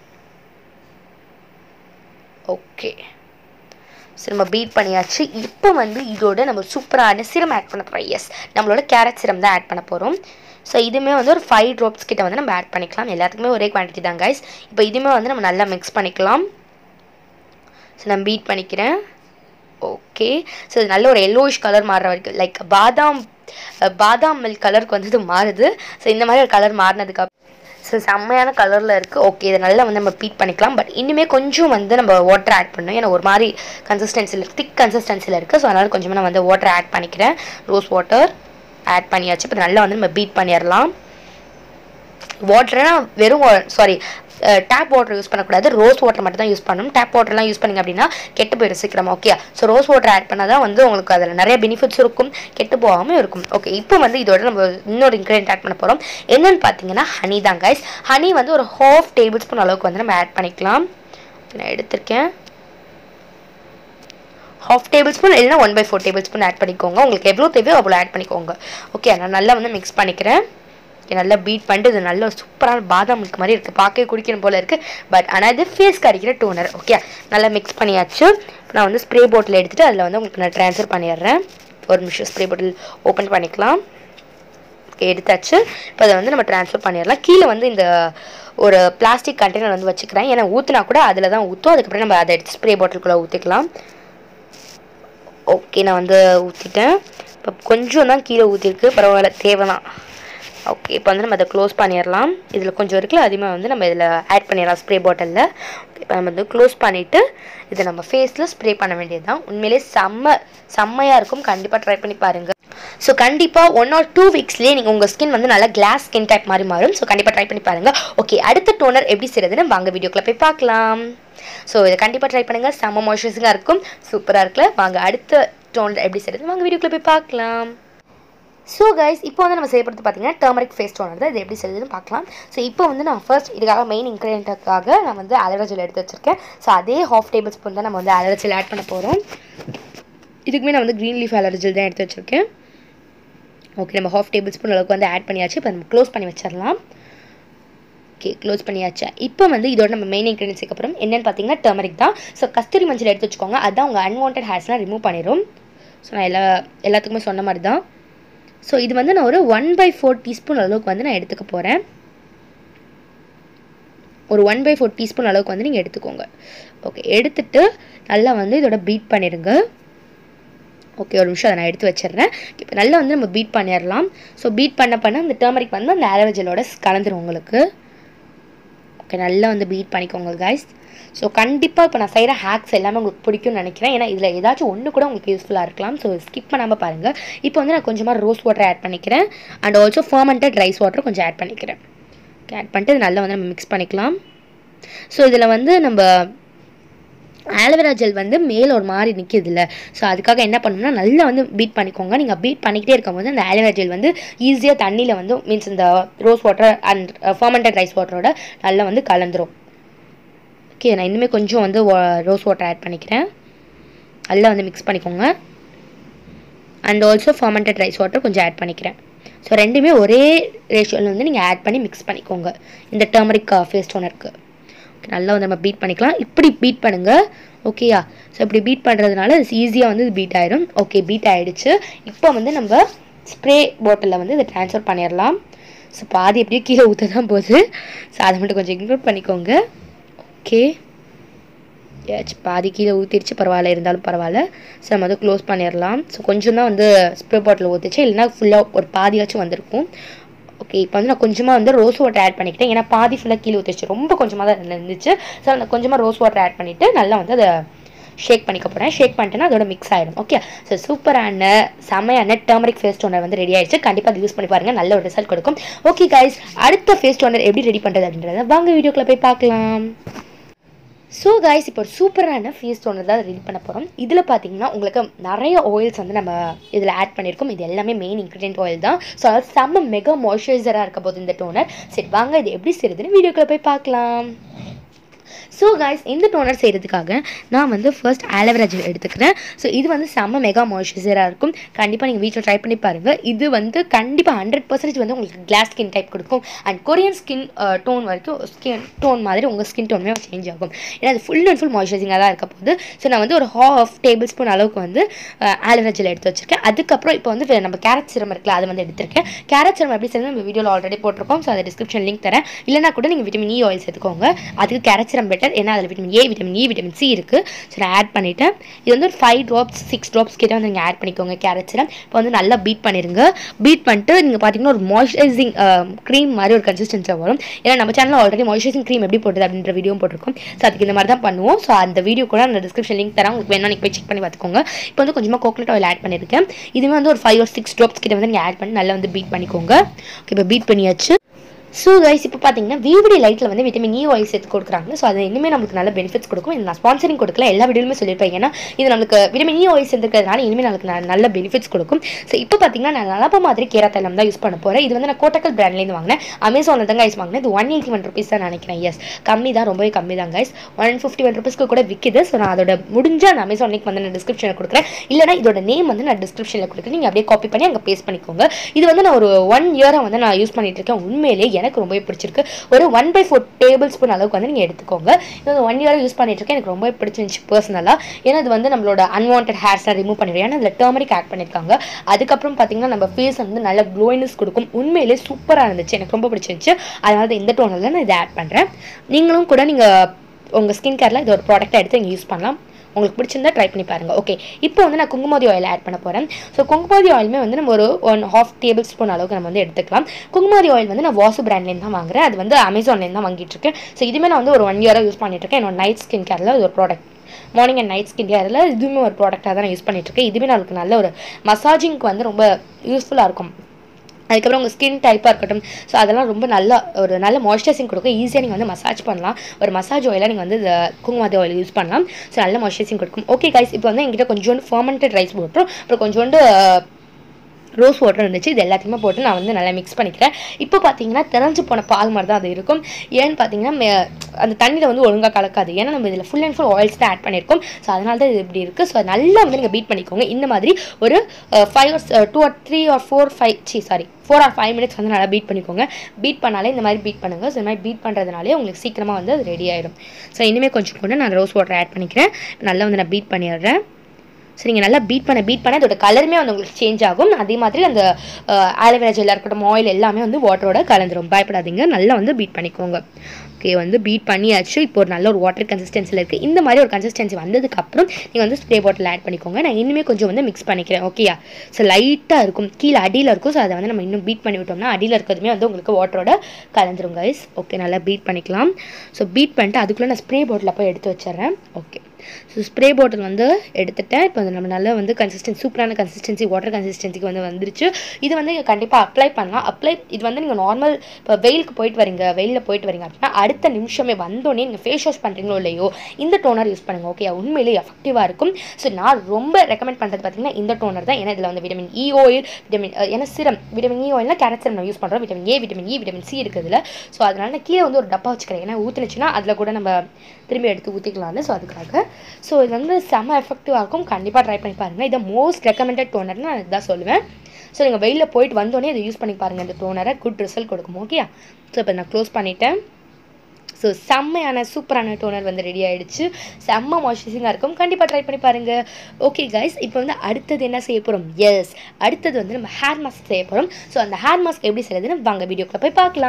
ஓகே ஸோ நம்ம பீட் பண்ணியாச்சு இப்போ வந்து இதோட நம்ம சூப்பரான சிரம் ஆட் பண்ண போகிறோம் எஸ் நம்மளோட கேரட் சிரம் தான் ஆட் பண்ண போகிறோம் ஸோ இதுவுமே வந்து ஒரு ஃபைவ் ட்ராப்ஸ் கிட்ட வந்து நம்ம ஆட் பண்ணிக்கலாம் எல்லாத்துக்குமே ஒரே குவான்டிட்டி தான் கைஸ் இப்போ இதுவுமே வந்து நம்ம நல்லா மிக்ஸ் பண்ணிக்கலாம் ஸோ நான் பீட் பண்ணிக்கிறேன் ஓகே ஸோ இது நல்ல ஒரு எல்லோயிஷ் கலர் மாறுற வரைக்கும் லைக் பாதாம் பாதாம் மில்க் கலருக்கு வந்து இது மாறுது ஸோ இந்த மாதிரி ஒரு கலர் மாறினதுக்கு ஸோ செம்மையான கலரில் இருக்குது ஓகே இதை நல்லா வந்து நம்ம பீட் பண்ணிக்கலாம் பட் இன்னுமே கொஞ்சம் வந்து நம்ம வாட்டர் ஆட் பண்ணணும் ஏன்னா ஒரு மாதிரி கன்சிஸ்டன்சியில் இருக்குது திக் கன்சிஸ்டன்சியில் இருக்குது ஸோ அதனால் கொஞ்சமாக நான் வந்து வாட்டர் ஆட் பண்ணிக்கிறேன் ரோஸ் வாட்டர் ஆட் பண்ணியாச்சு இப்போ நல்லா வந்து நம்ம பீட் பண்ணிடலாம் வாட்டர்னா வெறும் சாரி டேப் வாட்டர் யூஸ் பண்ணக்கூடாது ரோஸ் வாட்டர் மட்டும் தான் யூஸ் பண்ணணும் டேப் வாட்டர்லாம் யூஸ் பண்ணிங்க அப்படின்னா கெட்டு போயிடும் சீக்கிரமா okay so rose water add பண்ணால் தான் வந்து உங்களுக்கு அதில் நிறைய பெனிஃபிட்ஸ் இருக்கும் கெட்டு போகாமல் இருக்கும் ஓகே இப்போ வந்து இதோட நம்ம இன்னொரு இன்க்ரீடியன்ட் ஆட் பண்ண போகிறோம் என்னன்னு பார்த்தீங்கன்னா ஹனி தான் கைஸ் ஹனி வந்து ஒரு ஹாஃப் டேபிள் ஸ்பூன் அளவுக்கு வந்து நம்ம ஆட் பண்ணிக்கலாம் நான் எடுத்திருக்கேன் ஹாஃப் டேபிள் ஸ்பூன் இல்லைனா one by four tablespoon add பண்ணிக்கோங்க உங்களுக்கு எவ்வளோ தேவையோ அவ்வளோ ஆட் பண்ணிக்கோங்க ஓகே நான் நல்லா வந்து மிக்ஸ் பண்ணிக்கிறேன் நல்லா பீட் பண்ணிட்டு இது நல்ல சூப்பரான பாதாம் மில்க் மாதிரி இருக்குது பார்க்கவே குடிக்கணும் போல் இருக்குது பட் ஆனால் இது ஃபேஸ்க்கு அடிக்கிற டோனர் ஓகே நல்லா மிக்ஸ் பண்ணியாச்சு நான் வந்து ஸ்ப்ரே பாட்டில் எடுத்துகிட்டு அதில் வந்து உங்களுக்கு நான் ட்ரான்ஸ்ஃபர் பண்ணிடுறேன் ஒரு நிமிஷம் ஸ்ப்ரே பாட்டில் ஓப்பன் பண்ணிக்கலாம் எடுத்தாச்சு இப்போ அதை வந்து நம்ம ட்ரான்ஸ்ஃபர் பண்ணிடலாம் கீழே வந்து இந்த ஒரு பிளாஸ்டிக் கண்டெய்னர் வந்து வச்சுக்கிறேன் ஏன்னா ஊற்றினா கூட அதில் தான் ஊற்றும் அதுக்கப்புறம் நம்ம அதை எடுத்து ஸ்ப்ரே பாட்டிலுக்குள்ளே ஊற்றிக்கலாம் ஓகே நான் வந்து ஊற்றிட்டேன் இப்போ கொஞ்சம் தான் கீழே ஊற்றிருக்கு பரவாயில்ல தேவை தான் ஓகே இப்போ வந்து நம்ம அதை க்ளோஸ் பண்ணிடலாம் இதில் கொஞ்சம் இருக்குல்ல அதிகமாக வந்து நம்ம இதில் ஆட் பண்ணிடலாம் ஸ்ப்ரே பாட்டிலில் இப்போ நம்ம வந்து க்ளோஸ் பண்ணிவிட்டு இதை நம்ம ஃபேஸில் ஸ்ப்ரே பண்ண வேண்டியது தான் உண்மையிலே செம்ம செம்மையாக இருக்கும் கண்டிப்பாக ட்ரை பண்ணி பாருங்கள் ஸோ கண்டிப்பாக ஒன் ஆர் டூ வீக்ஸ்லேயே நீங்கள் உங்கள் ஸ்கின் வந்து நல்லா கிளாஸ் ஸ்கின் டைப் மாதிரி மாறும் ஸோ கண்டிப்பாக ட்ரை பண்ணி பாருங்கள் ஓகே அடுத்த டோனர் எப்படி செய்கிறதுன்னு வாங்க வீடியோக்குள்ளே போய் பார்க்கலாம் ஸோ இதை கண்டிப்பாக ட்ரை பண்ணுங்கள் செம்ம மாய்ஸ்சரைசிங்காக இருக்கும் சூப்பராக இருக்குல்ல வாங்க அடுத்த டோனர் எப்படி செய்கிறது வாங்க வீடியோக்குள்ளே போய் பார்க்கலாம் ஸோ கைஸ் இப்போ வந்து நம்ம செய்யப்படுறது பார்த்தீங்கன்னா டர்மரிக் ஃபேஸ் டோனர் தான் இது எப்படி செய்யுதுன்னு பார்க்கலாம் ஸோ இப்போ வந்து நான் ஃபர்ஸ்ட் இதுக்காக மெயின் இன்க்ரீடியண்ட்டுக்காக நான் வந்து அலரா ஜெல் எடுத்து வச்சிருக்கேன் ஸோ அதே ஹாஃப் டேபிள் ஸ்பூன் தான் நம்ம வந்து அலரா ஜெல் ஆட் பண்ண போகிறோம் இதுக்குமே நான் வந்து க்ரீன் லீஃப் அலரா ஜெல் தான் எடுத்து வச்சிருக்கேன் ஓகே நம்ம ஹாஃப் டேபிள் ஸ்பூன் அளவுக்கு வந்து ஆட் பண்ணியாச்சு இப்போ நம்ம க்ளோஸ் பண்ணி வச்சிடலாம் ஓகே க்ளோஸ் பண்ணியாச்சு இப்போ வந்து இதோட நம்ம மெயின் இன்க்ரீடியன்ஸுக்கு அப்புறம் என்னென்னு பார்த்தீங்கன்னா டர்மரிக் தான் ஸோ கஸ்தூரி மஞ்சள் எடுத்து வச்சுக்கோங்க அதுதான் உங்கள் அன்வான்ட் ஹேர்ஸ்லாம் ரிமூவ் பண்ணிடும் ஸோ நான் எல்லா எல்லாத்துக்குமே சொன்ன மாதிரி தான் ஸோ இது வந்து நான் ஒரு ஒன் பை ஃபோர் டீஸ்பூன் அளவுக்கு வந்து நான் எடுத்துக்க போகிறேன் ஒரு ஒன் பை ஃபோர் டீஸ்பூன் அளவுக்கு வந்து நீங்கள் எடுத்துக்கோங்க ஓகே எடுத்துட்டு நல்லா வந்து இதோட பீட் பண்ணிடுங்க ஓகே ஒரு நிமிஷம் அதை நான் எடுத்து வச்சிடுறேன் இப்போ நல்லா வந்து நம்ம பீட் பண்ணிடலாம் ஸோ பீட் பண்ண பண்ண அந்த டர்மரிக் வந்து அந்த ஆலோஜலோட கலந்துரும் உங்களுக்கு ஓகே நல்லா வந்து பீட் பண்ணிக்கோங்க கைஸ் ஸோ கண்டிப்பாக இப்போ நான் செய்கிற ஹேக்ஸ் எல்லாமே உங்களுக்கு பிடிக்கும்னு நினைக்கிறேன் ஏன்னா இதில் ஏதாச்சும் ஒன்று கூட உங்களுக்கு யூஸ்ஃபுல்லாக இருக்கலாம் ஸோ ஸ்கிப் பண்ணாமல் பாருங்கள் இப்போ வந்து நான் கொஞ்சமாக ரோஸ் வாட்டர் ஆட் பண்ணிக்கிறேன் and also fermented rice water கொஞ்சம் ஆட் பண்ணிக்கிறேன் ஓகே ஆட் பண்ணிட்டு இது நல்லா வந்து நம்ம மிக்ஸ் பண்ணிக்கலாம் ஸோ இதில் வந்து நம்ம ஆலோவேரா ஜெல் வந்து மேலே ஒரு மாதிரி நிற்கிது இல்லை ஸோ அதுக்காக என்ன பண்ணணும்னா நல்லா வந்து பீட் பண்ணிக்கோங்க நீங்கள் பீட் பண்ணிக்கிட்டே இருக்கும்போது அந்த ஆலோவேரா ஜெல் வந்து ஈஸியாக தண்ணியில் வந்து மீன்ஸ் இந்த rose water and fermented rice வாட்டரோட நல்லா வந்து கலந்துரும் ஓகே நான் இன்னுமே கொஞ்சம் வந்து ரோஸ் வாட்டர் ஆட் பண்ணிக்கிறேன் நல்லா வந்து மிக்ஸ் பண்ணிக்கோங்க and also fermented rice water கொஞ்சம் ஆட் பண்ணிக்கிறேன் ஸோ ரெண்டுமே ஒரே ரேஷியோவில் வந்து நீங்கள் ஆட் பண்ணி மிக்ஸ் பண்ணிக்கோங்க இந்த டர்மரிக் ஃபேஸ் டோனருக்கு ஓகே நல்லா வந்து நம்ம பீட் பண்ணிக்கலாம் இப்படி பீட் பண்ணுங்கள் ஓகேயா ஸோ இப்படி பீட் பண்ணுறதுனால ஈஸியாக வந்து இது பீட் ஆகிடும் ஓகே பீட் ஆகிடுச்சு இப்போ வந்து நம்ம ஸ்ப்ரே பாட்டிலில் வந்து இதை ட்ரான்ஸ்ஃபர் பண்ணிடலாம் ஸோ பாதி எப்படியும் கீழே ஊற்ற தான் போகுது ஸோ அதை மட்டும் கொஞ்சம் இன்க்ளூட் பண்ணிக்கோங்க ஓகே ஊற்றியாச்சு பாதி கீழே ஊற்றிடுச்சு பரவாயில்ல இருந்தாலும் பரவாயில்ல ஸோ நம்ம வந்து க்ளோஸ் பண்ணிடலாம் ஸோ கொஞ்சம் தான் வந்து ஸ்ப்ரே பாட்டில் ஊற்றிச்சு இல்லைன்னா ஃபுல்லாக ஒரு பாதியாச்சும் வந்திருக்கும் ஓகே இப்போ வந்து நான் கொஞ்சமாக வந்து ரோஸ் வாட்டர் ஆட் பண்ணிக்கிட்டேன் ஏன்னா பாதி ஃபுல்லாக கீழே ஊற்றிச்சு ரொம்ப கொஞ்சமாக தான் இருந்துச்சு ஸோ நான் கொஞ்சமாக ரோஸ் வாட்டர் ஆட் பண்ணிவிட்டு நல்லா வந்து அதை ஷேக் பண்ணிக்க போகிறேன் ஷேக் பண்ணிட்டேன்னா அதோட மிக்ஸ் ஆகிடும் ஓகே ஸோ சூப்பரான செமையான டர்மரிக் ஃபேஸ் டோனர் வந்து ரெடி ஆயிடுச்சு கண்டிப்பாக அது யூஸ் பண்ணி பாருங்கள் நல்ல ஒரு ரிசல்ட் கொடுக்கும் ஓகே கைஸ் அடுத்த ஃபேஸ் டோனர் எப்படி ரெடி பண்ணுறது அப்படின்றத வாங்க வீடியோக்குள்ளே போய் பார்க்கலாம் ஸோ கைஸ் இப்போ ஒரு சூப்பரான ஃபேஸ் டோனர் தான் ரெடி பண்ண போகிறோம் இதில் பார்த்தீங்கன்னா உங்களுக்கு நிறைய ஆயில்ஸ் வந்து நம்ம இதில் ஆட் பண்ணியிருக்கோம் இது எல்லாமே மெயின் இன்க்ரீடியன்ட் ஆயில் தான் ஸோ அதாவது செம்ம மெகா மாய்ஸ்சரைசராக இருக்க போது இந்த டோனர் சரி வாங்க இது எப்படி செய்யுதுன்னு வீடியோக்குள்ளே போய் பார்க்கலாம் ஸோ காய்ஸ் இந்த டோனர் செய்கிறதுக்காக நான் வந்து ஃபர்ஸ்ட் ஆலோவேரா ஜெல் எடுத்துக்கிறேன் ஸோ இது வந்து செம்ம மெகா மாய்ஸ்சரைசராக இருக்கும் கண்டிப்பாக நீங்கள் வீட்டில் ட்ரை பண்ணி பாருங்கள் இது வந்து கண்டிப்பாக ஹண்ட்ரட் பர்சன்டேஜ் வந்து உங்களுக்கு கிளாஸ் ஸ்கின் டைப் கொடுக்கும் அண்ட் கொரியன் ஸ்கின் டோன் வரைக்கும் ஸ்கின் டோன் மாதிரி உங்கள் ஸ்கின் டோனுமே சேஞ்ச் ஆகும் ஏன்னா அது ஃபுல் அண்ட் ஃபுல் மாய்ஸ்சரைசிங்காக தான் இருக்க போகுது ஸோ நான் வந்து ஒரு ஹாஃப் டேபிள் ஸ்பூன் அளவுக்கு வந்து ஆலோவேரா ஜெல் எடுத்து வச்சிருக்கேன் அதுக்கப்புறம் இப்போ வந்து நம்ம கேரட் சிரம் இருக்குல்ல அதை வந்து எடுத்திருக்கேன் கேரட் சிரம் எப்படி செய்யணும் நம்ம வீடியோவில் ஆல்ரெடி போட்டிருக்கோம் ஸோ அதை டிஸ்கிரிப்ஷன் லிங்க் தரேன் இல்லைனா கூட நீங்கள் விட்டமின் இ ஆயில் சேர்த்துக்கோங்க அதுக்கு கேரட் சிரம் பெட்டர் ஏன்னா அதில் vitamin A vitamin E vitamin C இருக்குது ஸோ நான் ஆட் பண்ணிவிட்டேன் இது வந்து ஒரு ஃபைவ் ட்ராப்ஸ் சிக்ஸ் ட்ராப்ஸ் கிட்ட வந்து நீங்கள் ஆட் பண்ணிக்கோங்க கேரட் சிரம் இப்போ வந்து நல்லா பீட் பண்ணிடுங்க பீட் பண்ணிட்டு நீங்கள் பார்த்தீங்கன்னா ஒரு மாய்ஸ்சரைசிங் க்ரீம் மாதிரி ஒரு கன்சிஸ்டன்சியாக வரும் ஏன்னா நம்ம சேனலில் ஆல்ரெடி மாய்ஸ்சரைசிங் க்ரீம் எப்படி போடுறது அப்படின்ற வீடியோ போட்டிருக்கோம் ஸோ அதுக்கு இந்த மாதிரி தான் பண்ணுவோம் ஸோ அந்த வீடியோ கூட நான் டிஸ்கிரிப்ஷன் லிங்க் தரேன் உங்களுக்கு வேணா நீங்கள் போய் செக் பண்ணி பார்த்துக்கோங்க இப்போ வந்து கொஞ்சமாக கோகனட் ஆயில் ஆட் பண்ணியிருக்கேன் இதுவே வந்து ஒரு ஃபைவ் ஒரு சிக்ஸ் ட்ராப்ஸ் கிட்ட வந்து நீங்கள் ஆட் பண்ணி நல்லா வந்து பீட் பண்ணிக்கோங்க ஓகே இப்போ பீட் பண்ணியாச்சு ஸோ கைஸ் இப்போ பார்த்தீங்கன்னா விவிடி லைட்டில் வந்து விட்டமின் இ ஆயில் சேர்த்து கொடுக்குறாங்க ஸோ அது இனிமேல் நம்மளுக்கு நல்ல பெனிஃபிட்ஸ் கொடுக்கும் இது நான் ஸ்பான்சரிங் கொடுக்கல எல்லா வீடியோலுமே சொல்லியிருப்பேன் ஏன்னா இது நம்மளுக்கு விட்டமின் இ ஆயில் சேர்ந்துருக்கிறதுனால இனிமேல் நம்மளுக்கு ந- நல்ல பெனிஃபிட்ஸ் கொடுக்கும் ஸோ இப்போ பார்த்தீங்கன்னா நான் நலப்ப மாதிரி கேரா தைலம் தான் யூஸ் பண்ண போகிறேன் இது வந்து நான் கோட்டக்கல் பிராண்ட்லேருந்து வாங்கினேன் அமேசானில் தான் கைஸ் வாங்கினேன் இது ஒன் எயிட்டி ஒன் ருபீஸ் தான் நினைக்கிறேன் எஸ் கம்மி தான் ரொம்பவே கம்மி தான் கைஸ் ஒன் ஃபிஃப்டி ஒன் ருபீஸ்க்கு கூட விற்கிது ஸோ நான் அதோட முடிஞ்ச அந்த அமேசான் லிங்க் வந்து நான் டிஸ்கிரிப்ஷனில் கொடுக்குறேன் இல்லைனா இதோட நேம் வந்து நான் டிஸ்கிரிப்ஷனில் கொடுக்குறேன் நீங்கள் அப்படியே காப்பி பண்ணி அங்கே பேஸ்ட் பண்ணிக்கோங்க இது வந்து நான் ஒரு ஒன் இயராக வந்து நான் யூஸ் பண்ணிட்டு இருக்கேன் உண்மையிலேயே எனக்கு ரொம்பவே பிடிச்சிருக்கு ஒரு one by four tablespoon அளவுக்கு வந்து நீங்கள் எடுத்துக்கோங்க இது வந்து ஒன் இயராக யூஸ் பண்ணிட்டு இருக்கேன் எனக்கு ரொம்ப பிடிச்சிருந்துச்சு பர்சனலாக ஏன்னா இது வந்து நம்மளோட அன்வான்ட் ஹேர்ஸ்லாம் ரிமூவ் பண்ணிடுவோம் ஏன்னா அதில் டர்மரிக் ஆட் பண்ணியிருக்காங்க அதுக்கப்புறம் பார்த்தீங்கன்னா நம்ம ஃபேஸ் வந்து நல்ல க்ளோயினஸ் கொடுக்கும் உண்மையிலேயே சூப்பராக இருந்துச்சு எனக்கு ரொம்ப பிடிச்சிருந்துச்சு அதனால தான் இந்த டோனில் நான் இதை ஆட் பண்ணுறேன் நீங்களும் கூட நீங்கள் உங்கள் ஸ்கின் கேரில் இது ஒரு ப்ராடக்ட்டை எடுத்து நீங்கள் யூஸ் பண்ணலாம் உங்களுக்கு பிடிச்சிருந்தா ட்ரை பண்ணி பாருங்க ஓகே இப்போ வந்து நான் குங்குமதி ஆயில் ஆட் பண்ண போகிறேன் ஸோ குங்குமதி ஆயிலுமே வந்து நம்ம ஒரு ஒன் ஹாஃப் டேபிள் ஸ்பூன் அளவுக்கு நம்ம வந்து எடுத்துக்கலாம் குங்குமதி ஆயில் வந்து நான் வாசு பிராண்ட்லேருந்து தான் வாங்குறேன் அது வந்து அமேசான்லேருந்து தான் வாங்கிட்டு இருக்கேன் ஸோ இதுவுமே நான் வந்து ஒரு ஒன் இயராக யூஸ் பண்ணிட்டு இருக்கேன் என்னோட நைட் ஸ்கின் கேரில் இது ஒரு product morning and night skin கேரில் இதுவுமே ஒரு ப்ராடக்டாக தான் நான் யூஸ் பண்ணிட்டு இருக்கேன் இதுவுமே நம்மளுக்கு நல்ல ஒரு மசாஜிங்க்கு வந்து ரொம்ப யூஸ்ஃபுல்லாக இருக்கும் அதுக்கப்புறம் உங்கள் ஸ்கின் டைப்பாக இருக்கட்டும் ஸோ அதெல்லாம் ரொம்ப நல்ல ஒரு நல்ல மாய்ஸ்சரைசிங் கொடுக்கும் ஈஸியாக நீங்கள் வந்து மசாஜ் பண்ணலாம் ஒரு மசாஜ் ஆயிலாக நீங்கள் வந்து இந்த குங்குமதி ஆயில் யூஸ் பண்ணலாம் ஸோ நல்ல மாய்ஸ்சரைசிங் கொடுக்கும் ஓகே கைஸ் இப்போ வந்து எங்கிட்ட கொஞ்சோண்டு ஃபர்மெண்டட் ரைஸ் போட்டுரும் அப்புறம் கொஞ்சோண்டு ரோஸ் வாட்டர் இருந்துச்சு இது எல்லாத்தையுமே போட்டு நான் வந்து நல்லா மிக்ஸ் பண்ணிக்கிறேன் இப்போ பார்த்தீங்கன்னா திறஞ்சு போன பால் மாதிரி தான் அது இருக்கும் ஏன்னு பார்த்தீங்கன்னா மே- அந்த தண்ணியில் வந்து ஒழுங்காக கலக்காது ஏன்னா நம்ம இதில் ஃபுல் அண்ட் ஃபுல் ஆயில்ஸ் தான் ஆட் பண்ணியிருக்கோம் ஸோ அதனால தான் இது இப்படி இருக்குது ஸோ நல்லா வந்து நீங்கள் பீட் பண்ணிக்கோங்க இந்த மாதிரி ஒரு five or two or three or four five சி sorry four or five minutes வந்து நல்லா பீட் பண்ணிக்கோங்க பீட் பண்ணாலே இந்த மாதிரி பீட் பண்ணுங்கள் ஸோ இந்த மாதிரி பீட் பண்ணுறதுனாலே உங்களுக்கு சீக்கிரமாக வந்து அது ரெடி ஆயிடும் ஸோ இனிமேல் கொஞ்சம் கூட நான் ரோஸ் வாட்டர் ஆட் பண்ணிக்கிறேன் நல்லா வந்து நான் பீட் பண்ணிடுறேன் ஸோ நீங்கள் நல்லா பீட் பண்ண பீட் பண்ண அதோட கலருமே வந்து உங்களுக்கு சேஞ்ச் ஆகும் அதே மாதிரி அந்த ஆலோவேரா ஜெல்லாக இருக்கட்டும் ஆயில் எல்லாமே வந்து வாட்டரோட கலந்துரும் பயப்படாதீங்க நல்லா வந்து பீட் பண்ணிக்கோங்க ஓகே வந்து பீட் பண்ணியாச்சு இப்போ ஒரு நல்ல ஒரு வாட்டர் கன்சிஸ்டன்சியில் இருக்குது இந்த மாதிரி ஒரு கன்சிஸ்டன்சி வந்ததுக்கப்புறம் நீங்கள் வந்து ஸ்ப்ரே பாட்டில் ஆட் பண்ணிக்கோங்க நான் இனிமேல் கொஞ்சம் வந்து மிக்ஸ் பண்ணிக்கிறேன் ஓகேயா ஸோ லைட்டாக இருக்கும் கீழே அடியில் இருக்கும் ஸோ அதை வந்து நம்ம இன்னும் பீட் பண்ணி விட்டோம்னா அடியில் இருக்கிறதுமே வந்து உங்களுக்கு வாட்டரோட கலந்துரும் கைஸ் ஓகே நல்லா பீட் பண்ணிக்கலாம் ஸோ பீட் பண்ணிட்டு அதுக்குள்ளே நான் ஸ்ப்ரே பாட்டில் போய் எடுத்து வச்சிடுறேன் ஓகே ஸோ ஸ்ப்ரே பாட்டில் வந்து எடுத்துட்டேன் இப்போ வந்து நம்ம நல்லா வந்து கன்சிஸ்டன்சி சூப்பரான கன்சிஸ்டன்சி வாட்டர் கன்சிஸ்டன்சிக்கு வந்து வந்துருச்சு இது வந்து கண்டிப்பாக அப்ளை பண்ணலாம் அப்ளை இது வந்து நீங்கள் நார்மல் இப்போ வெயிலுக்கு போயிட்டு வரீங்க வெயிலில் போயிட்டு வரீங்க அப்படின்னா அடுத்த நிமிஷமே வந்தோடனே நீங்கள் ஃபேஸ் வாஷ் பண்ணுறீங்களோ இல்லையோ இந்த டோனர் யூஸ் பண்ணுங்கள் ஓகே உண்மையிலேயே எஃபெக்டிவாக இருக்கும் ஸோ நான் ரொம்ப ரெக்கமெண்ட் பண்ணுறது பார்த்தீங்கன்னா இந்த டோனர் தான் ஏன்னா இதில் வந்து விட்டமின் இ ஆயில் விட்டமின் ஏன்னா சிரம் விட்டமின் இ ஆயில்னா கேரட் சிரம் நான் யூஸ் பண்ணுறோம் vitamin A vitamin E vitamin C இருக்குதுல ஸோ அதனால நான் கீழே வந்து ஒரு டப்பா வச்சுக்கிறேன் ஏன்னா ஊற்றுனுச்சுன்னா அதில் கூட நம்ம திரும்பி எடுத்து ஊற்றிக்கலாம்னு ஸோ அதுக்காக ஸோ இது வந்து செம்ம எஃபெக்டிவாக இருக்கும் கண்டிப்பாக ட்ரை பண்ணி பாருங்கள் இதை மோஸ்ட் ரெக்கமெண்டட் டோனர்னு நான் இதுதான் சொல்லுவேன் ஸோ நீங்கள் வெயிலில் போயிட்டு வந்தோடனே இதை யூஸ் பண்ணி பாருங்கள் இந்த டோனரை குட் ரிசல்ட் கொடுக்கும் ஓகே ஸோ இப்போ நான் க்ளோஸ் பண்ணிட்டேன் ஸோ செம்மையான சூப்பரான டோனர் வந்து ரெடி ஆயிடுச்சு செம்ம மாய்ஸ்சரைசிங்காக இருக்கும் கண்டிப்பாக ட்ரை பண்ணி பாருங்கள் ஓகே கைஸ் இப்போ வந்து அடுத்தது என்ன செய்ய போகிறோம் எஸ் அடுத்தது வந்து நம்ம ஹேர் மாஸ்க் செய்ய போகிறோம் ஸோ அந்த ஹேர் மாஸ்க் எப்படி செய்யறதுன்னு வாங்க வீடியோக்குள்ள போய் பார்க்கலாம்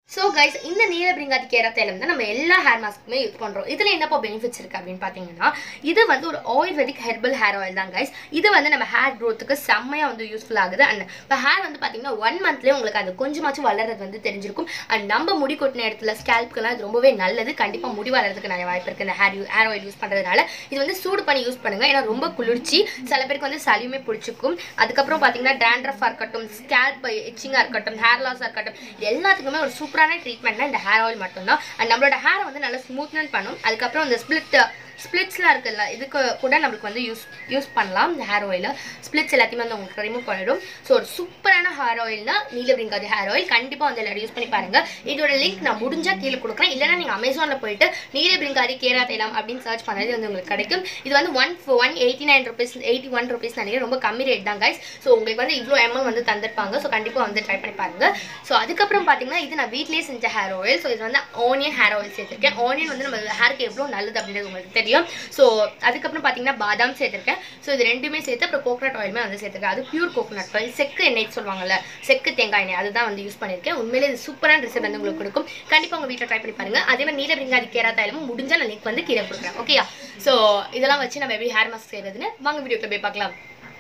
ஸோ கைஸ் இந்த நீலபிரிங்காதி கேரா தைலம் தான் நம்ம எல்லா ஹேர் மாஸ்க்குமே யூஸ் பண்ணுறோம் இதில் என்னப்பா பெனிஃபிட்ஸ் இருக்குது அப்படின்னு பார்த்தீங்கன்னா இது வந்து ஒரு ஆயுர்வேதிக் ஹெர்பல் ஹேர் ஆயில் தான் கைஸ் இது வந்து நம்ம ஹேர் க்ரோத்துக்கு செம்மையாக வந்து யூஸ்ஃபுல் ஆகுது அண்ட் இப்போ ஹேர் வந்து பார்த்தீங்கன்னா ஒன் மந்த்லேயே உங்களுக்கு அது கொஞ்சமாச்சும் வளர்றது வந்து தெரிஞ்சிருக்கும் அண்ட் நம்ம முடி கொட்டின இடத்துல ஸ்கேல்ப்க்கெல்லாம் இது ரொம்பவே நல்லது கண்டிப்பாக முடி வளர்றதுக்கு நிறைய வாய்ப்பு இருக்குது இந்த ஹேர் ஹேர் ஆயில் யூஸ் பண்ணுறதுனால இது வந்து சூடு பண்ணி யூஸ் பண்ணுங்கள் ஏன்னா ரொம்ப குளிர்ச்சி சில பேருக்கு வந்து சளியுமே பிடிச்சிக்கும் அதுக்கப்புறம் பார்த்தீங்கன்னா டேண்ட்ரஃபாக இருக்கட்டும் ஸ்கேல்ப் இச்சிங்காக இருக்கட்டும் ஹேர் லாஸாக இருக்கட்டும் இது எல்லாத்துக்குமே ஒரு சூப்பரான ட்ரீட்மெண்ட்னா இந்த ஹேர் ஆயில் மட்டும்தான் அண்ட் நம்மளோட ஹேரை வந்து நல்லா ஸ்மூத்னன் பண்ணும் அதுக்கப்புறம் இந்த ஸ்பிளிட் ஸ்பிளிட்ஸ்லாம் இருக்குல்ல இதுக்கு கூட நம்மளுக்கு வந்து யூஸ் யூஸ் பண்ணலாம் இந்த ஹேர் ஆயிலை ஸ்பிளிட்ஸ் எல்லாத்தையுமே வந்து உங்களுக்கு ரிமூவ் பண்ணிடும் ஸோ ஒரு சூப்பரான ஹேர் ஆயில்னா நீலபிரிங்காதி ஹேர் ஆயில் கண்டிப்பாக வந்து எல்லாரும் யூஸ் பண்ணி பாருங்க இதோட லிங்க் நான் முடிஞ்சால் கீழே கொடுக்குறேன் இல்லைனா நீங்கள் அமேசானில் போயிட்டு நீலபிரிங்காதி கேரா தைலம் அப்படின்னு சர்ச் பண்ணது வந்து உங்களுக்கு கிடைக்கும் இது வந்து one one eighty nine rupees eighty one rupees நினைக்கிறேன் ரொம்ப கம்மி ரேட் தான் கைஸ் ஸோ உங்களுக்கு வந்து இவ்வளோ எம்எல் வந்து தந்திருப்பாங்க ஸோ கண்டிப்பாக வந்து ட்ரை பண்ணி பாருங்க ஸோ அதுக்கப்புறம் பார்த்தீங்கன்னா இது நான் வீட்லேயே செஞ்ச ஹேர் ஆயில் ஸோ இது வந்து ஆனியன் ஹேர் ஆயில் சேர்த்துருக்கேன் ஆனியன் வந்து நம்ம ஹேருக்கு எவ்வளோ நல்லது அப்படின்றது உங்களுக்கு தெரியும் ஸோ அதுக்கப்புறம் பார்த்தீங்கன்னா பாதாம் சேர்த்துருக்கேன் ஸோ இது ரெண்டுமே சேர்த்து அப்புறம் கோகனட் ஆயிலுமே வந்து சேர்த்துருக்கேன் அது பியூர் கோகனட் ஆயில் செக்கு எண்ணெய் சொல்லுவாங்கல்ல செக்கு தேங்காய் எண்ணெய் அதுதான் வந்து யூஸ் பண்ணியிருக்கேன் உண்மையிலே இது சூப்பரான ரிசல்ட் வந்து உங்களுக்கு கொடுக்கும் கண்டிப்பாக உங்கள் வீட்டில் ட்ரை பண்ணி பாருங்க அதே மாதிரி நீல பிரிங்காதி கேரா தைலமும் முடிஞ்சா நான் லிங்க் வந்து கீழே கொடுக்குறேன் ஓகேயா ஸோ இதெல்லாம் வச்சு நம்ம எப்படி ஹேர் மாஸ்க் செய்யறதுன்னு வாங்க வீடியோக்கு போய் பார்க்கலாம்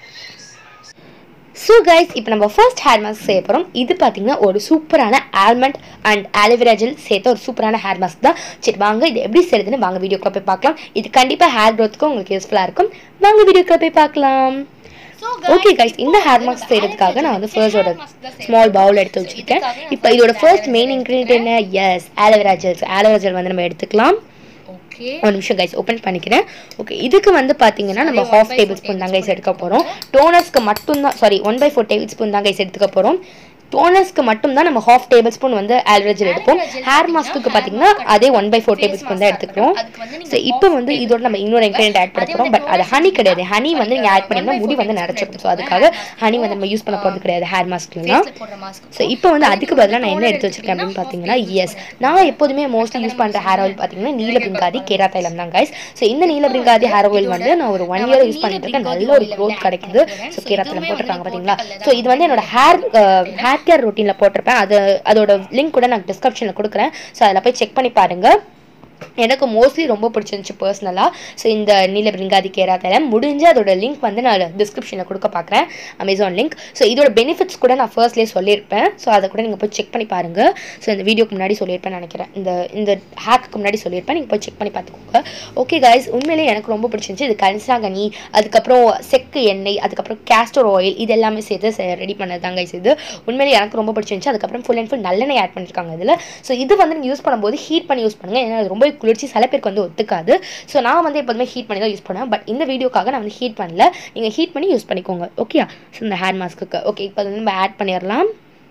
ஸோ கைஸ் இப்போ நம்ம ஃபர்ஸ்ட் ஹேர் மாஸ்க் செய்ய போகிறோம் இது பார்த்தீங்கன்னா ஒரு சூப்பரான ஆல்மண்ட் அண்ட் ஆலிவேரா ஜெல் சேர்த்த ஒரு சூப்பரான ஹேர் மாஸ்க் தான் சரி வாங்க இது எப்படி செய்யுதுன்னு வாங்க வீடியோக்குள்ள போய் பார்க்கலாம் இது கண்டிப்பாக ஹேர் க்ரோத்துக்கும் உங்களுக்கு யூஸ்ஃபுல்லாக இருக்கும் வாங்க வீடியோக்குள்ள போய் பார்க்கலாம் ஓகே கைஸ் இந்த ஹேர் மாஸ்க் செய்யறதுக்காக நான் வந்து ஃபர்ஸ்ட் ஒரு ஸ்மால் பவுல் எடுத்து வச்சிருக்கேன் இப்போ இதோட ஃபர்ஸ்ட் மெயின் இன்க்ரீடியன்ட் என்ன yes aloe vera gels aloe vera gel வந்து நம்ம எடுத்துக்கலாம் ஓகே ஒரு நிமிஷம் கைஸ் ஓப்பன் பண்ணிக்கிறேன் ஓகே இதுக்கு வந்து பார்த்தீங்கன்னா நம்ம ஹாஃப் டேபிள் ஸ்பூன் தான் கைஸ் எடுக்க போகிறோம் டோனர்ஸ்க்கு மட்டும்தான் sorry one by four tablespoon தான் கைஸ் எடுத்துக்க போகிறோம் டோனர்ஸ்க்கு மட்டும் தான் நம்ம ஹாஃப் டேபிள் ஸ்பூன் வந்து ஆல்வரேஜ் எடுப்போம் ஹேர் மாஸ்க்கு பார்த்தீங்கன்னா அதே one by four tablespoon தான் எடுத்துக்கிறோம் ஸோ இப்போ வந்து இதோட நம்ம இன்னொரு இன்க்ரீடியன்ட் ஆட் பண்ண போகிறோம் பட் அது ஹனி கிடையாது ஹனி வந்து நீங்கள் ஆட் பண்ணிங்கன்னா முடி வந்து நிறச்சிருக்கும் ஸோ அதுக்காக ஹனி வந்து நம்ம யூஸ் பண்ண போகிறது கிடையாது ஹேர் மாஸ்க்லாம் போடுற மாஸ்க் ஸோ இப்போ வந்து அதுக்கு பதிலாக நான் என்ன எடுத்து வச்சிருக்கேன் அப்படின்னு பார்த்தீங்கன்னா எஸ் நான் எப்போதுமே மோஸ்ட்லி யூஸ் பண்ணுற ஹேர் ஆயில் பார்த்தீங்கன்னா நீல பிரிங்காதி கேரா தைலம் தான் கைஸ் ஸோ இந்த நீல பிரிங்காதி ஹேர் ஆயில் வந்து நான் ஒரு ஒன் இயர் யூஸ் பண்ணிட்டு இருக்கேன் நல்ல ஒரு க்ரோத் கிடைக்குது ஸோ கேரா தைலம் போட்டிருக்காங்க பார்த்தீங்களா ஸோ இது வந்து என்னோட ஹேர் ஹேர் கேர் ரொட்டீனில் போட்டிருப்பேன் அது அதோட லிங்க் கூட நான் டிஸ்கிரிப்ஷனில் கொடுக்குறேன் ஸோ அதில் போய் செக் பண்ணி பாருங்கள் எனக்கு மோஸ்ட்லி ரொம்ப பிடிச்சிருந்துச்சு பர்சனலாக ஸோ இந்த நீல பிரிங்காதி கேரா தைலம் முடிஞ்சு அதோட லிங்க் வந்து நான் டிஸ்கிரிப்ஷனில் கொடுக்க பார்க்குறேன் அமேசான் லிங்க் ஸோ இதோட பெனிஃபிட்ஸ் கூட நான் ஃபர்ஸ்ட்லேயே சொல்லியிருப்பேன் ஸோ அதை கூட நீங்கள் போய் செக் பண்ணி பாருங்கள் ஸோ இந்த வீடியோக்கு முன்னாடி சொல்லியிருப்பேன் நினைக்கிறேன் இந்த இந்த ஹேக்கு முன்னாடி சொல்லியிருப்பேன் நீங்கள் போய் செக் பண்ணி பார்த்துக்கோங்க ஓகே காய்ஸ் உண்மையிலேயே எனக்கு ரொம்ப பிடிச்சிருந்துச்சு இது கரிசாங்கனி அதுக்கப்புறம் செக்கு எண்ணெய் அதுக்கப்புறம் கேஸ்டர் ஆயில் இது எல்லாமே சேர்த்து ரெடி பண்ணது தான் கைஸ் இது உண்மையிலேயே எனக்கு ரொம்ப பிடிச்சிருந்துச்சு அதுக்கப்புறம் ஃபுல் அண்ட் ஃபுல் நல்லெண்ணெய் ஆட் பண்ணியிருக்காங்க இதில் ஸோ இது வந்து நீங்கள் யூஸ் பண்ணும்போது ஹீட் பண்ணி யூஸ் பண்ணுங்கள் ஏன்னா அது ரொம்ப குளிர்ச்சி சில பேருக்கு வந்து ஒத்துக்காது ஸோ நான் வந்து எப்போதுமே ஹீட் பண்ணி தான் யூஸ் பண்ணுவேன் பட் இந்த வீடியோக்காக நான் வந்து ஹீட் பண்ணல நீங்கள் ஹீட் பண்ணி யூஸ் பண்ணிக்கோங்க ஓகே ஸோ இந்த ஹேர் மாஸ்க்கு ஓகே இப்போ வந்து நம்ம ஆட் பண்ணிடலாம்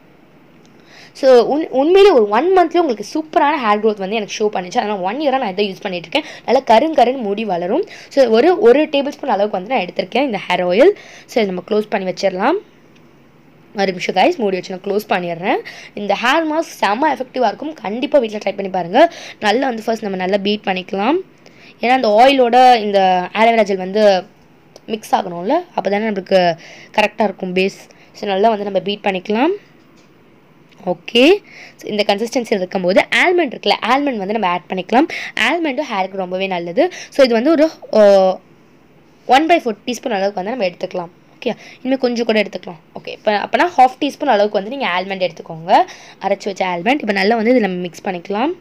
ஸோ உண் உண்மையிலே ஒரு ஒன் மந்த்லேயே உங்களுக்கு சூப்பரான ஹேர் க்ரோத் வந்து எனக்கு ஷோ பண்ணிச்சு அதனால் ஒன் இயராக நான் இதை யூஸ் பண்ணிட்டு இருக்கேன் நல்லா கருங்கருன்னு முடி வளரும் ஸோ ஒரு ஒரு டேபிள் ஸ்பூன் அளவுக்கு வந்து நான் எடுத்திருக்கேன் இந்த ஹேர் ஆயில் ஸோ இதை நம்ம க்ளோஸ் பண்ணி வச்சிடலாம் ஒரு நிமிஷம் கைஸ் மூடி வச்சு நான் க்ளோஸ் பண்ணிடுறேன் இந்த ஹேர் மாஸ்க் செம்ம எஃபெக்டிவாக இருக்கும் கண்டிப்பாக வீட்டில் ட்ரை பண்ணி பாருங்கள் நல்லா வந்து ஃபர்ஸ்ட் நம்ம நல்லா பீட் பண்ணிக்கலாம் ஏன்னா அந்த ஆயிலோட இந்த ஆலோவேரா ஜெல் வந்து மிக்ஸ் ஆகணும்ல அப்போ தானே நம்மளுக்கு கரெக்டாக இருக்கும் பேஸ் ஸோ நல்லா வந்து நம்ம பீட் பண்ணிக்கலாம் ஓகே இந்த கன்சிஸ்டன்சி இருக்கும்போது ஆல்மண்ட் இருக்குல்ல ஆல்மண்ட் வந்து நம்ம ஆட் பண்ணிக்கலாம் ஆல்மண்டும் ஹேருக்கு ரொம்பவே நல்லது ஸோ இது வந்து ஒரு ஒன் பை ஃபோர் டீஸ்பூன் அளவுக்கு வந்து நம்ம எடுத்துக்கலாம் ஓகே இனிமேல் கொஞ்சம் கூட எடுத்துக்கலாம் ஓகே இப்போ அப்போனா ஹாஃப் டீஸ்பூன் அளவுக்கு வந்து நீங்கள் ஆல்மண்ட் எடுத்துக்கோங்க அரைச்சி வச்ச ஆல்மண்ட் இப்போ நல்லா வந்து இதில் நம்ம மிக்ஸ் பண்ணிக்கலாம்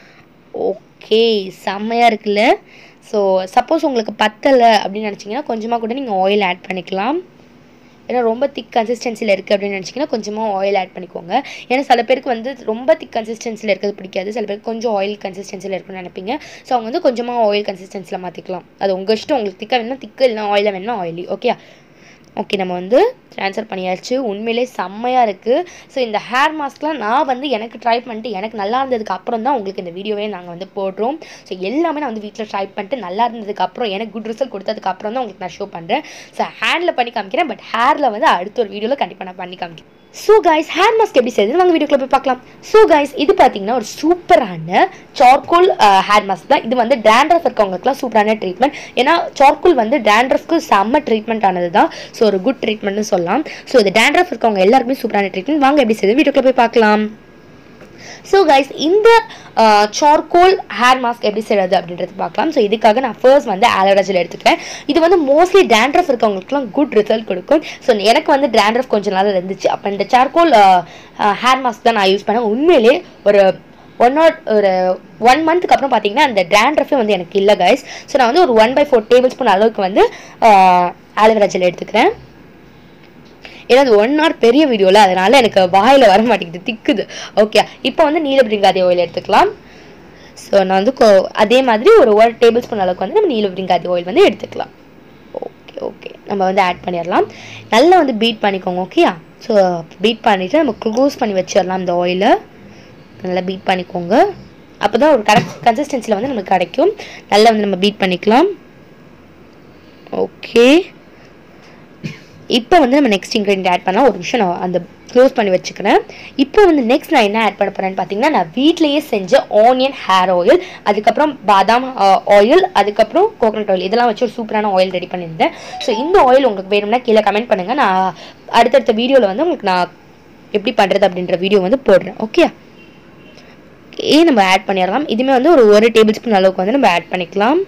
ஓகே செம்மையாக இருக்குல்ல ஸோ சப்போஸ் உங்களுக்கு பத்தலை அப்படின்னு நினச்சிங்கன்னா கொஞ்சமாக கூட நீங்கள் ஆயில் ஆட் பண்ணிக்கலாம் ஏன்னா ரொம்ப திக் கன்சிஸ்டன்சியில் இருக்குது அப்படின்னு நினச்சிங்கன்னா கொஞ்சமாக ஆயில் ஆட் பண்ணிக்கோங்க ஏன்னா சில பேருக்கு வந்து ரொம்ப திக் கன்சிஸ்டன்சியில் இருக்கிறது பிடிக்காது சில பேருக்கு கொஞ்சம் ஆயில் கன்சிஸ்டன்சியில் இருக்குன்னு நினைப்பீங்க ஸோ அவங்க வந்து கொஞ்சமாக ஆயில் கன்சிஸ்டன்சியில் மாற்றிக்கலாம் அது உங்கள் இஷ்டம் உங்களுக்கு திக்காக வேணும்னா திக்கு இல்லைனா ஆயிலாக வேணும்னா ஆயிலி ஓகே ஓகே நம்ம வந்து ட்ரான்ஸ்ஃபர் பண்ணியாச்சு உண்மையிலே செம்மையாக இருக்குது ஸோ இந்த ஹேர் மாஸ்க்லாம் நான் வந்து எனக்கு ட்ரை பண்ணிட்டு எனக்கு நல்லா இருந்ததுக்கு அப்புறம் தான் உங்களுக்கு இந்த வீடியோவே நாங்கள் வந்து போடுறோம் ஸோ எல்லாமே நான் வந்து வீட்டில் ட்ரை பண்ணிட்டு நல்லா இருந்ததுக்கு அப்புறம் எனக்கு குட் ரிசல்ட் கொடுத்ததுக்கு அப்புறம் தான் உங்களுக்கு நான் ஷோ பண்ணுறேன் ஸோ ஹேண்டில் பண்ணி காமிக்கிறேன் பட் ஹேரில் வந்து அடுத்த ஒரு வீடியோவில் கண்டிப்பாக நான் பண்ணி காமிக்கிறேன் ஸோ கைஸ் ஹேர் மாஸ்க் எப்படி செய்யுது வாங்க வீடியோக்குள்ள போய் பார்க்கலாம் ஸோ கைஸ் இது பார்த்தீங்கன்னா ஒரு சூப்பரான சார்கோல் ஹேர் மாஸ்க் தான் இது வந்து டேண்ட்ரஃப் இருக்கவங்களுக்குலாம் சூப்பரான ட்ரீட்மெண்ட் ஏன்னா சார்கோல் வந்து டேண்ட்ரஃப்க்கு செம்ம ட்ரீட்மெண்ட் ஆனது தான் ஸோ ஒரு குட் ட்ரீட்மெண்ட்னு சொல்லலாம் ஸோ இது டேண்ட்ரஃப் இருக்கவங்க எல்லாருக்குமே சூப்பரான ட்ரீட்மெண்ட் வாங்க எப்படி செய்யுது வீடியோக்குள்ள போய் பார்க்கலாம் ஸோ கைஸ் இந்த சார்கோல் ஹேர் மாஸ்க் எப்படி செய்கிறது அப்படின்றது பார்க்கலாம் ஸோ இதுக்காக நான் ஃபர்ஸ்ட் வந்து ஆலோவேரா ஜெல் எடுத்துக்கிறேன் இது வந்து மோஸ்ட்லி டேண்ட்ரஃப் இருக்கவங்களுக்குலாம் குட் ரிசல்ட் கொடுக்கும் ஸோ எனக்கு வந்து டேண்ட்ரஃப் கொஞ்ச நாள் இருந்துச்சு அப்போ இந்த சார்கோல் ஹேர் மாஸ்க் தான் நான் யூஸ் பண்ணேன் உண்மையிலே ஒரு ஒன் நாட் ஒரு ஒன் மந்த்துக்கு அப்புறம் பார்த்தீங்கன்னா அந்த டேண்ட்ரஃபே வந்து எனக்கு இல்லை கைஸ் ஸோ நான் வந்து ஒரு one by four tablespoon அளவுக்கு வந்து ஆலோவேரா ஜெல் எடுத்துக்கிறேன் ஏன்னா அது ஒன் ஹவர் பெரிய வீடியோவில் அதனால எனக்கு வாயில் வர மாட்டேங்குது திக்குது ஓகே இப்போ வந்து நீலபிரிங்காதி ஆயில் எடுத்துக்கலாம் ஸோ நான் வந்து கொ- அதே மாதிரி ஒரு ஒரு டேபிள் ஸ்பூன் அளவுக்கு வந்து நம்ம நீலபிரிங்காதி ஆயில் வந்து எடுத்துக்கலாம் ஓகே ஓகே நம்ம வந்து ஆட் பண்ணிடலாம் நல்லா வந்து பீட் பண்ணிக்கோங்க ஓகேயா ஸோ பீட் பண்ணிவிட்டு நம்ம க்ளோஸ் பண்ணி வச்சிடலாம் இந்த ஆயிலை நல்லா பீட் பண்ணிக்கோங்க அப்போ தான் ஒரு கரெக்ட் கன்சிஸ்டன்சியில் வந்து நமக்கு கிடைக்கும் நல்லா வந்து நம்ம பீட் பண்ணிக்கலாம் ஓகே இப்போ வந்து நம்ம நெக்ஸ்ட் இன்க்ரீடியன்ட் ஆட் பண்ணலாம் ஒரு நிமிஷம் நான் அந்த க்ளோஸ் பண்ணி வச்சுக்கிறேன் இப்போ வந்து நெக்ஸ்ட் நான் என்ன ஆட் பண்ண போறேன்னு பார்த்தீங்கன்னா நான் வீட்லயே செஞ்ச ஆனியன் ஹேர் ஆயில் அதுக்கப்புறம் பாதாம் ஆயில் அதுக்கப்புறம் கோகனட் ஆயில் இதெல்லாம் வச்சு ஒரு சூப்பரான ஆயில் ரெடி பண்ணியிருந்தேன் ஸோ இந்த ஆயில் உங்களுக்கு வேணும்னா கீழே கமெண்ட் பண்ணுங்கள் நான் அடுத்தடுத்த வீடியோவில் வந்து உங்களுக்கு நான் எப்படி பண்ணுறது அப்படின்ற வீடியோ வந்து போடுறேன் ஓகே ஓகே நம்ம ஆட் பண்ணிடலாம் இதுவுமே வந்து ஒரு ஒரு டேபிள் ஸ்பூன் அளவுக்கு வந்து நம்ம ஆட் பண்ணிக்கலாம்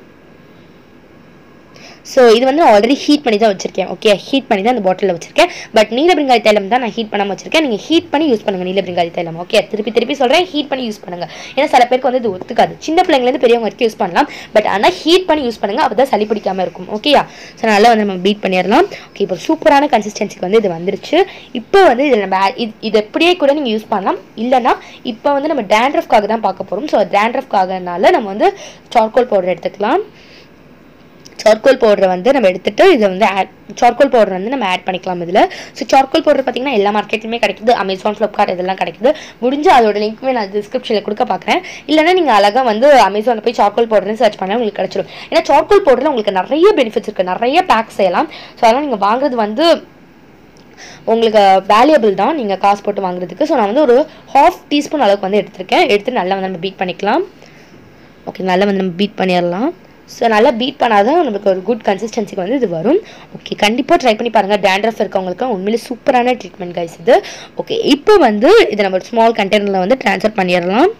ஸோ இது வந்து ஆல்ரெடி ஹீட் பண்ணி தான் வச்சிருக்கேன் ஓகே ஹீட் பண்ணி தான் அந்த பாட்டிலில் வச்சிருக்கேன் பட் நீலபிரிங்காய் தைலம் தான் நான் ஹீட் பண்ணாமல் வச்சிருக்கேன் நீங்கள் ஹீட் பண்ணி யூஸ் பண்ணுங்க நீலபிரிங்காய் தைலம் ஓகே திருப்பி திருப்பி சொல்கிறேன் ஹீட் பண்ணி யூஸ் பண்ணுங்க ஏன்னா சில பேருக்கு வந்து இது ஒத்துக்காது சின்ன பிள்ளைங்கலேருந்து பெரியவங்க வரைக்கும் யூஸ் பண்ணலாம் பட் ஆனால் ஹீட் பண்ணி யூஸ் பண்ணுங்க அப்போ தான் சளி பிடிக்காம இருக்கும் ஓகேயா ஸோ நல்லா வந்து நம்ம பீட் பண்ணிடலாம் ஓகே இப்போ சூப்பரான கன்சிஸ்டன்சிக்கு வந்து இது வந்துருச்சு இப்போ வந்து இதில் நம்ம add- இது இது எப்படியே கூட நீங்கள் யூஸ் பண்ணலாம் இல்லைன்னா இப்போ வந்து நம்ம டேண்ட்ரஃப்காக தான் பார்க்க போகிறோம் ஸோ டேண்ட்ரஃப்காகனால நம்ம வந்து சார்கோல் பவுடர் எடுத்துக்கலாம் சார்கோல் பவுடரை வந்து நம்ம எடுத்துட்டு இதை வந்து ஆட் சார்கோல் பவுடர் வந்து நம்ம ஆட் பண்ணிக்கலாம் இதில் ஸோ சார்கோல் பவுடர் பார்த்தீங்கன்னா எல்லா மார்க்கெட்லையுமே கிடைக்குது அமேசான் ஃப்ளிப்கார்ட் இதெல்லாம் கிடைக்குது முடிஞ்சு அதோட லிங்க்குமே நான் டிஸ்கிரிப்ஷனில் கொடுக்க பார்க்குறேன் இல்லைன்னா நீங்கள் அழகாக வந்து அமேசானில் போய் சார்கோல் பவுடர்னு சர்ச் பண்ணால் உங்களுக்கு கிடைச்சிடும் ஏன்னா சார்கோல் பவுடரில் உங்களுக்கு நிறைய பெனிஃபிட்ஸ் இருக்குது நிறைய பேக் செய்யலாம் ஸோ அதெல்லாம் நீங்கள் வாங்குறது வந்து உங்களுக்கு வேல்யூபிள் தான் நீங்கள் காசு போட்டு வாங்குறதுக்கு ஸோ நான் வந்து ஒரு ஹாஃப் டீஸ்பூன் அளவுக்கு வந்து எடுத்திருக்கேன் எடுத்து நல்லா வந்து நம்ம பீட் பண்ணிக்கலாம் ஓகே நல்லா வந்து நம்ம பீட் பண்ணிடலாம் ஸோ நல்லா பீட் பண்ணாதான் நமக்கு ஒரு குட் கன்சிஸ்டன்சிக்கு வந்து இது வரும் ஓகே கண்டிப்பாக ட்ரை பண்ணி பாருங்கள் டேண்ட்ரஃப் இருக்கவங்களுக்கு உண்மையிலே சூப்பரான ட்ரீட்மெண்ட் கைஸ் இது ஓகே இப்போ வந்து இதை நம்ம ஸ்மால் கண்டெய்னரில் வந்து ட்ரான்ஸ்ஃபர் பண்ணிடலாம்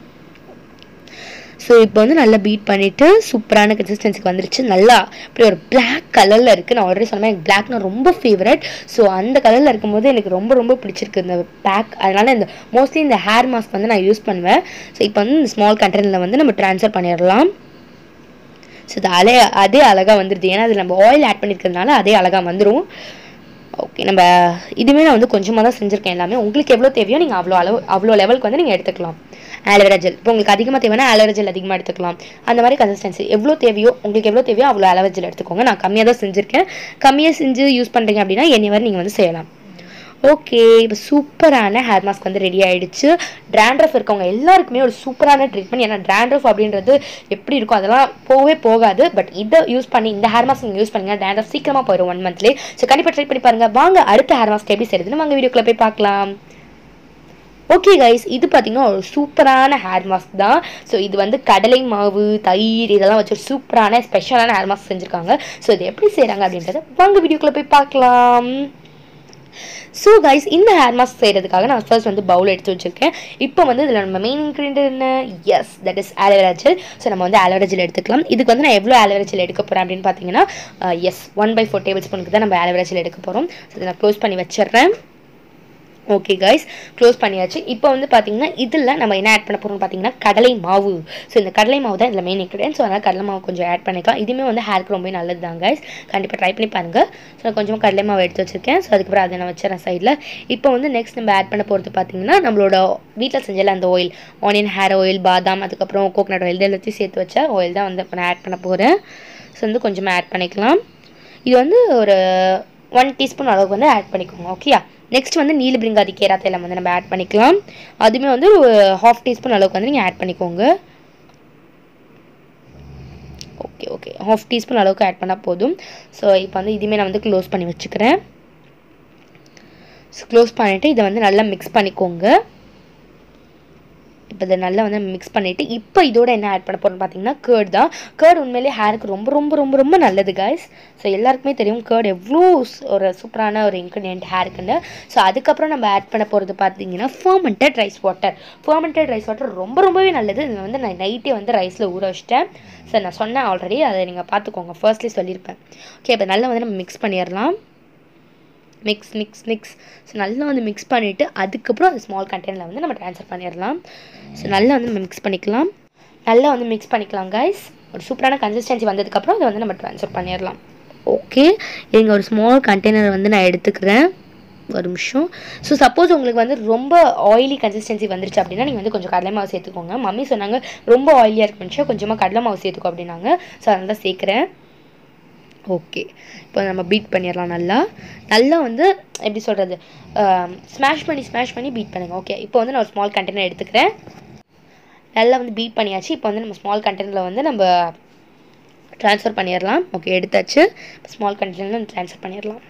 ஸோ இப்போ வந்து நல்லா பீட் பண்ணிவிட்டு சூப்பரான கன்சிஸ்டன்சிக்கு வந்துருச்சு நல்லா இப்படி ஒரு Black கலரில் இருக்குது நான் ஆல்ரெடி சொன்னேன் எனக்கு பிளாக்னா ரொம்ப ஃபேவரட் ஸோ அந்த கலரில் இருக்கும்போது எனக்கு ரொம்ப ரொம்ப பிடிச்சிருக்கு இந்த பேக் அதனால் இந்த மோஸ்ட்லி இந்த ஹேர் மாஸ்க் வந்து நான் யூஸ் பண்ணுவேன் ஸோ இப்போ வந்து இந்த ஸ்மால் கண்டெய்னரில் வந்து நம்ம ட்ரான்ஸ்ஃபர் பண்ணிடலாம் ஸோ இது அலே அதே அழகாக வந்துடுது ஏன்னா அதில் நம்ம ஆயில் ஆட் பண்ணியிருக்கிறதுனால அதே அழகாக வந்துடும் ஓகே நம்ம இதுவுமே நான் வந்து கொஞ்சமாக தான் செஞ்சுருக்கேன் எல்லாமே உங்களுக்கு எவ்வளோ தேவையோ நீங்கள் அவ்வளோ அளவு அவ்வளோ லெவலுக்கு வந்து நீங்கள் எடுத்துக்கலாம் ஆலோவேரா ஜெல் இப்போ உங்களுக்கு அதிகமாக தேவைன்னா ஆலோவேரா ஜெல் அதிகமாக எடுத்துக்கலாம் அந்த மாதிரி கன்சிஸ்டன்சி எவ்வளோ தேவையோ உங்களுக்கு எவ்வளோ தேவையோ அவ்வளோ ஆலோவேரா ஜெல் எடுத்துக்கோங்க நான் கம்மியாக தான் செஞ்சுருக்கேன் கம்மியாக செஞ்சு யூஸ் பண்ணுறீங்க அப்படின்னா என்னை வரை நீங்கள் வந்து செய்யலாம் ஓகே இப்போ சூப்பரான ஹேர் மாஸ்க் வந்து ரெடி ஆயிடுச்சு ட்ராண்ட்ரஃப் இருக்கவங்க எல்லாருக்குமே ஒரு சூப்பரான ட்ரீட்மெண்ட் ஏன்னா ட்ராண்ட்ரஃப் அப்படின்றது எப்படி இருக்கும் அதெல்லாம் போகவே போகாது பட் இதை யூஸ் பண்ணி இந்த ஹேர் மாஸ்க் நீங்கள் யூஸ் பண்ணுங்க ட்ராண்ட்ரஃப் சீக்கிரமாக போயிடும் ஒன் மந்த்லேயே ஸோ கண்டிப்பாக ட்ரை பண்ணி பாருங்க வாங்க அடுத்த ஹேர் மாஸ்க் எப்படி செய்யுதுன்னு வாங்க வீடியோக்குள்ள போய் பார்க்கலாம் ஓகே கைஸ் இது பார்த்தீங்கன்னா ஒரு சூப்பரான ஹேர் மாஸ்க் தான் ஸோ இது வந்து கடலை மாவு தயிர் இதெல்லாம் வச்சு ஒரு சூப்பரான ஸ்பெஷலான ஹேர் மாஸ்க் செஞ்சுருக்காங்க ஸோ இது எப்படி செய்கிறாங்க அப்படின்றத வாங்க வீடியோக்குள்ளே போய் பார்க்கலாம் ஸோ கைஸ் இந்த ஹேர் மாஸ்க் செய்கிறதுக்காக நான் ஃபர்ஸ்ட் வந்து பவுல் எடுத்து வச்சுருக்கேன் இப்போ வந்து இதில் நம்ம மெயின் இன்க்ரீடியன்ட் என்ன yes that is aloe vera gel so நம்ம வந்து ஆலோவேரா ஜெல் எடுத்துக்கலாம் இதுக்கு வந்து நான் எவ்வளோ ஆலோவேரா ஜெல் எடுக்க போகிறேன் அப்படின்னு பார்த்தீங்கன்னா எஸ் ஒன் பை ஃபோர் டேபிள் ஸ்பூனுக்கு தான் நம்ம ஆலோவேரா ஜெல் எடுக்க போகிறோம் ஸோ இதை நான் க்ளோஸ் பண்ணி வச்சிடுறேன் ஓகே கைஸ் க்ளோஸ் பண்ணியாச்சு இப்போ வந்து பார்த்தீங்கன்னா இதில் நம்ம என்ன ஆட் பண்ண போகிறோம்னு பார்த்தீங்கன்னா கடலை மாவு ஸோ இந்த கடலை மாவு தான் இதில் மெயின் இன்க்ரீடியன்ட் ஸோ அதனால் கடலை மாவு கொஞ்சம் ஆட் பண்ணிக்கலாம் இதுவுமே வந்து ஹேருக்கு ரொம்ப நல்லது தான் கைஸ் கண்டிப்பாக ட்ரை பண்ணி பாருங்கள் ஸோ நான் கொஞ்சமாக கடலை மாவு எடுத்து வச்சிருக்கேன் ஸோ அதுக்கப்புறம் அதை நான் வச்சிடறேன் சைடில் இப்போ வந்து நெக்ஸ்ட் நம்ம ஆட் பண்ண போகிறது பார்த்தீங்கன்னா நம்மளோட வீட்டில் செஞ்சல அந்த ஆயில் ஆனியன் ஹேர் ஆயில் பாதாம் அதுக்கப்புறம் கோகனட் ஆயில் இது எல்லாத்தையும் சேர்த்து வச்ச ஆயில் தான் வந்து இப்போ நான் ஆட் பண்ண போகிறேன் ஸோ வந்து கொஞ்சமாக ஆட் பண்ணிக்கலாம் இது வந்து ஒரு ஒன் டீஸ்பூன் அளவுக்கு வந்து ஆட் பண்ணிக்கோங்க ஓகேயா நெக்ஸ்ட் வந்து நீலபிரிங்காதி கேரா தைலம் வந்து நம்ம ஆட் பண்ணிக்கலாம் அதுவுமே வந்து ஒரு ஹாஃப் டீஸ்பூன் அளவுக்கு வந்து நீங்கள் ஆட் பண்ணிக்கோங்க ஓகே ஓகே ஹாஃப் டீஸ்பூன் அளவுக்கு ஆட் பண்ணால் போதும் ஸோ இப்போ வந்து இதுவுமே நான் வந்து க்ளோஸ் பண்ணி வச்சுக்கிறேன் ஸோ க்ளோஸ் பண்ணிவிட்டு இதை வந்து நல்லா மிக்ஸ் பண்ணிக்கோங்க இப்போ இதை நல்லா வந்து மிக்ஸ் பண்ணிவிட்டு இப்போ இதோட என்ன ஆட் பண்ண போகிறோம்னு பார்த்தீங்கன்னா கேர்ட் தான் கேர்ட் உண்மையிலேயே ஹேருக்கு ரொம்ப ரொம்ப ரொம்ப ரொம்ப நல்லது guys ஸோ எல்லாருக்குமே தெரியும் கேர்ட் எவ்வளோ ஸ்- ஒரு சூப்பரான ஒரு இன்க்ரீடியன்ட் ஹேருக்குன்னு ஸோ அதுக்கப்புறம் நம்ம ஆட் பண்ண போகிறது பார்த்தீங்கன்னா fermented rice water fermented rice water ரொம்ப ரொம்பவே நல்லது இதை வந்து நான் நைட்டே வந்து ரைஸில் ஊற வச்சிட்டேன் சார் நான் சொன்னேன் ஆல்ரெடி அதை நீங்கள் பார்த்துக்கோங்க ஃபர்ஸ்ட்லேயே சொல்லியிருப்பேன் ஓகே இப்போ நல்லா வந்து நம்ம மிக்ஸ் பண்ணிடலாம் மிக்ஸ் மிக்ஸ் மிக்ஸ் ஸோ நல்லா வந்து மிக்ஸ் பண்ணிவிட்டு அதுக்கப்புறம் அந்த ஸ்மால் கண்டெய்னரில் வந்து நம்ம ட்ரான்ஸ்ஃபர் பண்ணிடலாம் ஸோ நல்லா வந்து நம்ம மிக்ஸ் பண்ணிக்கலாம் நல்லா வந்து மிக்ஸ் பண்ணிக்கலாம் guys ஒரு சூப்பரான கன்சிஸ்டன்சி வந்ததுக்கப்புறம் அதை வந்து நம்ம ட்ரான்ஸ்ஃபர் பண்ணிடலாம் ஓகே இங்கே ஒரு ஸ்மால் கண்டெய்னர் வந்து நான் எடுத்துக்கிறேன் ஒரு நிமிஷம் ஸோ சப்போஸ் உங்களுக்கு வந்து ரொம்ப ஆயிலி கன்சிஸ்டன்சி வந்துருச்சு அப்படின்னா நீங்கள் வந்து கொஞ்சம் கடலை மாவு சேர்த்துக்கோங்க மம்மி சொன்னாங்க ரொம்ப ஆயிலியாக இருக்குன்னு கொஞ்சமாக கடலை மாவு சேர்த்துக்கோ அப்படின்னாங்க ஸோ அதனால தான் சேர்க்குறேன் ஓகே இப்போ நம்ம பீட் பண்ணிடலாம் நல்லா நல்லா வந்து எப்படி சொல்கிறது ஸ்மாஷ் பண்ணி ஸ்மாஷ் பண்ணி பீட் பண்ணுங்க ஓகே இப்போ வந்து நான் ஒரு ஸ்மால் கண்டெய்னர் எடுத்துக்கிறேன் நல்லா வந்து பீட் பண்ணியாச்சு இப்போ வந்து நம்ம ஸ்மால் கண்டெய்னரில் வந்து நம்ம ட்ரான்ஸ்ஃபர் பண்ணிடலாம் ஓகே எடுத்தாச்சு ஸ்மால் கண்டெய்னரில் ட்ரான்ஸ்ஃபர் பண்ணிடலாம்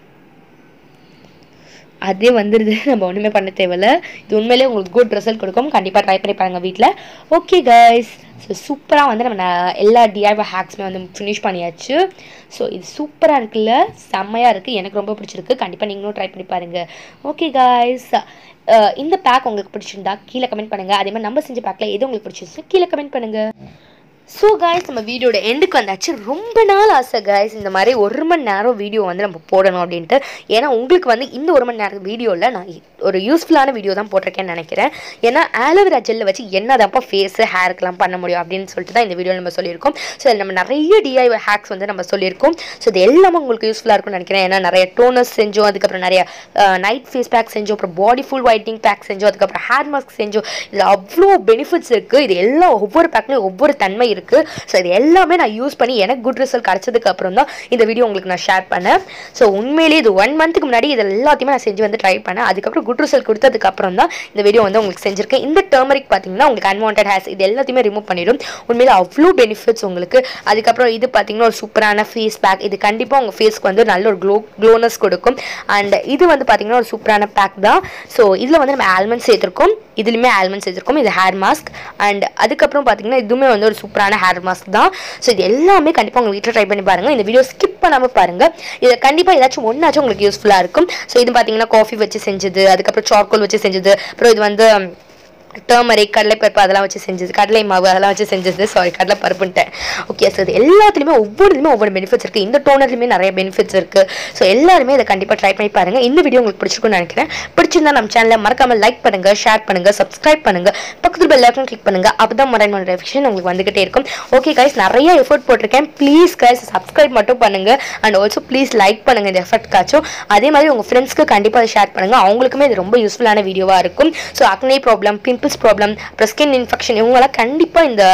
அதே வந்துடுது நம்ம ஒன்றுமே பண்ண தேவையில்ல இது உண்மையிலேயே உங்களுக்கு குட் ரிசல்ட் கொடுக்கும் கண்டிப்பாக ட்ரை பண்ணி பாருங்கள் வீட்டில் ஓகே கைஸ் ஸோ சூப்பராக வந்து நம்ம ந- எல்லா டிஐவை ஹேக்ஸுமே வந்து ஃபினிஷ் பண்ணியாச்சு ஸோ இது சூப்பராக இருக்குல்ல செம்மையாக இருக்குது எனக்கு ரொம்ப பிடிச்சிருக்கு கண்டிப்பாக நீங்களும் ட்ரை பண்ணி பாருங்கள் ஓகே காய்ஸ் இந்த பேக் உங்களுக்கு பிடிச்சிருந்தா கீழே கமெண்ட் பண்ணுங்கள் அதே மாதிரி நம்ம செஞ்ச பேக்கில் எது உங்களுக்கு பிடிச்சிருச்சு கீழே கமெண்ட் பண்ணுங்கள் ஸோ காய்ஸ் நம்ம வீடியோட எண்டுக்கு வந்தாச்சு ரொம்ப நாள் ஆசை காய்ஸ் இந்த மாதிரி ஒரு மணி நேரம் வீடியோ வந்து நம்ம போடணும் அப்படின்ட்டு ஏன்னா உங்களுக்கு வந்து இந்த ஒரு மணி நேரம் வீடியோவில் நான் ஒரு யூஸ்ஃபுல்லான வீடியோ தான் போட்டிருக்கேன்னு நினைக்கிறேன் ஏன்னா ஆலோவேரா ஜெல்லை வச்சு என்னதான்ப்பா ஃபேஸு ஹேருக்கெலாம் பண்ண முடியும் அப்படின்னு சொல்லிட்டு தான் இந்த வீடியோ நம்ம சொல்லியிருக்கோம் ஸோ அதில் நம்ம நிறைய டிஐ ஹேக்ஸ் வந்து நம்ம சொல்லியிருக்கோம் ஸோ இது எல்லாமே உங்களுக்கு யூஸ்ஃபுல்லாக இருக்கும்னு நினைக்கிறேன் ஏன்னா நிறைய டோனர்ஸ் செஞ்சோம் அதுக்கப்புறம் நிறைய நைட் ஃபேஸ் பேக் செஞ்சோம் அப்புறம் பாடி ஃபுல் ஒயிட்டிங் பேக் செஞ்சோம் அதுக்கப்புறம் ஹேர் மாஸ்க் செஞ்சோம் இதில் அவ்வளோ பெனிஃபிட்ஸ் இருக்குது இது எல்லாம் ஒவ்வொரு பேக்லேயும் ஒவ்வொரு தன்மை இருக்குது ஸோ இது எல்லாமே நான் யூஸ் பண்ணி எனக்கு குட் ரிசல்ட் கிடச்சதுக்கு அப்புறம் தான் இந்த வீடியோ உங்களுக்கு நான் ஷேர் பண்ணேன் ஸோ உண்மையிலேயே இது ஒன் மந்த்துக்கு முன்னாடி இது எல்லாத்தையுமே நான் செஞ்சு வந்து ட்ரை பண்ணேன் அதுக்கப்புறம் குட் ரிசல்ட் கொடுத்ததுக்கு அப்புறம் தான் இந்த வீடியோ வந்து உங்களுக்கு செஞ்சிருக்கேன் இந்த டர்மரிக் பார்த்தீங்கன்னா உங்களுக்கு அன்வான்ட் ஹேர்ஸ் இது எல்லாத்தையுமே ரிமூவ் பண்ணிடும் உண்மையில அவ்வளோ பெனிஃபிட்ஸ் உங்களுக்கு அதுக்கப்புறம் இது பார்த்தீங்கன்னா ஒரு சூப்பரான ஃபேஸ் பேக் இது கண்டிப்பாக உங்கள் ஃபேஸ்க்கு வந்து நல்ல ஒரு க்ளோ க்ளோனஸ் கொடுக்கும் அண்ட் இது வந்து பார்த்தீங்கன்னா ஒரு சூப்பரான பேக் தான் ஸோ இதில் வந்து நம்ம ஆல்மண்ட் சேர்த்துருக்கோம் இதுலையுமே ஆல்மண்ட் சேர்த்துருக்கோம் இது ஹேர் மாஸ்க் அண்ட் அதுக்கப்புறம் பார்த்தீங்கன்னா இதுவுமே வந்து ஒரு சூப்பரான ஹேர் மாஸ்க் தான் ஸோ இது எல்லாமே கண்டிப்பாக உங்கள் வீட்டில் ட்ரை பண்ணி பாருங்கள் இந்த வீடியோ ஸ்கிப் பண்ணாமல் பாருங்கள் இதை கண்டிப்பாக ஏதாச்சும் ஒன்றாச்சும் உங்களுக்கு யூஸ்ஃபுல்லாக இருக்கும் ஸோ இது பார்த்தீங்கன்னா காஃபி வச்சு செஞ்சது அதுக்கப்புறம் சார்கோல் வச்சு செஞ்சது அப்புறம் இது வந்து டர்மரிக் கடலைப்பருப்பு அதெல்லாம் வச்சு செஞ்சது கடலை மாவு அதெல்லாம் வச்சு செஞ்சது சாரி கடலை பருப்புன்ட்டேன் ஓகே ஸோ இது எல்லாத்துலேயுமே ஒவ்வொருலையுமே ஒவ்வொரு பெனிஃபிட்ஸ் இருக்குது இந்த டோனர்லையுமே நிறைய பெனிஃபிட்ஸ் இருக்குது ஸோ எல்லாருமே இதை கண்டிப்பாக ட்ரை பண்ணி பாருங்கள் இந்த வீடியோ உங்களுக்கு பிடிச்சிருக்கும்னு நினைக்கிறேன் பிடிச்சிருந்தா நம்ம சேனலை மறக்காமல் லைக் பண்ணுங்கள் ஷேர் பண்ணுங்கள் சப்ஸ்கிரைப் பண்ணுங்கள் பக்கத்தில் பெல் ஐக்கன் கிளிக் பண்ணுங்கள் அப்போ தான் மரண நோட்டிஃபிகேஷன் உங்களுக்கு வந்துகிட்டே இருக்கும் ஓகே கைஸ் நிறைய எஃபர்ட் போட்டிருக்கேன் ப்ளீஸ் கைஸ் சப்ஸ்கிரைப் மட்டும் பண்ணுங்கள் அண்ட் ஆல்சோ ப்ளீஸ் லைக் பண்ணுங்கள் இந்த எஃபர்ட்காச்சும் அதே மாதிரி உங்கள் ஃப்ரெண்ட்ஸ்க்கு கண்டிப்பாக அதை ஷேர் பண்ணுங்கள் அவங்களுக்குமே இது ரொம்ப யூஸ்ஃபுல்லான வீடியோவாக இருக்கும் so acne problem pimples problem அப்புறம் ஸ்கின் இன்ஃபெக்ஷன் இவங்கெல்லாம் கண்டிப்பாக இந்த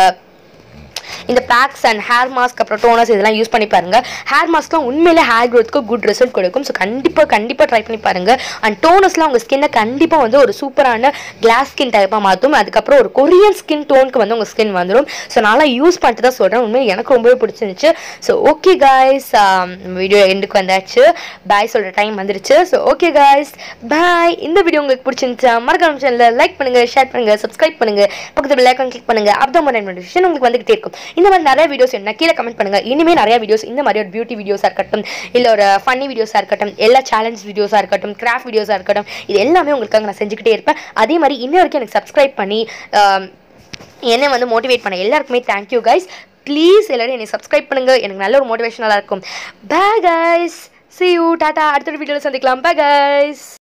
இந்த பேக்ஸ் அண்ட் ஹேர் மாஸ்க் அப்புறம் டோனர்ஸ் இதெல்லாம் யூஸ் பண்ணி பாருங்க ஹேர் மாஸ்க்லாம் உண்மையிலே ஹேர் க்ரோத்துக்கு குட் ரிசல்ட் கொடுக்கும் ஸோ கண்டிப்பாக கண்டிப்பாக ட்ரை பண்ணி பாருங்க அண்ட் டோனர்ஸ்லாம் உங்கள் ஸ்கின்னை கண்டிப்பாக வந்து ஒரு சூப்பரான கிளாஸ் ஸ்கின் டைப்பாக மாற்றும் அதுக்கப்புறம் ஒரு கொரியன் ஸ்கின் டோனுக்கு வந்து உங்கள் ஸ்கின் வந்துடும் ஸோ நான்லாம் யூஸ் பண்ணிட்டு தான் சொல்கிறேன் உண்மையிலே எனக்கு ரொம்பவே பிடிச்சிருந்துச்சு ஸோ ஓகே காய்ஸ் வீடியோ எண்டுக்கு வந்தாச்சு பாய் சொல்கிற டைம் வந்துருச்சு ஸோ ஓகே காய்ஸ் பாய் இந்த வீடியோ உங்களுக்கு பிடிச்சிருந்துச்சா மறக்காம சேனலில் லைக் பண்ணுங்கள் ஷேர் பண்ணுங்கள் சப்ஸ்கிரைப் பண்ணுங்கள் பக்கத்தில் பெல் ஐக்கான் கிளிக் பண்ணுங்கள் அப்பதான் மாதிரி நோட்டிஃபிகேஷன் உங்களுக்கு வந்துகிட்டே இருக்கும் இந்த மாதிரி நிறைய வீடியோஸ் என்ன கீழே கமெண்ட் பண்ணுங்க இனிமேல் நிறைய வீடியோஸ் இந்த மாதிரி ஒரு பியூட்டி வீடியோஸாக இருக்கட்டும் இல்லை ஒரு ஃபன்னி வீடியோஸாக இருக்கட்டும் எல்லா சேலஞ்ச் வீடியோஸாக இருக்கட்டும் கிராஃப்ட் வீடியோஸாக இருக்கட்டும் இது எல்லாமே உங்களுக்காக நான் செஞ்சுக்கிட்டே இருப்பேன் அதே மாதிரி இன்ன வரைக்கும் எனக்கு சப்ஸ்கிரைப் பண்ணி ஆம், என்னை வந்து மோட்டிவேட் பண்ண எல்லாருக்குமே தேங்க்யூ கைஸ் ப்ளீஸ் எல்லாரும் என்னை சப்ஸ்கிரைப் பண்ணுங்க எனக்கு நல்ல ஒரு மோட்டிவேஷனலாக இருக்கும் பே கைஸ் see you டாட்டா அடுத்த வீடியோவில் சந்திக்கலாம் பே கைஸ்